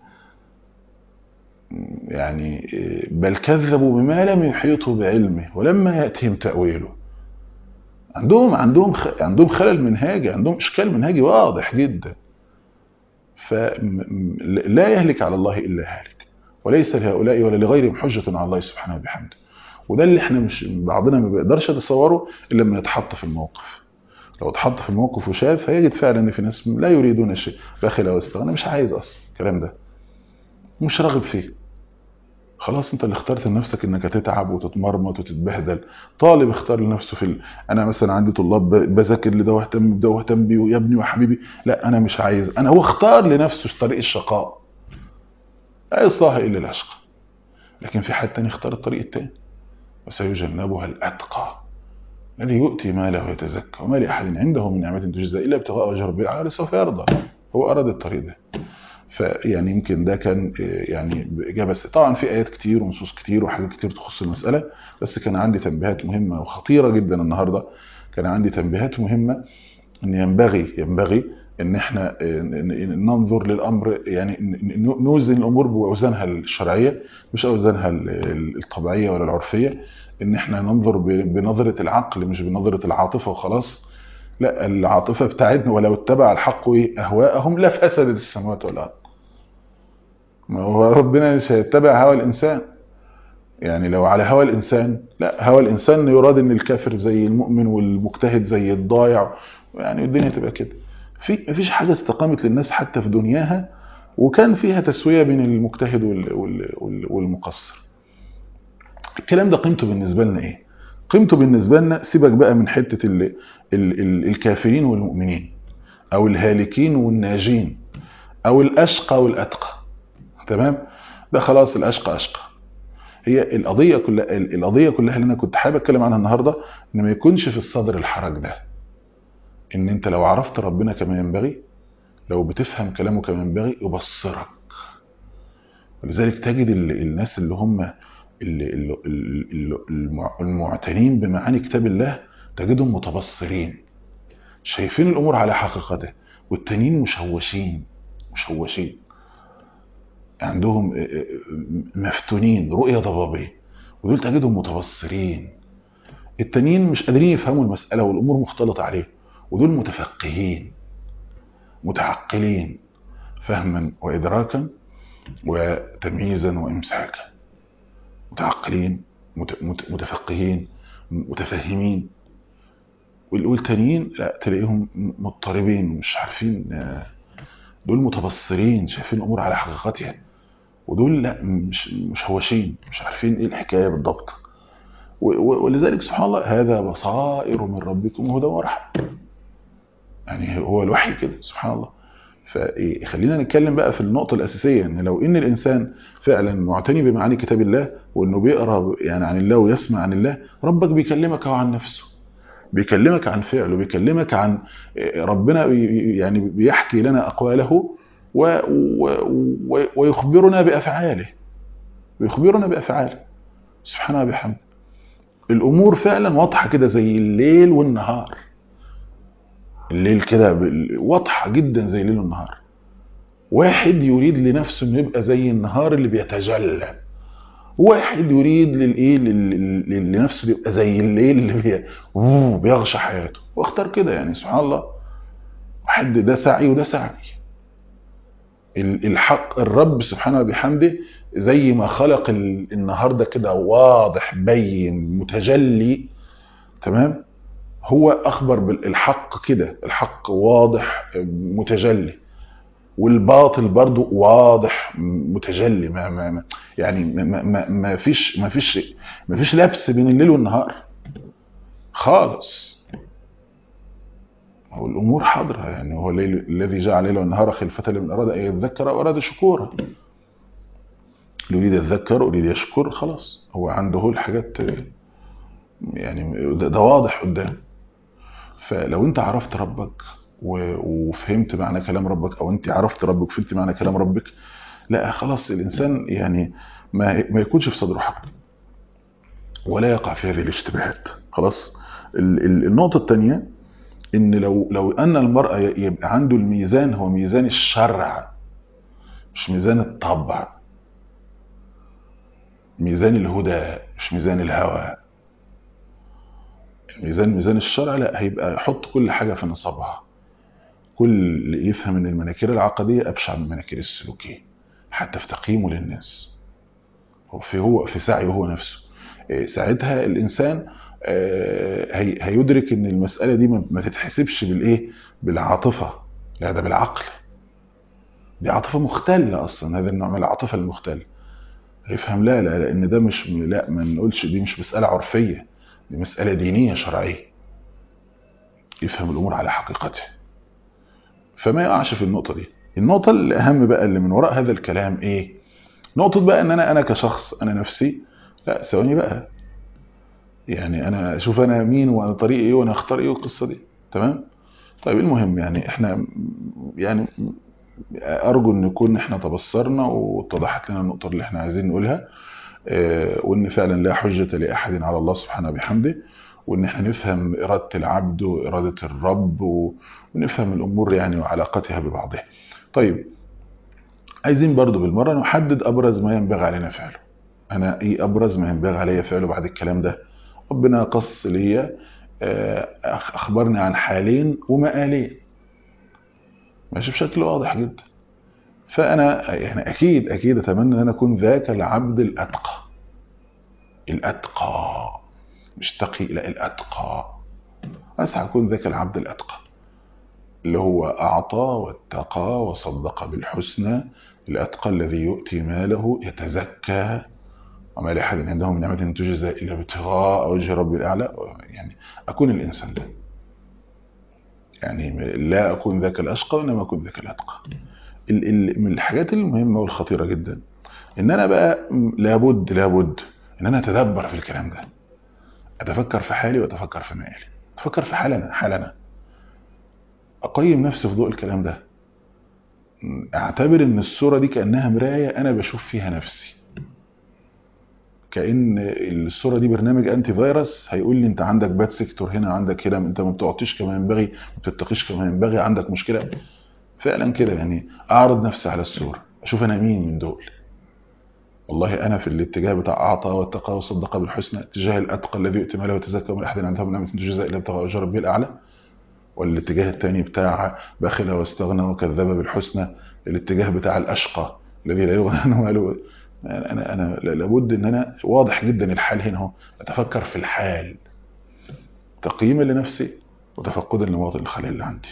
يعني إيه، بل كذبوا بما لم يحيطوا بعلمه ولما يأتهم تأويله عندهم عندهم خ... عندهم خلل منهاجي عندهم اشكال منهاجي واضح جدا فلا يهلك على الله الا هالك وليس لهؤلاء ولا لغيرهم حجة على الله سبحانه وبحمده وده اللي احنا مش بعضنا ما بيقدرش يتصوره الا لما يتحط في الموقف لو اتحط في الموقف وشاف هيجد فعلا ان في ناس لا يريدون شيء بخل او استغنى مش عايز اصلا الكلام ده مش راغب فيه خلاص انت اللي اخترت لنفسك انك هتتعب وتتمرمط وتتبهدل طالب اختار لنفسه في ال... انا مثلا عندي طلاب ب- بذاكر لده واهتم بده واهتم بيه ويا ابني وحبيبي لا انا مش عايز انا هو اختار لنفسه طريق الشقاء لا يصلها الا الاشقى لكن في حد تاني اختار الطريق التاني وسيجنبها الاتقى الذي يؤتي ماله ويتزكى وما لاحد عنده من نعمه تجزى الا ابتغاء وجه ربه الأعلى سوف يرضى هو اراد الطريق ده فيعني يمكن ده كان آه، يعني إجابة س- طبعا في آيات كتير ونصوص كتير وحاجات كتير تخص المسألة بس كان عندي تنبيهات مهمة وخطيرة جدا النهاردة كان عندي تنبيهات مهمة ان ينبغي ينبغي ان احنا آه، ن- ن- ننظر للامر يعني ن- ن- نوزن الامور باوزانها الشرعيه مش اوزانها ال- ال- الطبيعيه ولا العرفيه ان احنا ننظر ب- بنظره العقل مش بنظره العاطفه وخلاص لا العاطفه بتاعتنا ولو اتبع الحق إيه؟ اهواءهم لفسدت السماوات والارض ما هو ربنا مش هيتبع هوى الانسان يعني لو على هوى الانسان لا هوى الانسان يراد ان الكافر زي المؤمن والمجتهد زي الضايع يعني الدنيا تبقى كده في مفيش حاجه استقامت للناس حتى في دنياها وكان فيها تسويه بين المجتهد وال- وال- وال- والمقصر الكلام ده قيمته بالنسبه لنا ايه قيمته بالنسبه لنا سيبك بقى من حته ال ال ال الكافرين والمؤمنين او الهالكين والناجين او الاشقى والاتقى تمام ده خلاص الاشقى اشقى هي القضيه كلها القضيه كلها اللي انا كنت حابب اتكلم عنها النهارده ان ما يكونش في الصدر الحرج ده ان انت لو عرفت ربنا كما ينبغي لو بتفهم كلامه كما ينبغي يبصرك ولذلك تجد ال- الناس اللي هم ال- ال- ال- ال- المع- المعتنين بمعاني كتاب الله تجدهم متبصرين شايفين الامور على حقيقتها والتانيين مشوشين مشوشين عندهم مفتونين رؤية ضبابية ودول تجدهم متبصرين التانيين مش قادرين يفهموا المسألة والأمور مختلطة عليهم ودول متفقهين متعقلين فهما وإدراكا وتمييزا وإمساكا متعقلين مت- مت- متفقهين متفهمين وال- والتانيين لا تلاقيهم مضطربين مش عارفين آه، دول متبصرين شايفين الأمور على حقيقتها ودول لا مش مشوشين مش عارفين ايه الحكايه بالضبط و- و- ولذلك سبحان الله هذا بصائر من ربكم وهدى ورحمه يعني هو الوحي كده سبحان الله فخلينا نتكلم بقى في النقطة الأساسية إن لو إن الإنسان فعلا معتني بمعاني كتاب الله وإنه بيقرأ يعني عن الله ويسمع عن الله ربك بيكلمك هو عن نفسه بيكلمك عن فعله بيكلمك عن ربنا بي- يعني بيحكي لنا أقواله و و و ويخبرنا بأفعاله ويخبرنا بأفعاله سبحانه وبحمده الأمور فعلا واضحة كده زي الليل والنهار الليل كده بال- واضحة جدا زي الليل والنهار واحد يريد لنفسه انه يبقى زي النهار اللي بيتجلى واحد يريد للايه لل- لل- لنفسه يبقى زي الليل اللي بي... أوه، بيغشى حياته واختار كده يعني سبحان الله واحد ده سعي وده سعي ال- الحق الرب سبحانه وبحمده زي ما خلق ال- النهار ده كده واضح بين متجلي تمام هو اخبر بالحق كده الحق واضح متجلي والباطل برضو واضح متجلي ما ما ما- يعني ما, ما, ما فيش ما فيش ما فيش لبس بين الليل والنهار خالص هو الامور حاضره يعني هو الليل الذي جعل الليل والنهار خلفة لمن اراد ان يذكر او اراد شكورا اللي يريد يذكر ويريد يشكر خلاص هو عنده هو الحاجات يعني ده, ده واضح قدام فلو انت عرفت ربك و- وفهمت معنى كلام ربك او انت عرفت ربك وفهمت معنى كلام ربك لا خلاص الانسان يعني ما ما يكونش في صدره حق ولا يقع في هذه الاشتباهات خلاص ال- ال- النقطة الثانية ان لو لو ان المرأة ي- يبقى عنده الميزان هو ميزان الشرع مش ميزان الطبع ميزان الهدى مش ميزان الهوى ميزان ميزان الشرع لا هيبقى يحط كل حاجة في نصابها كل يفهم ان المناكير العقدية ابشع من المناكير السلوكية حتى في تقييمه للناس هو في هو في سعيه هو نفسه إيه، ساعتها الانسان آه، هي- هيدرك ان المسألة دي ما ما تتحسبش بالايه بالعاطفة لا ده بالعقل دي عاطفة مختلة اصلا هذا النوع من العاطفة المختلة هيفهم لا لا لان ده مش لا ما نقولش دي مش مسألة عرفية دي مسألة دينية شرعية يفهم الامور على حقيقتها فما يقعش في النقطة دي النقطة الأهم بقى اللي من وراء هذا الكلام إيه نقطة بقى إن أنا أنا كشخص أنا نفسي لا ثواني بقى يعني أنا أشوف أنا مين وأنا طريقي إيه وأنا أختار إيه والقصة دي تمام طيب المهم يعني إحنا يعني أرجو إن نكون إحنا تبصرنا واتضحت لنا النقطة اللي إحنا عايزين نقولها آه، وإن فعلا لا حجة لأحد على الله سبحانه وبحمده وإن إحنا نفهم إرادة العبد وإرادة الرب و- ونفهم الأمور يعني وعلاقتها ببعضها طيب عايزين برضو بالمرة نحدد أبرز ما ينبغي علينا فعله أنا إيه أبرز ما ينبغي علي فعله بعد الكلام ده ربنا قص لي آه، أخ- أخبرني عن حالين ومآلين ماشي بشكل واضح جدا فأنا يعني أكيد أكيد أتمنى أن أنا أكون ذاك العبد الأتقى الأتقى مش تقي لا الأتقى أسعى أكون ذاك العبد الأتقى اللي هو أعطى واتقى وصدق بالحسنى الأتقى الذي يؤتي ماله يتزكى وما لأحد عنده من نعمة تجزى إلا ابتغاء وجه رب الأعلى يعني أكون الإنسان ده يعني لا أكون ذاك الأشقى وإنما أكون ذاك الأتقى ال- ال- من الحاجات المهمة والخطيرة جدا إن أنا بقى م- لابد لابد إن أنا أتدبر في الكلام ده أتفكر في حالي وأتفكر في مالي أتفكر في حالنا حالنا أقيم نفسي في ضوء الكلام ده م- أعتبر إن الصورة دي كأنها مراية أنا بشوف فيها نفسي كأن الصورة دي برنامج أنتي فيروس هيقول لي أنت عندك باد سيكتور هنا عندك هنا أنت ما بتعطيش كما ينبغي ما بتتقيش كما ينبغي عندك مشكلة فعلا كده يعني أعرض نفسي على الصورة أشوف أنا مين من دول والله أنا في الاتجاه بتاع أعطى واتقى وصدق بالحسنى اتجاه الأتقى الذي يؤتي ماله ويتزكى ومن أحد عنده من نعمة تجزى إلا ابتغاء وجه ربه الأعلى والاتجاه الثاني بتاع بخل واستغنى وكذب بالحسنى الاتجاه بتاع الأشقى الذي لا يغنى عنه ماله أنا أنا لابد إن أنا واضح جدا الحال هنا هو أتفكر في الحال تقييما لنفسي وتفقدا لمواطن الخلل اللي عندي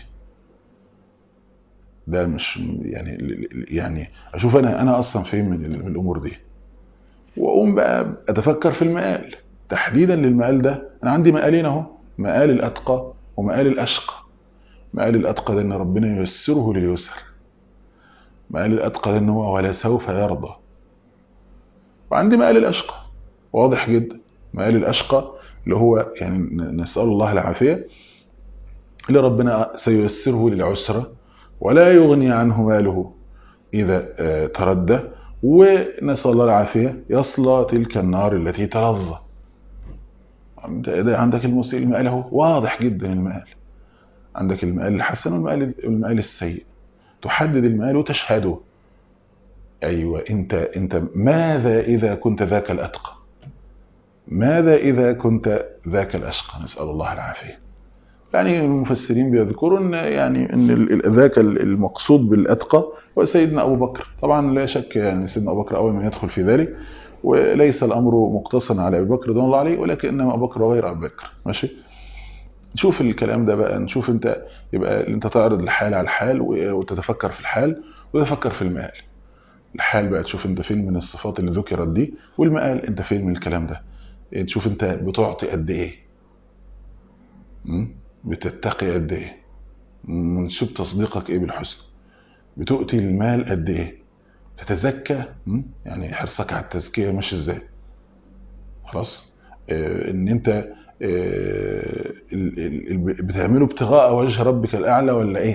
ده مش يعني يعني اشوف انا انا اصلا فين من ال- من الامور دي واقوم بقى اتفكر في المقال تحديدا للمقال ده انا عندي مقالين اهو مقال الاتقى ومقال الاشقى مقال الاتقى ده ان ربنا ييسره لليسر مقال الاتقى ده ان هو ولا سوف يرضى وعندي مقال الاشقى واضح جدا مقال الاشقى اللي هو يعني ن- نسال الله العافيه اللي ربنا سييسره للعسره ولا يغني عنه ماله إذا آه، تردى ونسأل الله العافية يصلى تلك النار التي تلظى ده ده عندك المسيء المآل اهو واضح جدا المآل عندك المآل الحسن والمآل والمآل السيء تحدد المآل وتشهده أيوة أنت أنت ماذا إذا كنت ذاك الأتقى ماذا إذا كنت ذاك الأشقى نسأل الله العافية يعني المفسرين بيذكروا ان يعني ان ال- ال- ذاك ال- المقصود بالاتقى هو سيدنا ابو بكر طبعا لا شك يعني سيدنا ابو بكر اول من يدخل في ذلك وليس الامر مقتصرا على ابي بكر رضوان الله عليه ولكن انما ابو بكر وغير ابي بكر ماشي نشوف الكلام ده بقى نشوف انت يبقى انت تعرض الحال على الحال و- وتتفكر في الحال وتتفكر في المآل الحال بقى تشوف انت فين من الصفات اللي ذكرت دي والمآل انت فين من الكلام ده تشوف انت بتعطي قد ايه م? بتتقي قد ايه منسوب تصديقك ايه بالحسن بتؤتي المال قد ايه تتزكى م? يعني حرصك على التزكيه ماشي ازاي خلاص آه ان انت آه، ال- ال- ال- بتعمله ابتغاء وجه ربك الأعلى ولا إيه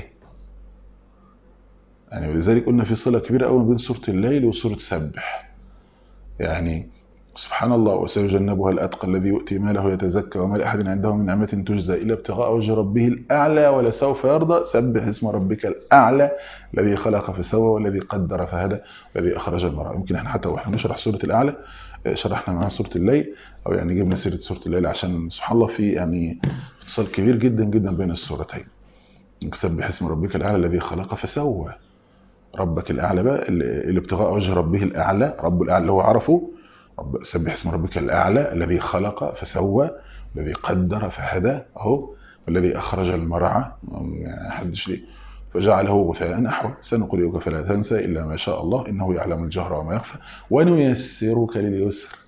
يعني ولذلك قلنا في صلة كبيرة قوي بين سورة الليل وسورة سبح يعني سبحان الله وسيجنبها الأتقى الذي يؤتي ماله يتزكى وما لأحد عنده من نعمة تجزى إلا ابتغاء وجه ربه الأعلى ولسوف يرضى سبح اسم ربك الأعلى الذي خلق فسوى والذي قدر فهدى والذي أخرج المرأة يمكن احنا حتى واحنا نشرح سورة الأعلى آه، شرحنا معاها سورة الليل أو يعني جبنا سيرة سورة الليل عشان سبحان الله في يعني اتصال كبير جدا جدا بين السورتين سبح اسم ربك الأعلى الذي خلق فسوى ربك الأعلى بقى ال- الابتغاء وجه ربه الأعلى رب الأعلى اللي هو عرفه رب سبح اسم ربك الأعلى الذي خلق فسوى الذي قدر فهدى أهو والذي أخرج المرعى يعني حدش ليه فجعله غثاء أحوى سنقرئك فلا تنسى إلا ما شاء الله إنه يعلم الجهر وما يخفى ونيسرك لليسر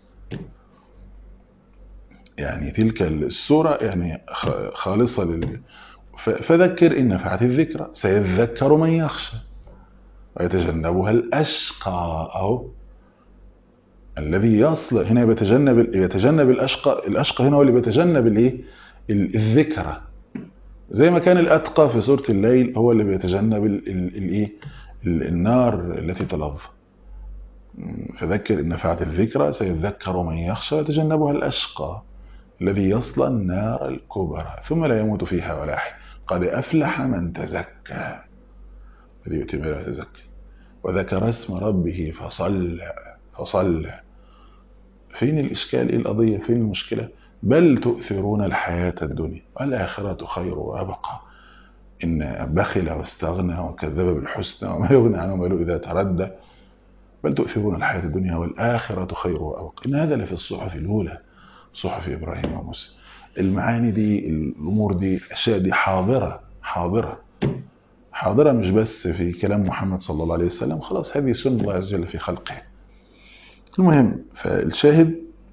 يعني تلك السورة يعني خ- خالصة لل ف- فذكر إن نفعت الذكرى سيذكر من يخشى ويتجنبها الأشقى أهو الذي يصل هنا بيتجنب يتجنب الأشقى الأشقى هنا هو اللي بيتجنب الإيه ال- الذكرى زي ما كان الأتقى في سورة الليل هو اللي بيتجنب ال- ال- الإيه ال- النار التي تلظ فذكر إن نفعت الذكرى سيذكر من يخشى ويتجنبها الأشقى الذي يصل النار الكبرى ثم لا يموت فيها ولا يحيا قد أفلح من تزكى الذي يؤتي ماله يتزكى وذكر اسم ربه فصلى فصلى فين الإشكال إيه القضية فين المشكلة بل تؤثرون الحياة الدنيا والآخرة خير وأبقى إن بخل واستغنى وكذب بالحسنى وما يغني عنه ماله إذا تردى بل تؤثرون الحياة الدنيا والآخرة خير وأبقى إن هذا لفي الصحف الأولى صحف إبراهيم وموسى المعاني دي الأمور دي الأشياء دي حاضرة حاضرة حاضرة مش بس في كلام محمد صلى الله عليه وسلم خلاص هذه سنة الله عز وجل في خلقه المهم فالشاهد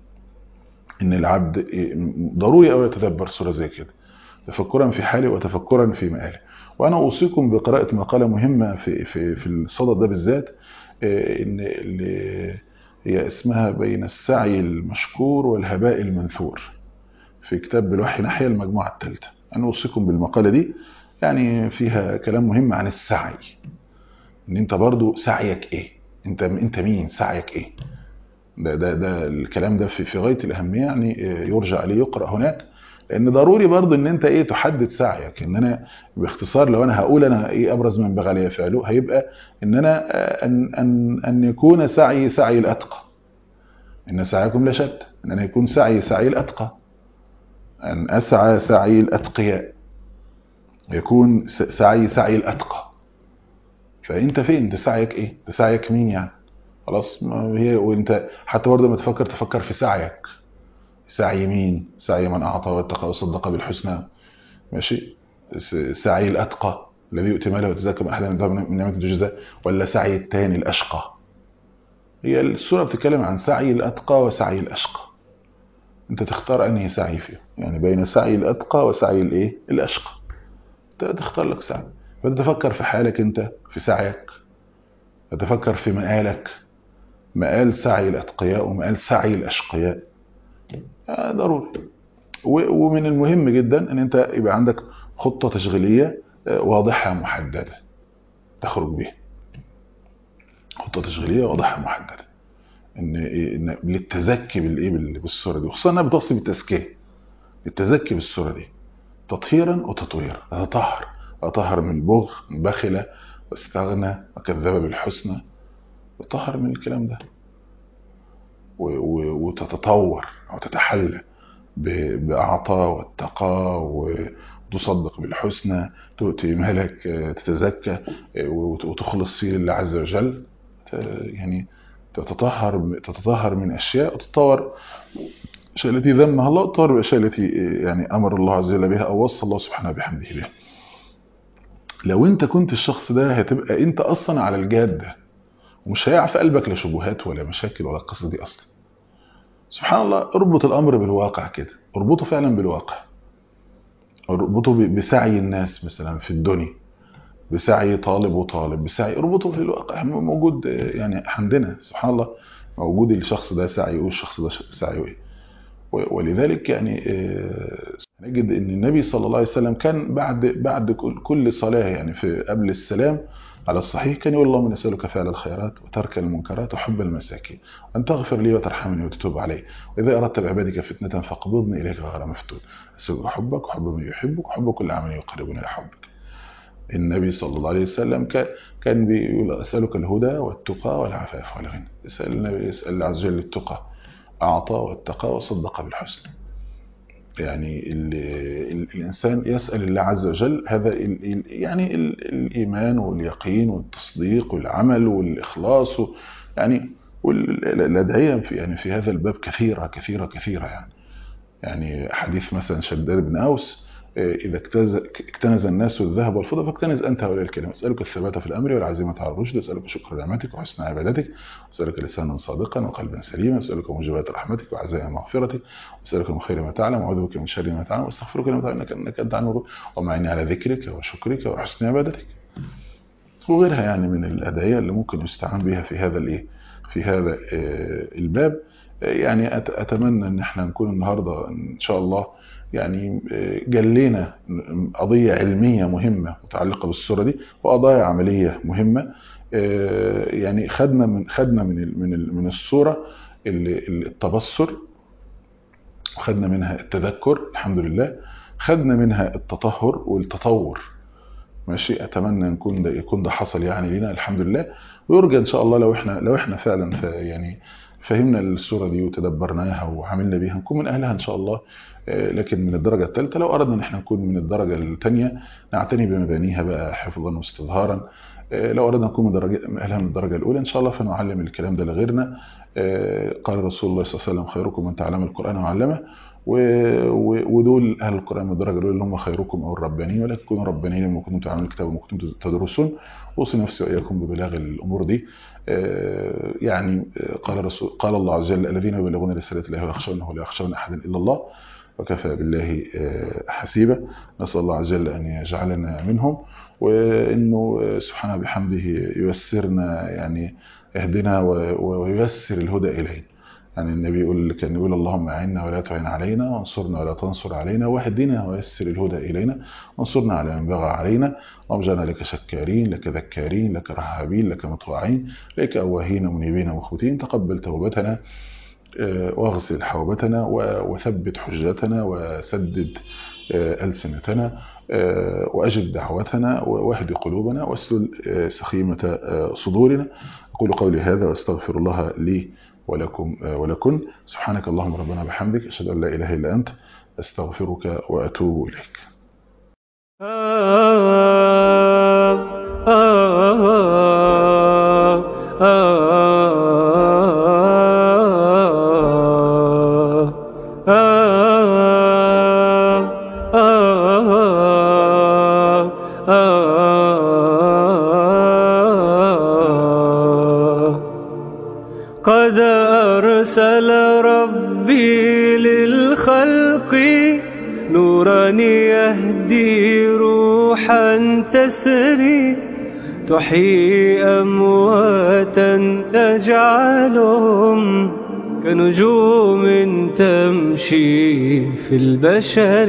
ان العبد ضروري أو يتدبر سورة زي كده تفكرا في حاله وتفكرا في مآله وأنا أوصيكم بقراءة مقالة مهمة في, في, في الصدد ده بالذات إن اللي هي اسمها بين السعي المشكور والهباء المنثور في كتاب بالوحي ناحية المجموعة الثالثة أنا أوصيكم بالمقالة دي يعني فيها كلام مهم عن السعي ان انت برضو سعيك ايه انت انت مين سعيك ايه ده ده ده الكلام ده في في غايه الاهميه يعني يرجع عليه يقرا هناك لان ضروري برضو ان انت ايه تحدد سعيك ان انا باختصار لو انا هقول انا ايه ابرز من بغى علي فعله هيبقى ان انا ان ان ان يكون سعي سعي الاتقى ان سعيكم لشتى ان انا يكون سعي سعي الاتقى ان اسعى سعي الاتقياء يكون سعي سعي الاتقى فانت فين انت سعيك ايه انت سعيك مين يعني خلاص ما هي وانت حتى برضه لما تفكر تفكر في سعيك سعي مين سعي من اعطى واتقى وصدق بالحسنى ماشي سعي الاتقى الذي يؤتي ماله ويتزكى من احد من نعمه الجزاء ولا سعي الثاني الاشقى هي السوره بتتكلم عن سعي الاتقى وسعي الاشقى انت تختار انهي سعي فيه يعني بين سعي الاتقى وسعي الايه الاشقى تختار لك سعي فتتفكر في حالك انت في سعيك تتفكر في مآلك مآل سعي الأتقياء ومآل سعي الأشقياء ضروري ومن المهم جدا ان انت يبقى عندك خطة تشغيلية واضحة محددة تخرج بها خطة تشغيلية واضحة محددة ان, إن للتزكي بالايه بالصورة دي وخصوصا انها بتوصي بالتزكية التزكي بالصورة دي تطهيرا وتطويرا تطهر أطهر من البغض من بخلة واستغنى وكذب بالحسنى تطهر من الكلام ده وتتطور أو تتحلى بأعطاء والتقى وتصدق بالحسنى تؤتي مالك تتزكى وتخلص فيه لله عز وجل يعني تتطهر تتطهر من أشياء وتتطور الأشياء التي ذمها الله وتطهر بالأشياء التي يعني أمر الله عز وجل بها أو وصى الله سبحانه بحمده بها لو انت كنت الشخص ده هتبقى انت اصلا على الجادة ومش هيقع في قلبك لا شبهات ولا مشاكل ولا القصة دي اصلا سبحان الله اربط الامر بالواقع كده اربطه فعلا بالواقع اربطه بسعي الناس مثلا في الدنيا بسعي طالب وطالب بسعي اربطه في الواقع موجود يعني عندنا سبحان الله موجود الشخص ده سعيه والشخص ده سعيه ايه و- ولذلك يعني آه، نجد ان النبي صلى الله عليه وسلم كان بعد بعد كل- كل صلاه يعني في قبل السلام على الصحيح كان يقول اللهم نسالك فعل الخيرات وترك المنكرات وحب المساكين وان تغفر لي وترحمني وتتوب علي واذا اردت بعبادك فتنه فاقبضني اليك غير مفتون اسالك حبك وحب من يحبك وحب كل عمل يقربنا الى حبك النبي صلى الله عليه وسلم كان كان بيقول اسالك الهدى والتقى والعفاف والغنى يسال النبي يسال الله عز وجل التقى اعطى واتقى وصدق بالحسنى يعني ال ال الإنسان يسأل الله عز وجل هذا ال ال يعني ال الإيمان واليقين والتصديق والعمل والإخلاص و- يعني والأدعية في يعني في هذا الباب كثيرة كثيرة كثيرة يعني يعني حديث مثلا شداد بن أوس آه، إذا اكتز- اكتنز الناس الذهب والفضة فاكتنز أنت هؤلاء الكلمة أسألك الثبات في الأمر والعزيمة على الرشد أسألك شكر نعمتك وحسن عبادتك أسألك لسانا صادقا وقلبا سليما أسألك موجبات رحمتك وعزائم مغفرتك أسألك من خير ما تعلم وأعوذ بك من شر ما تعلم وأستغفرك لما تعلم إنك إنك أنت عنه ومعني على ذكرك وشكرك وحسن عبادتك وغيرها يعني من الأدعية اللي ممكن يستعان بها في هذا الإيه في هذا آه، الباب آه، يعني أت- أتمنى إن احنا نكون النهاردة إن شاء الله يعني آه، جلينا قضية علمية مهمة متعلقة بالصورة دي وقضايا عملية مهمة آه، يعني خدنا من خدنا من ال- من ال- من الصورة ال- ال- التبصر وخدنا منها التذكر الحمد لله خدنا منها التطهر والتطور ماشي اتمنى نكون ده يكون ده حصل يعني لنا الحمد لله ويرجى ان شاء الله لو احنا لو احنا فعلا ف يعني فهمنا السوره دي وتدبرناها وعملنا بيها نكون من اهلها ان شاء الله آه، لكن من الدرجه الثالثه لو اردنا ان احنا نكون من الدرجه الثانيه نعتني بمبانيها بقى حفظا واستظهارا آه، لو اردنا نكون من درجه من اهلها من الدرجه الاولى ان شاء الله فنعلم الكلام ده لغيرنا آه، قال رسول الله صلى الله عليه وسلم خيركم من تعلم القران وعلمه و- و- ودول اهل القران من الدرجه الاولى اللي هم خيركم او الربانيين ولكن كونوا ربانيين لما كنتم تعلمون الكتاب وما كنتم تدرسون اوصي نفسي واياكم ببلاغ الامور دي آه، يعني آه، قال رسول قال الله عز وجل الذين يبلغون رسالة الله ويخشونه ولا يخشون احدا الا الله وكفى بالله آه، حسيبا نسال الله عز وجل ان يجعلنا منهم وانه آه، سبحانه بحمده ييسرنا يعني يهدنا و- وييسر الهدى الينا يعني النبي يقول كان يقول اللهم اعنا ولا تعن علينا وانصرنا ولا تنصر علينا واهدنا ويسر الهدى الينا وانصرنا على من بغى علينا اللهم اجعلنا لك شكارين لك ذكارين لك رهابين لك مطواعين لك اواهين منيبين مخبتين تقبل توبتنا آه، واغسل حوبتنا و- وثبت حجتنا وسدد آه، ألسنتنا آه، وأجب دعوتنا واهد قلوبنا واسلل آه، سخيمة آه، صدورنا أقول قولي هذا وأستغفر الله لي ولكم آه، ولكن سبحانك اللهم ربنا بحمدك أشهد أن لا إله إلا أنت أستغفرك وأتوب إليك قد أرسل ربي للخلق نورا يهدي روحا تسري تحيي أمواتا تجعلهم كنجوم تمشي في البشر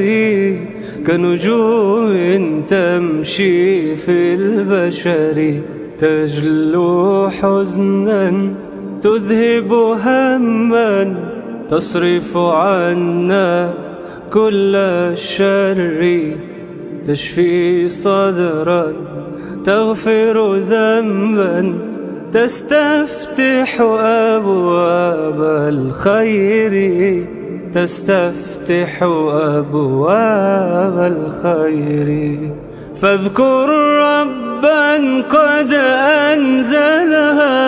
كنجوم تمشي في البشر تجلو حزنا تذهب هما تصرف عنا كل الشر تشفي صدرا تغفر ذنبا تستفتح أبواب الخير تستفتح أبواب الخير فاذكر ربا قد أنزلها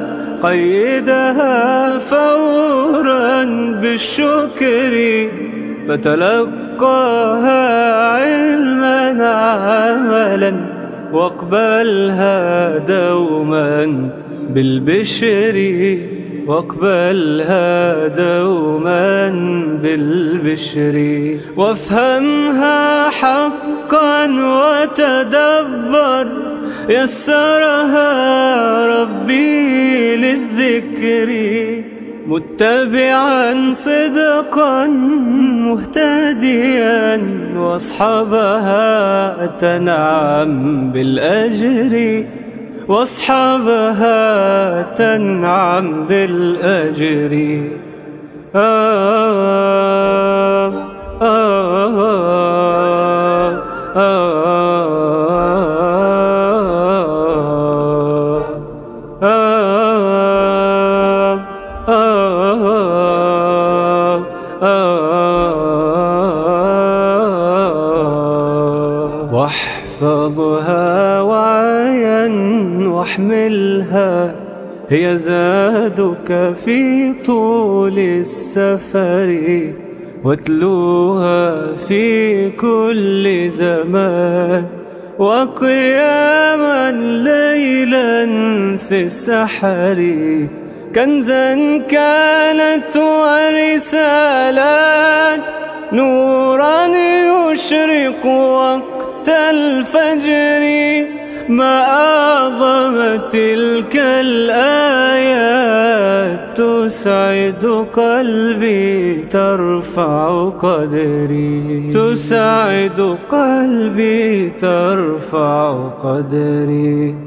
قيدها فورا بالشكر فتلقاها علما عملا واقبلها دوما بالبشر واقبلها دوما بالبشر وافهمها حقا وتدبر يسرها ربي للذكر متبعا صدقا مهتديا واصحابها تنعم بالأجر واصحابها تنعم بالأجر آه آه آه آه آه آه واحفظها وعيا واحملها هي زادك في طول السفر واتلوها في كل زمان وقياما ليلا في السحر كنزا كانت ورسالات نورا يشرق وقت الفجر ما أعظم تلك الآيات تسعد قلبي ترفع قدري تسعد قلبي ترفع قدري